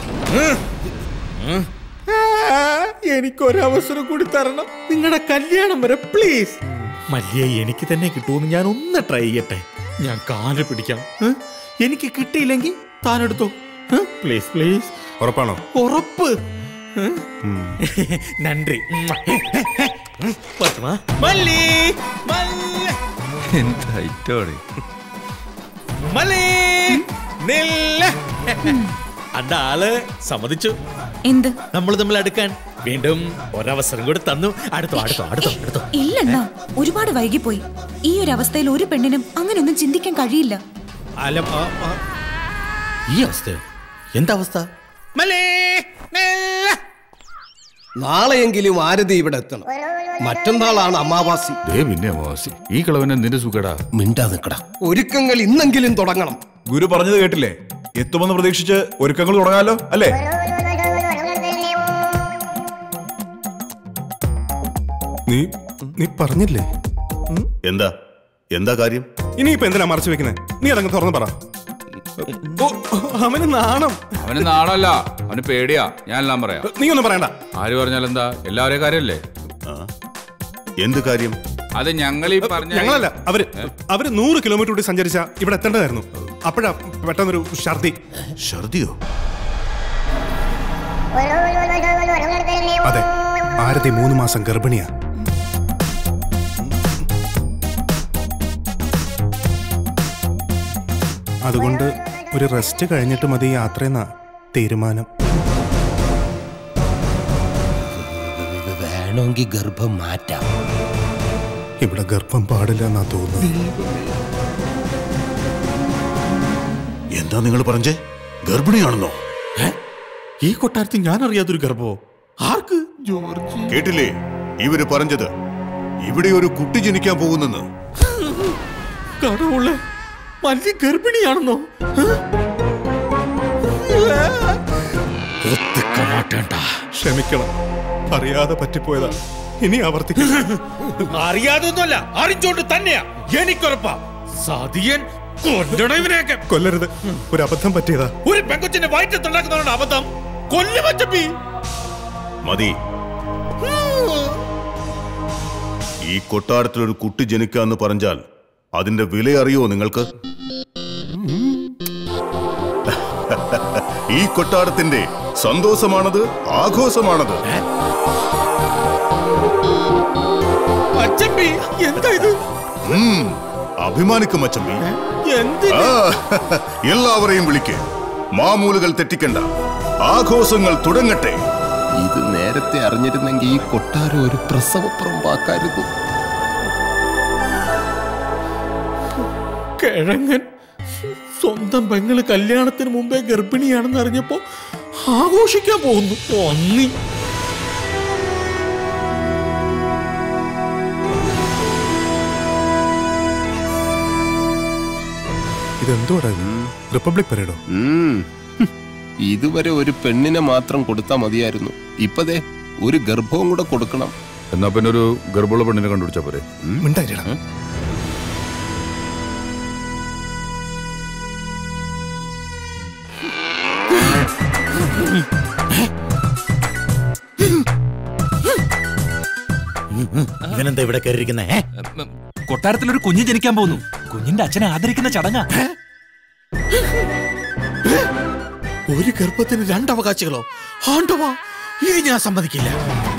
എനിക്കൊരവസരം കൂടി തരണം നിങ്ങളുടെ കല്യാണം വരെ പ്ലീസ് മല്ലിയെ എനിക്ക് തന്നെ കിട്ടുമെന്ന് ഞാൻ ഒന്ന് ട്രൈ ചെയ്യട്ടെ ഞാൻ കാല് പിടിക്കാം ഏ? എനിക്ക് കിട്ടിയില്ലെങ്കിൽ താനെടുത്തോ പ്ലീസ് പ്ലീസ് ഉറപ്പാണോ ഉറപ്പ് ഏ? നன்றി പറ്റുമാ? മല്ലി മല്ലി എന്തായിട്ടോടെ മല്ലി നില്ല അണ്ട ആള് സമ്മതിച്ചു എന്ത് നമ്മൾ തമ്മിൽ അടുക്കാൻ വീണ്ടും ഒരവസരം കൂടി തന്നു അടുത്തോ അടുത്തോ അടുത്തോ അടുത്തോ ഇല്ലെന്നാ ഒരുപാട് വൈകിപ്പോയി ഈ ഒരു അവസ്ഥയിൽ ഒരു പെണ്ണിനും അങ്ങനെയൊന്നും ചിന്തിക്കാൻ കഴിയില്ല അല്ല ആ, ആ. ഈ അവസ്ഥ എന്താ അവസ്ഥ മലേ നാളെയെങ്കിലും ആരതി ഇവിടെ എത്തണം മറ്റന്നാളാണ് അമാവാസി ദേ പിന്നെ അമാവാസി ഈ കിളവൻ എന്തിന്റെ സുഖടാ മിണ്ടാ നിക്കടാ ഒരുക്കങ്ങൾ ഇന്നെങ്കിലും തുടങ്ങണം ഗുരു പറഞ്ഞത് കേട്ടില്ലേ എത്തുമെന്ന് പ്രതീക്ഷിച്ച് ഒരുക്കങ്ങൾ തുടങ്ങാലോ അല്ലേ നീ നീ പറഞ്ഞില്ലേ എന്താ എന്താ കാര്യം ഇനിയിപ്പോ എന്തിനാ മറച്ചു വെക്കുന്നത് നീ അതങ്ങ് തുറന്നു പറ ഓ, അവന് നാണം അവന് നാളല്ല അവന് പേടിയാ ഞാൻ എല്ലാം പറയാം നീ ഒന്നും പറയണ്ട ആര് പറഞ്ഞാലെന്താ എല്ലാവരെയും കാര്യല്ലേ എന്ത് കാര്യം അത് ഞങ്ങൾ ഈ പറഞ്ഞ ഞങ്ങളല്ല അവര് അവര് നൂറ് കിലോമീറ്റർ കൂടി സഞ്ചരിച്ച ഇവിടെ എത്തേണ്ടതായിരുന്നു അപ്പോഴാ പെട്ടെന്നൊരു ഛർദി ഛർദിയോ അതെ ആരതി മൂന്ന് മാസം ഗർഭിണിയാ അതുകൊണ്ട് ഒരു റെസ്റ്റ് കഴിഞ്ഞിട്ട് മതി യാത്രയെന്നാ തീരുമാനം വേണമെങ്കിൽ ഗർഭം മാറ്റാം ഇവിടെ ഗർഭം പാടില്ല എന്നാ തോന്നുന്നു എന്താ നിങ്ങൾ പറഞ്ഞേ ഗർഭിണിയാണെന്നോ ഈ കൊട്ടാരത്തിൽ ഞാൻ അറിയാത്തൊരു ഗർഭമോ ആർക്ക് ജോർജ് കേട്ടില്ലേ ഇവര് പറഞ്ഞത് ഇവിടെ ഒരു കുട്ടി ജനിക്കാൻ പോകുന്നെന്ന് കടവുള്ള മല്ലി ഗർഭിണിയാണെന്നോ ക്ഷമിക്കണം അറിയാതെ പറ്റിപ്പോയതാ ഇനി ആവർത്തിക്കില്ല അറിയാതെ ഒന്നുമല്ല അറിഞ്ഞോണ്ട് തന്നെയാ എനിക്കുറപ്പാ സതിയൻ കൊല്ലണം ഇവനെയൊക്കെ കൊല്ലരുത് ഒരു അബദ്ധം പറ്റിയതാ ഒരു പെങ്കൊച്ചിന്റെ വയറ്റത്തുണ്ടാക്കുന്നവരുടെ അബദ്ധം കൊല്ലുമച്ചപ്പി മതി ഈ കൊട്ടാരത്തിൽ ഒരു കുട്ടി ജനിക്കാന്ന് പറഞ്ഞാൽ അതിന്റെ വില അറിയോ നിങ്ങൾക്ക് ഈ കൊട്ടാരത്തിന്റെ സന്തോഷമാണത് ആഘോഷമാണത് അച്ചപ്പി എന്താ ഇത് ഉം, അഭിമാനിക്കും അച്ചമ്പി എന്തിന് ആ, എല്ലാവരെയും വിളിക്ക് മാമൂലുകൾ തെറ്റിക്കണ്ട ആഘോഷങ്ങൾ തുടങ്ങട്ടെ ഇത് നേരത്തെ അറിഞ്ഞിരുന്നെങ്കിൽ ഈ കൊട്ടാരം ഒരു പ്രസവപ്പുറമ്പാക്കായിരുന്നു കിഴങ്ങൻ സ്വന്തം പെങ്ങള് കല്യാണത്തിന് മുമ്പേ ഗർഭിണിയാണെന്ന് അറിഞ്ഞപ്പോ ആഘോഷിക്കാൻ പോകുന്നു ഒന്നി ഇതെന്തോടാ ഇത്? റിപ്പബ്ലിക് പരേഡോ ഉം. ഹും. ഇതുവരെ ഒരു പെണ്ണിനെ മാത്രം കൊടുത്താ മതിയായിരുന്നു ഇപ്പതേ ഒരു ഗർഭവും കൂടെ കൊടുക്കണം എന്നാ പിന്നെ ഒരു ഗർഭമുള്ള പെണ്ണിനെ കണ്ടുപിടിച്ചാ പോരെ മിണ്ടായിരടാ ഇവനെന്താ ഇവിടെ കയറിയിരിക്കുന്നേ കൊട്ടാരത്തിൽ ഒരു കുഞ്ഞ് ജനിക്കാൻ പോകുന്നു കുഞ്ഞിന്റെ അച്ഛനെ ആദരിക്കുന്ന ചടങ്ങാ ഒരു ഗർഭത്തിന് രണ്ട് അവകാശികളോ ആണ്ടവാ ഇത് ഞാൻ സമ്മതിക്കില്ല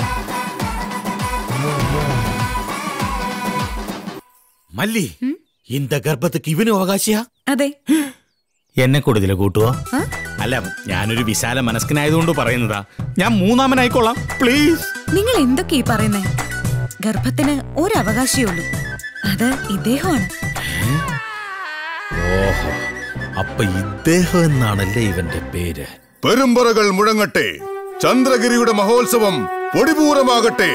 മല്ലി இந்த ഗർഭத்துக்கு ഇവനും അവകാശിയാ അതെ എന്നെ കൂടുതൽ കൂട്ടുവോ അല്ല ഞാനൊരു വിശാല മനസ്കനായതുകൊണ്ട് പറയുന്നതാ ഞാൻ മൂന്നാമനായിക്കോളാം പ്ലീസ് നിങ്ങൾ എന്തൊക്കെ ഈ പറയുന്നേ ഗർഭത്തിന് ഒരു അവകാശമേ ഉള്ളൂ അത് ഇദ്ദേഹമാണ് ഓഹോ അപ്പൊ ഇദ്ദേഹം എന്നാണല്ലേ ഇവന്റെ പേര് പെരുമ്പറകൾ മുഴങ്ങട്ടെ ചന്ദ്രഗിരിയുടെ മഹോത്സവം പൊടിപൂരമാകട്ടെ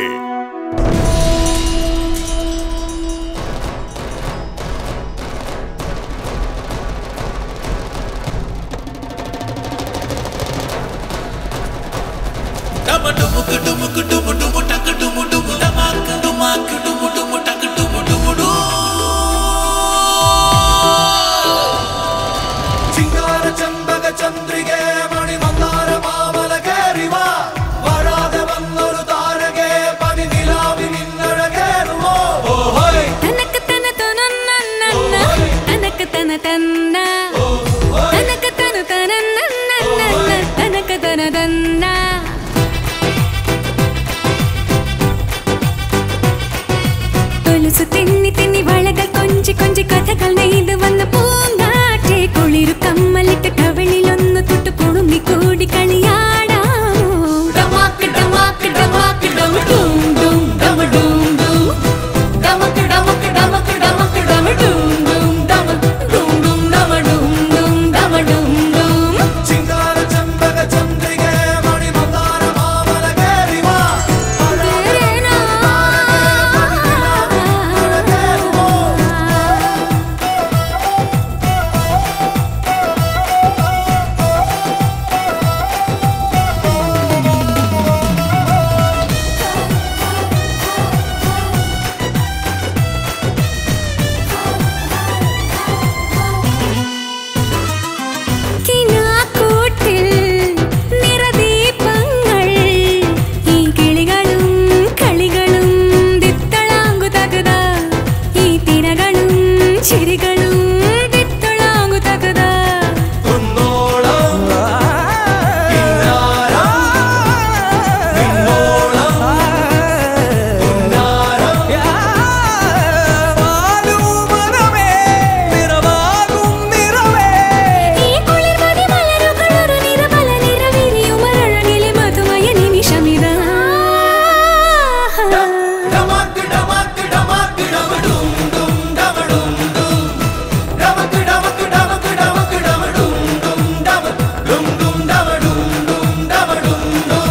ചിങ്കാര ചമ്പക ചന്ദ്രികെ മണി മന്ദാര മാമല കേറിവാ വരാതെ വന്നൊരു താരകെ പനി നിലാവി നിന്നഴകേറുമോ ഓഹോയ് തനക്ക് തന തൊനന്നന്നന്ന, തനക്ക് തന തന്ന. തനക്ക് തന തനന്നന്നന്നന്ന, തനക്ക് തന തന്ന. കൊലുസു തെന്നി തെന്നി വളകൾ കൊഞ്ചി കൊഞ്ചി കഥകൾ നെയ്ത് വന്ന പൂങ്കാറ്റെ കുളിരു കമ്മലിട്ട് കവിളിലൊന്ന് തൊട്ട് കുണുങ്ങി കൂടി കളിയാടാമോ ഡമാക്ക് ഡമാക്ക് ഡമാക്ക് ഡമ ഡൂം ഡൂം ഡമ ഡൂം ഡൂം ഡമക്ക് ഡമക്ക് ഡമക്ക് ഡമക്ക് ഡമ ഡൂം ഡൂം ഡമ ഡൂം ഡൂം ഡമ ഡൂം ഡൂം ഡമ ഡൂം ഡൂം ചിങ്കാര ചമ്പക ചന്ദ്രികെ മണി മന്ദാര മാമല കേറിവാ കിനാക്കൂട്ടിൽ നിറദീപങ്ങൾ ഈ കിളികളും കളികളും ദിത്തളാങ്കു തകത ഈ തിരകളും ചിരികളും ദിത്തളാങ്കു തകത ഈ കുളിർമതി മലരുകളൊരു നിറമല നിറവിരിയുമഴകിലെ മധുമയ നിമിഷമിതാ ഡമാക്ക് ഡമാക്ക് ഡമാക്ക് ഡമ ഡൂം ഡൂം ഡമ ഡൂം ഡൂം ഡമക്ക് ഡമക്ക് ഡമക്ക് ഡമക്ക് ഡമ ഡൂം ഡൂം ഡമ ഡൂം ഡൂം ഡമ ഡൂം ഡൂം ഡമ ഡൂം ഡൂം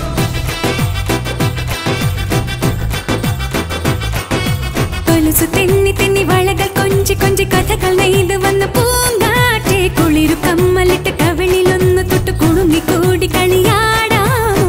കൊലുസു തെന്നി തെന്നി വളകൾ കൊഞ്ചി കൊഞ്ചി കഥകൾ നെയ്ത് വന്ന പൂങ്കാറ്റെ കുളിരു കമ്മലിട്ട് കവിളിലൊന്ന് തൊട്ട് കുണുങ്ങി കൂടി കളിയാടാമോ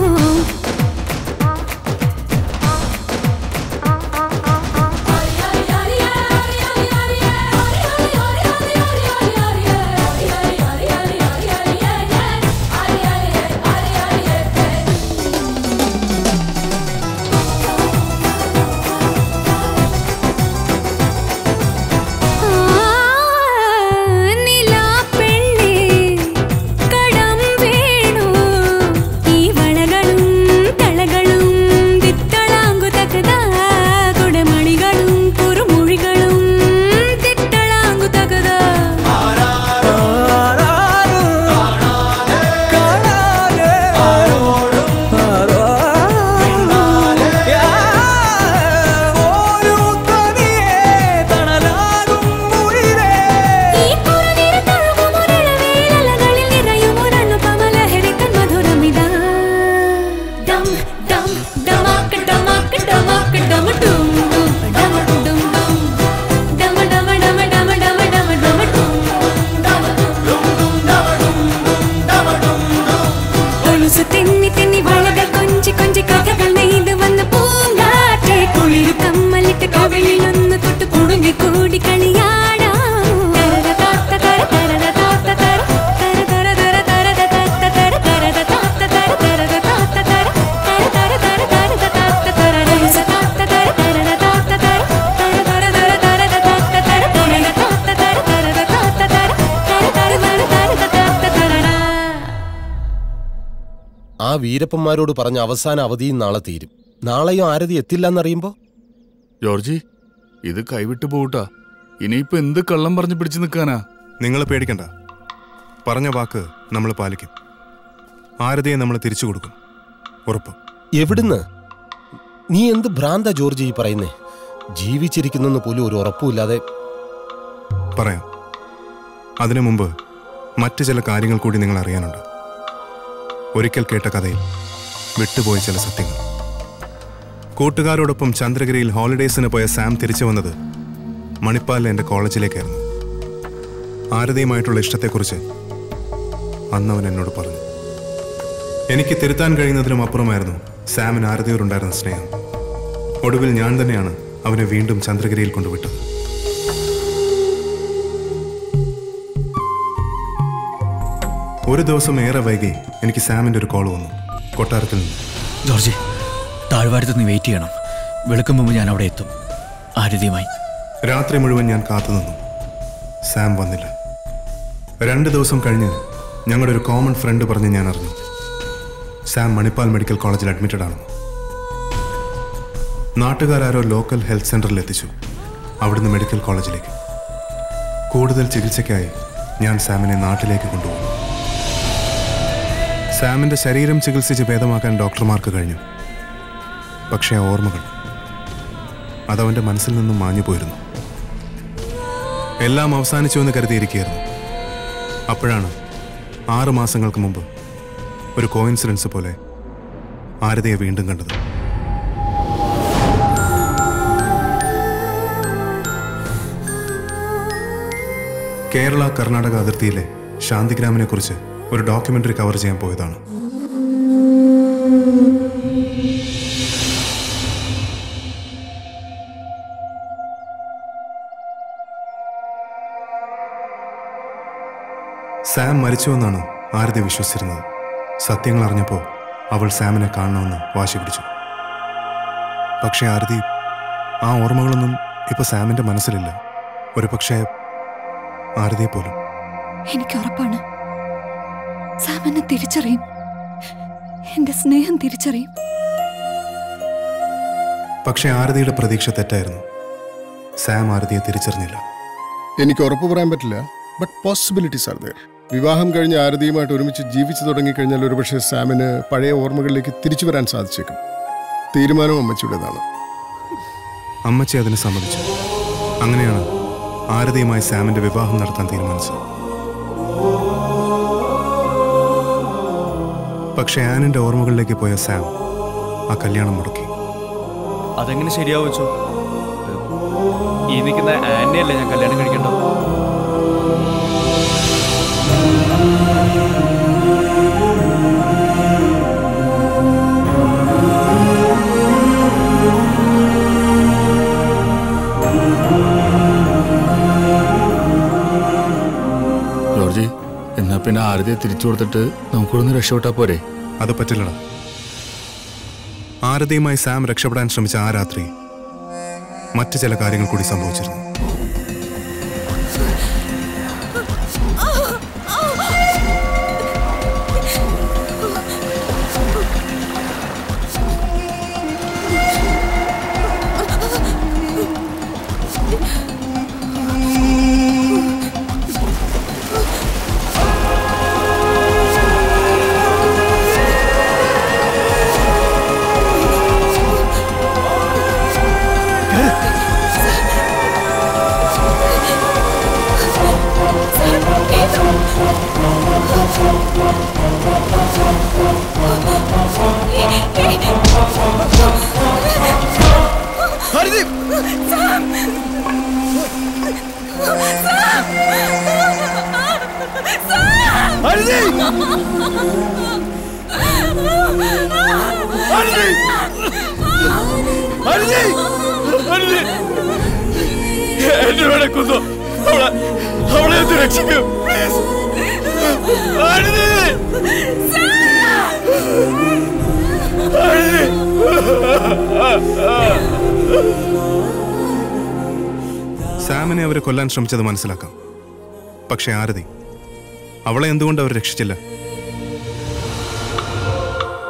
ആ ആ വീരപ്പന്മാരോട് പറഞ്ഞ അവസാന അവധിയും നാളെ തീരും നാളെയും ആരതി എത്തില്ലെന്നറിയുമ്പോ ജോർജി ഇത് കൈവിട്ടു പോട്ടാ ഇനിയിപ്പോ എന്ത് കള്ളം പറഞ്ഞു പിടിച്ചു നിൽക്കാനാ നിങ്ങൾ പേടിക്കണ്ട പറഞ്ഞ വാക്ക് നമ്മൾ പാലിക്കും ആരതിയെ നമ്മൾ തിരിച്ചു കൊടുക്കും ഉറപ്പ് എവിടുന്ന് നീ എന്ത് ഭ്രാന്ത ജോർജ് ഈ പറയുന്നേ ജീവിച്ചിരിക്കുന്നെന്ന് പോലും ഒരു ഉറപ്പുമില്ലാതെ പറയാം അതിനു മുമ്പ് മറ്റു ചില കാര്യങ്ങൾ കൂടി നിങ്ങൾ അറിയാനുണ്ട് ഒരിക്കൽ കേട്ട കഥയിൽ വിട്ടുപോയ ചില സത്യങ്ങൾ കൂട്ടുകാരോടൊപ്പം ചന്ദ്രഗിരിയിൽ ഹോളിഡേയ്സിന് പോയ സാം തിരിച്ചു വന്നത് മണിപ്പാലിലെ എൻ്റെ കോളേജിലേക്കായിരുന്നു ആരതിയുമായിട്ടുള്ള ഇഷ്ടത്തെക്കുറിച്ച് അന്ന് അവൻ എന്നോട് പറഞ്ഞു എനിക്ക് തിരുത്താൻ കഴിയുന്നതിലും അപ്പുറമായിരുന്നു സാമിന് ആരതിയോടുണ്ടായിരുന്ന സ്നേഹം ഒടുവിൽ ഞാൻ തന്നെയാണ് അവനെ വീണ്ടും ചന്ദ്രഗിരിയിൽ കൊണ്ടുവിട്ടത് ഒരു ദിവസം ഏറെ വൈകി എനിക്ക് സാമിന്റെ ഒരു കോൾ വന്നു കൊട്ടാരത്തിൽ നിന്ന് ജോർജ് താഴ്വാരത്ത് നീ വെയിറ്റ് ചെയ്യണം വെളുക്കും മുമ്പ് ഞാൻ അവിടെ എത്തും ആരതിയുമായി രാത്രി മുഴുവൻ ഞാൻ കാത്തുനിന്നു സാം വന്നില്ല രണ്ട് ദിവസം കഴിഞ്ഞ് ഞങ്ങളുടെ ഒരു കോമൺ ഫ്രണ്ട് പറഞ്ഞ് ഞാൻ അറിഞ്ഞു സാം മണിപ്പാൽ മെഡിക്കൽ കോളേജിൽ അഡ്മിറ്റഡ് ആണെന്ന് നാട്ടുകാരോ ലോക്കൽ ഹെൽത്ത് സെന്ററിൽ എത്തിച്ചു അവിടുന്ന് മെഡിക്കൽ കോളേജിലേക്ക് കൂടുതൽ ചികിത്സയ്ക്കായി ഞാൻ സാമിനെ നാട്ടിലേക്ക് കൊണ്ടുപോകും സാമിന്റെ ശരീരം ചികിത്സിച്ച് ഭേദമാക്കാൻ ഡോക്ടർമാർക്ക് കഴിഞ്ഞു പക്ഷേ ആ ഓർമ്മകൾ അതവന്റെ മനസ്സിൽ നിന്നും മാഞ്ഞു പോയിരുന്നു എല്ലാം അവസാനിച്ചു എന്ന് കരുതിയിരിക്കുകയായിരുന്നു അപ്പോഴാണ് ആറ് മാസങ്ങൾക്ക് മുമ്പ് ഒരു കോയിൻസിഡൻസ് പോലെ ആരതിയെ വീണ്ടും കണ്ടത് കേരള കർണാടക അതിർത്തിയിലെ ശാന്തിഗ്രാമിനെ കുറിച്ച് ഒരു ഡോക്യുമെന്ററി കവർ ചെയ്യാൻ പോയതാണ് സാം മരിച്ചുവെന്നാണ് ആരതി വിശ്വസിച്ചിരുന്നത് സത്യങ്ങൾ അറിഞ്ഞപ്പോൾ അവൾ സാമിനെ കാണണമെന്ന് വാശി പിടിച്ചു പക്ഷേ ആരതി ആ ഓർമ്മകളൊന്നും ഇപ്പൊ സാമിന്റെ മനസ്സിലില്ല ഒരു പക്ഷേ ആരതിയെ പോലും എനിക്ക് ഉറപ്പാണ് സാം എന്നെ തിരിച്ചറിയും എന്റെ സ്നേഹം തിരിച്ചറിയും പക്ഷേ ആരതിയുടെ പ്രതീക്ഷ തെറ്റായിരുന്നു സാം ആരതിയെ തിരിച്ചറിഞ്ഞില്ല എനിക്ക് ഉറപ്പ് പറയാൻ പറ്റില്ല ബട്ട് പോസിബിലിറ്റീസ് ആർ ദർ വിവാഹം കഴിഞ്ഞ് ആരതിയുമായിട്ട് ഒരുമിച്ച് ജീവിച്ചു തുടങ്ങിക്കഴിഞ്ഞാൽ ഒരുപക്ഷെ സാമിന് പഴയ ഓർമ്മകളിലേക്ക് തിരിച്ചു വരാൻ സാധിച്ചേക്കും തീരുമാനവും അമ്മച്ചിയുടേതാണ് അമ്മച്ചി അതിന് സമ്മതിച്ചു അങ്ങനെയാണ് ആരതിയുമായി സാമിന്റെ വിവാഹം നടത്താൻ തീരുമാനിച്ചത് പക്ഷേ ആനിന്റെ ഓർമ്മകളിലേക്ക് പോയ സാം ആ കല്യാണം മുടക്കി അതെങ്ങനെ ശരിയാവും വെച്ചോ ഈ നിൽക്കുന്ന ആനെയല്ലേ ഞാൻ കല്യാണം കഴിക്കേണ്ടത് ജോർജി എന്നാ പിന്നെ ആരതിയെ തിരിച്ചു കൊടുത്തിട്ട് നമുക്കൊന്ന് രക്ഷപ്പെട്ടാ പോരെ അത് പറ്റില്ലടാ ആരതിയുമായി സാം രക്ഷപ്പെടാൻ ശ്രമിച്ച ആ രാത്രി മറ്റു ചില കാര്യങ്ങൾ കൂടി സംഭവിച്ചിരുന്നു എന്നെ വിടക്കുന്നു അവളെ അവളെ ഒന്ന് രക്ഷിക്കൂ പ്ലീസ് ആരതി ആരതി സാമിനെ അവരെ കൊല്ലാൻ ശ്രമിച്ചത് മനസ്സിലാക്കാം പക്ഷേ ആരതി അവളെ എന്തുകൊണ്ട് അവർ രക്ഷിച്ചില്ല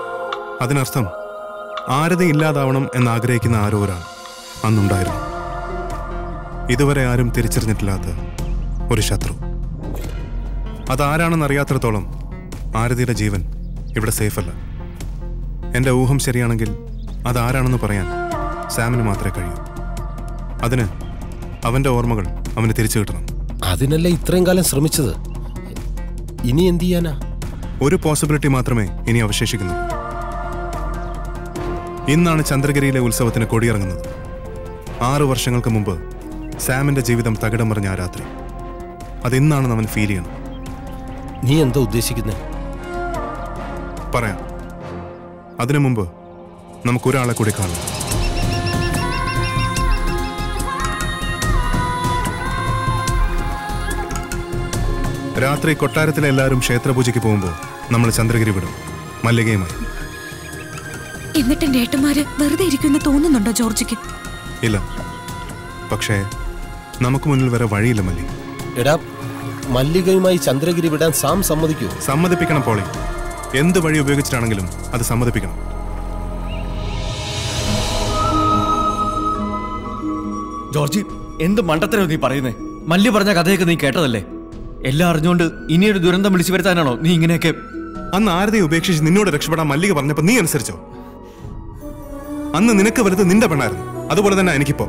അതിനർത്ഥം ആരതി ഇല്ലാതാവണം എന്നാഗ്രഹിക്കുന്ന ആരോ ഒരാൾ അന്നുണ്ടായിരുന്നു ഇതുവരെ ആരും തിരിച്ചറിഞ്ഞിട്ടില്ലാത്ത ഒരു ശത്രു അതാരാണെന്ന് അറിയാത്തിടത്തോളം ആരതിയുടെ ജീവൻ ഇവിടെ സേഫ് അല്ല എൻ്റെ ഊഹം ശരിയാണെങ്കിൽ അതാരാണെന്ന് പറയാൻ സാമിന് മാത്രമേ കഴിയൂ അതിന് അവൻ്റെ ഓർമ്മകൾ അവന് തിരിച്ചു കിട്ടണം അതിനല്ലേ ഇത്രയും കാലം ശ്രമിച്ചത് ഇനി എന്ത് ചെയ്യാനാ ഒരു പോസിബിലിറ്റി മാത്രമേ ഇനി അവശേഷിക്കുന്നു ഇന്നാണ് ചന്ദ്രഗിരിയിലെ ഉത്സവത്തിന് കൊടിയിറങ്ങുന്നത് ആറു വർഷങ്ങൾക്ക് മുമ്പ് സാമിന്റെ ജീവിതം തകിടം മറിഞ്ഞ ആ രാത്രി അതിന്നാണെന്ന് അവൻ ഫീൽ ചെയ്യണം നീ എന്താ ഉദ്ദേശിക്കുന്നത് പറയാം അതിനു മുമ്പ് നമുക്കൊരാളെ കൂടി കാണാം രാത്രി കൊട്ടാരത്തിലെ എല്ലാവരും ക്ഷേത്രപൂജയ്ക്ക് പോകുമ്പോൾ നമ്മൾ ചന്ദ്രഗിരി വിടും മല്ലികയുമായി എന്നിട്ട് എന്റെ ഏട്ടന്മാര് വെറുതെ ഇരിക്കുമെന്ന് തോന്നുന്നുണ്ടോ ജോർജിക്ക് ഇല്ല പക്ഷേ നമുക്ക് മുന്നിൽ വരെ വഴിയില്ല മല്ലി എടാ മല്ലികയുമായി ചന്ദ്രഗിരി വിടാൻ സാം സമ്മതിക്കൂ സമ്മതിപ്പിക്കണം പോളി എന്ത് വഴി ഉപയോഗിച്ചിട്ടാണെങ്കിലും അത് സമ്മതിപ്പിക്കണം ജോർജി എന്ത് മണ്ടത്തരോ നീ പറയുന്നേ മല്ലി പറഞ്ഞ കഥയൊക്കെ നീ കേട്ടതല്ലേ എല്ലാം അറിഞ്ഞുകൊണ്ട് ഇനിയൊരു ദുരന്തം വിളിച്ചു വരുത്താനാണോ നീ ഇങ്ങനെയൊക്കെ അന്ന് ആരതെ ഉപേക്ഷിച്ച് നിന്നോട് രക്ഷപ്പെടാൻ മല്ലിക പറഞ്ഞപ്പോ നീ അനുസരിച്ചോ അന്ന് നിനക്ക് വലുത് നിന്റെ പെണ്ണായിരുന്നു അതുപോലെ തന്നെ എനിക്കിപ്പോ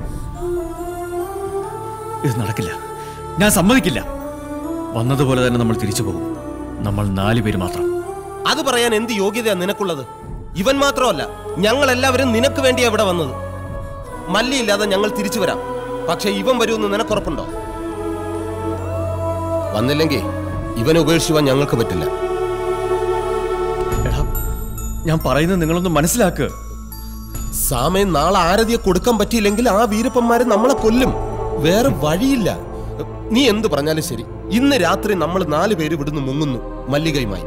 ഇത് നടക്കില്ല ഞാൻ സമ്മതിക്കില്ല വന്നതുപോലെ തന്നെ നമ്മൾ തിരിച്ചു പോകും നമ്മൾ നാല് പേര് മാത്രം അത് പറയാൻ എന്ത് യോഗ്യതയാ നിനക്കുള്ളത് ഇവൻ മാത്രമല്ല ഞങ്ങൾ എല്ലാവരും നിനക്ക് വേണ്ടിയാ ഇവിടെ വന്നത് മല്ലിയില്ലാതെ ഞങ്ങൾ തിരിച്ചു വരാം പക്ഷെ ഇവൻ വരുമെന്ന് നിനക്കുറപ്പുണ്ടോ വന്നില്ലെങ്കിൽ ഇവനെ ഉപേക്ഷിക്കുവാൻ ഞങ്ങൾക്ക് പറ്റില്ല ഞാൻ പറയുന്നത് നിങ്ങളൊന്ന് മനസ്സിലാക്കുക സാമയം നാളെ ആരതിയെ കൊടുക്കാൻ പറ്റിയില്ലെങ്കിൽ ആ വീരപ്പന്മാരെ നമ്മളെ കൊല്ലും വേറെ വഴിയില്ല നീ എന്ത് പറഞ്ഞാലും ശരി ഇന്ന് രാത്രി നമ്മൾ നാല് പേര് ഇവിടുന്ന് മുങ്ങുന്നു മല്ലികയുമായി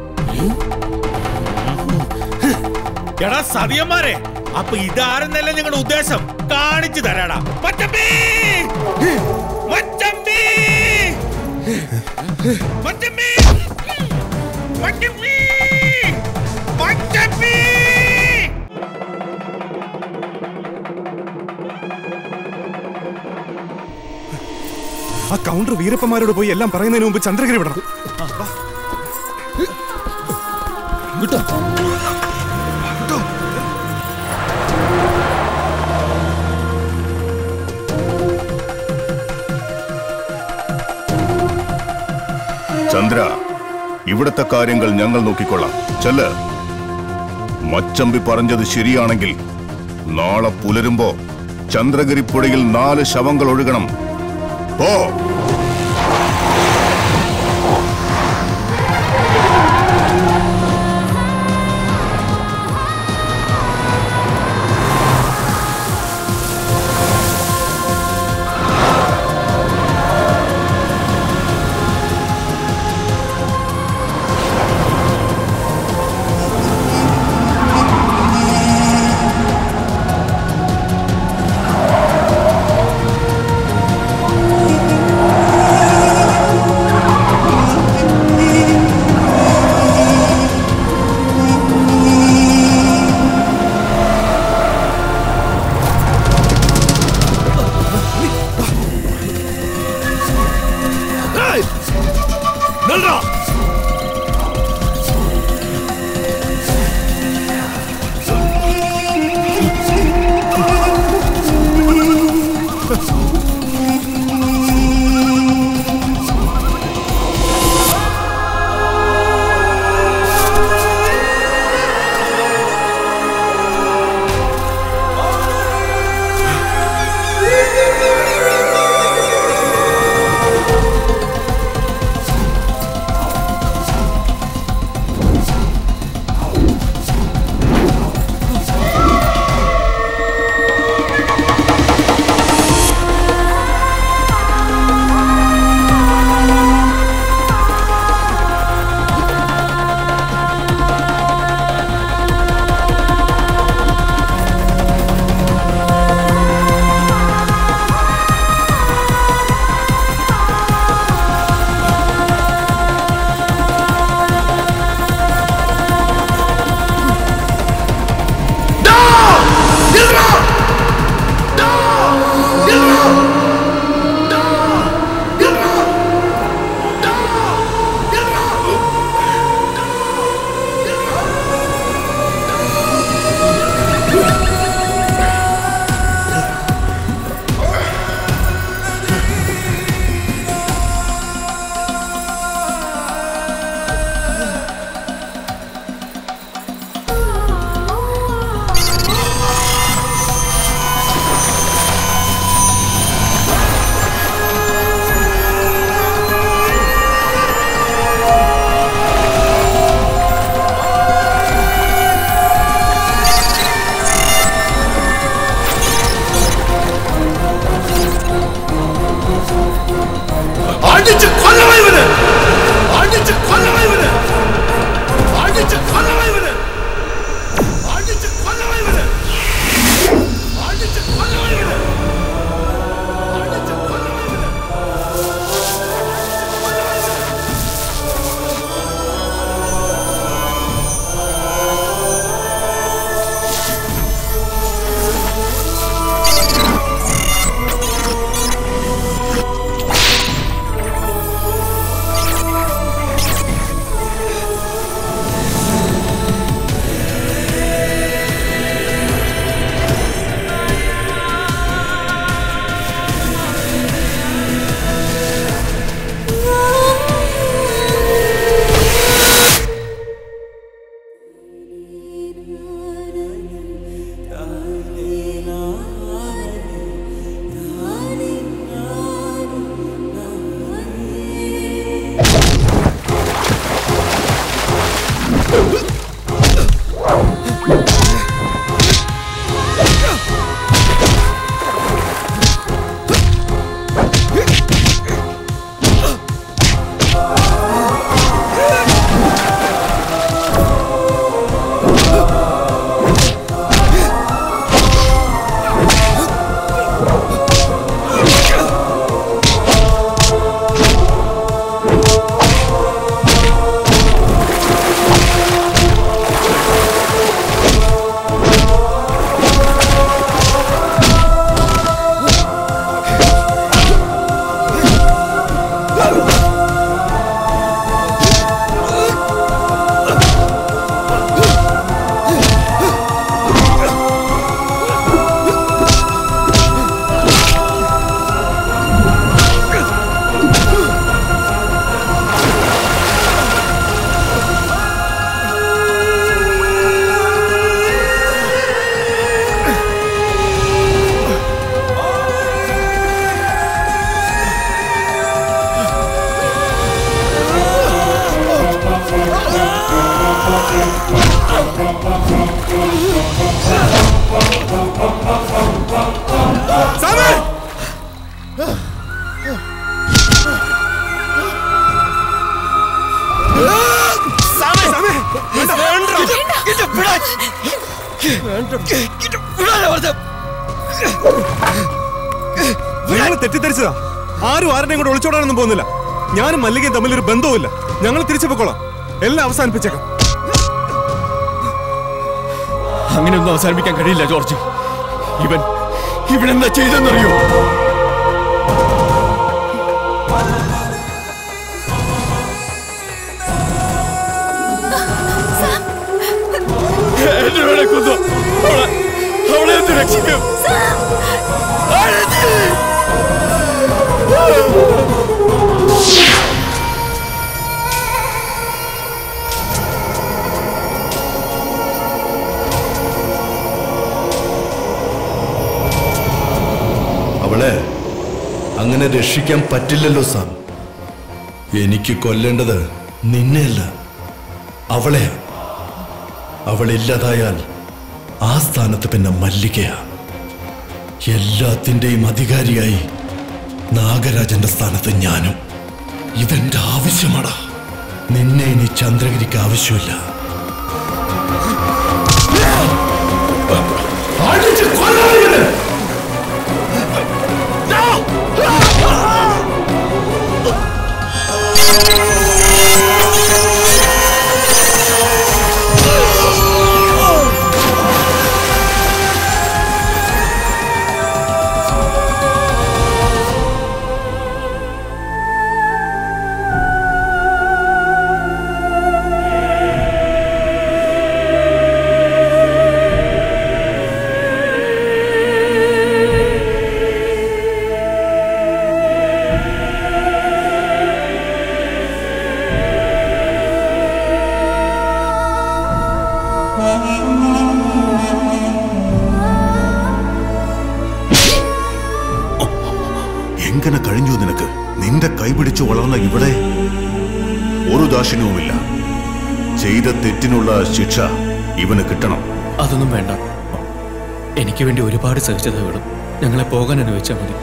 എടാ സതിയന്മാരെ അപ്പൊ ഇതാരെന്നല്ല നിങ്ങളുടെ ഉദ്ദേശം കാണിച്ചു തരാടാ മച്ചമ്പി മച്ചമ്പി മച്ചമ്പി മച്ചമ്പി മച്ചമ്പി ആ കൗണ്ടർ വീരപ്പന്മാരോട് പോയി എല്ലാം പറയുന്നതിന് മുമ്പ് ചന്ദ്രഗിരി വിടണം വിട്ടോ ചന്ദ്ര ഇവിടുത്തെ കാര്യങ്ങൾ ഞങ്ങൾ നോക്കിക്കൊള്ളാം ചെല്ല് മച്ചമ്പി പറഞ്ഞത് ശരിയാണെങ്കിൽ നാളെ പുലരുമ്പോ ചന്ദ്രഗിരിപ്പുഴയിൽ നാല് ശവങ്ങൾ ഒഴുകണം പോ ഞങ്ങൾ തെറ്റിദ്ധരിച്ചതാ ആരും ആരുടെയും കൂടെ ഒളിച്ചോടാനൊന്നും പോകുന്നില്ല ഞാനും മല്ലികയും തമ്മിൽ ഒരു ബന്ധവുമില്ല ഞങ്ങൾ തിരിച്ചു പൊക്കോളാം എല്ലാം അവസാനിപ്പിച്ചേക്കാം അങ്ങനെയൊന്നും അവസാനിപ്പിക്കാൻ കഴിയില്ല ജോർജ് ഇവൻ ഇവൻ എന്താ ചെയ്തെന്നറിയോ എന്നെ വേണേ കൊന്നു അവളെ അവളെ ഒന്ന് രക്ഷിക്കും അവളെ അങ്ങനെ രക്ഷിക്കാൻ പറ്റില്ലല്ലോ സാം എനിക്ക് കൊല്ലേണ്ടത് നിന്നെയല്ല അവളെയാ അവളില്ലാതായാൽ ആ സ്ഥാനത്ത് പിന്നെ മല്ലികയാ എല്ലാത്തിന്റെയും അധികാരിയായി നാഗരാജന്റെ സ്ഥാനത്ത് ഞാനും ഇതെന്റെ ആവശ്യമാടാ നിന്നെ ഇനി ചന്ദ്രഗിരിക്ക് ആവശ്യമില്ല അടിച്ച് കൊല്ലണം ഇവനെ! എങ്ങനെ കഴിഞ്ഞു നിനക്ക് നിന്റെ കൈപിടിച്ചു വളർന്ന ഇവിടെ ഒരു ദാക്ഷിണ്യവുമില്ല ചെയ്ത തെറ്റിനുള്ള ശിക്ഷ ഇവന് കിട്ടണം അതൊന്നും വേണ്ട എനിക്ക് വേണ്ടി ഒരുപാട് സഹിച്ചത് വേണം ഞങ്ങളെ പോകാൻ അനുവദിച്ചാൽ മതി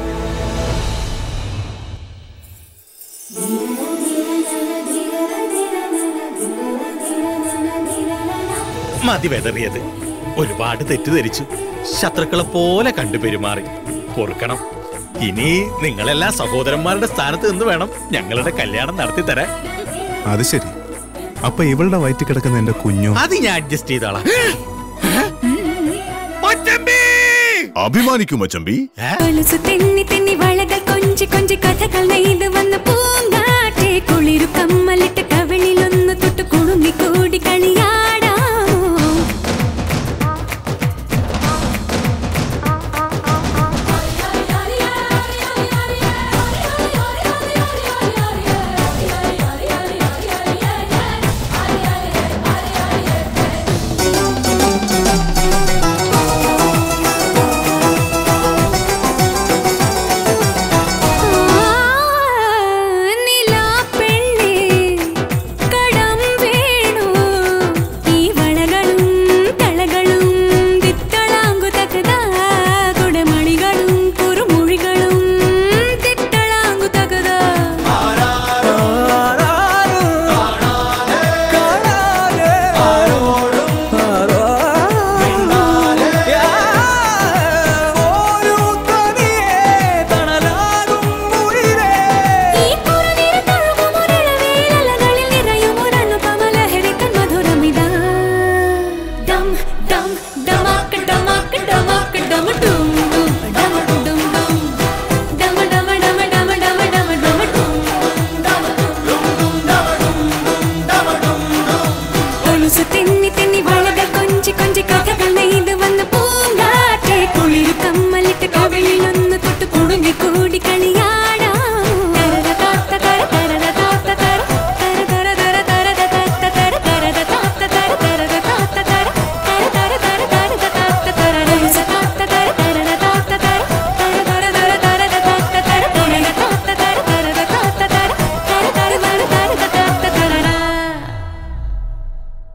മതി വെതറിയത് ഒരുപാട് തെറ്റിദ്ധരിച്ചു ശത്രുക്കളെ പോലെ കണ്ടു പെരുമാറി പൊറുക്കണം ഇനി നിങ്ങളെല്ലാം സഹോദരന്മാരുടെ സ്ഥാനത്ത് നിന്ന് വേണം ഞങ്ങളുടെ കല്യാണം നടത്തി തരാൻ അത് ശരി അപ്പൊ ഇവളുടെ വയറ്റിൽ കിടക്കുന്ന എന്റെ കുഞ്ഞു അത് ഞാൻ അഡ്ജസ്റ്റ് ചെയ്തോളാം അഭിമാനിക്കും അച്ചമ്പി കൊലുസു തെന്നി തെന്നി വളകൾ കൊഞ്ചി കൊഞ്ചി കഥകൾ നെയ്ത്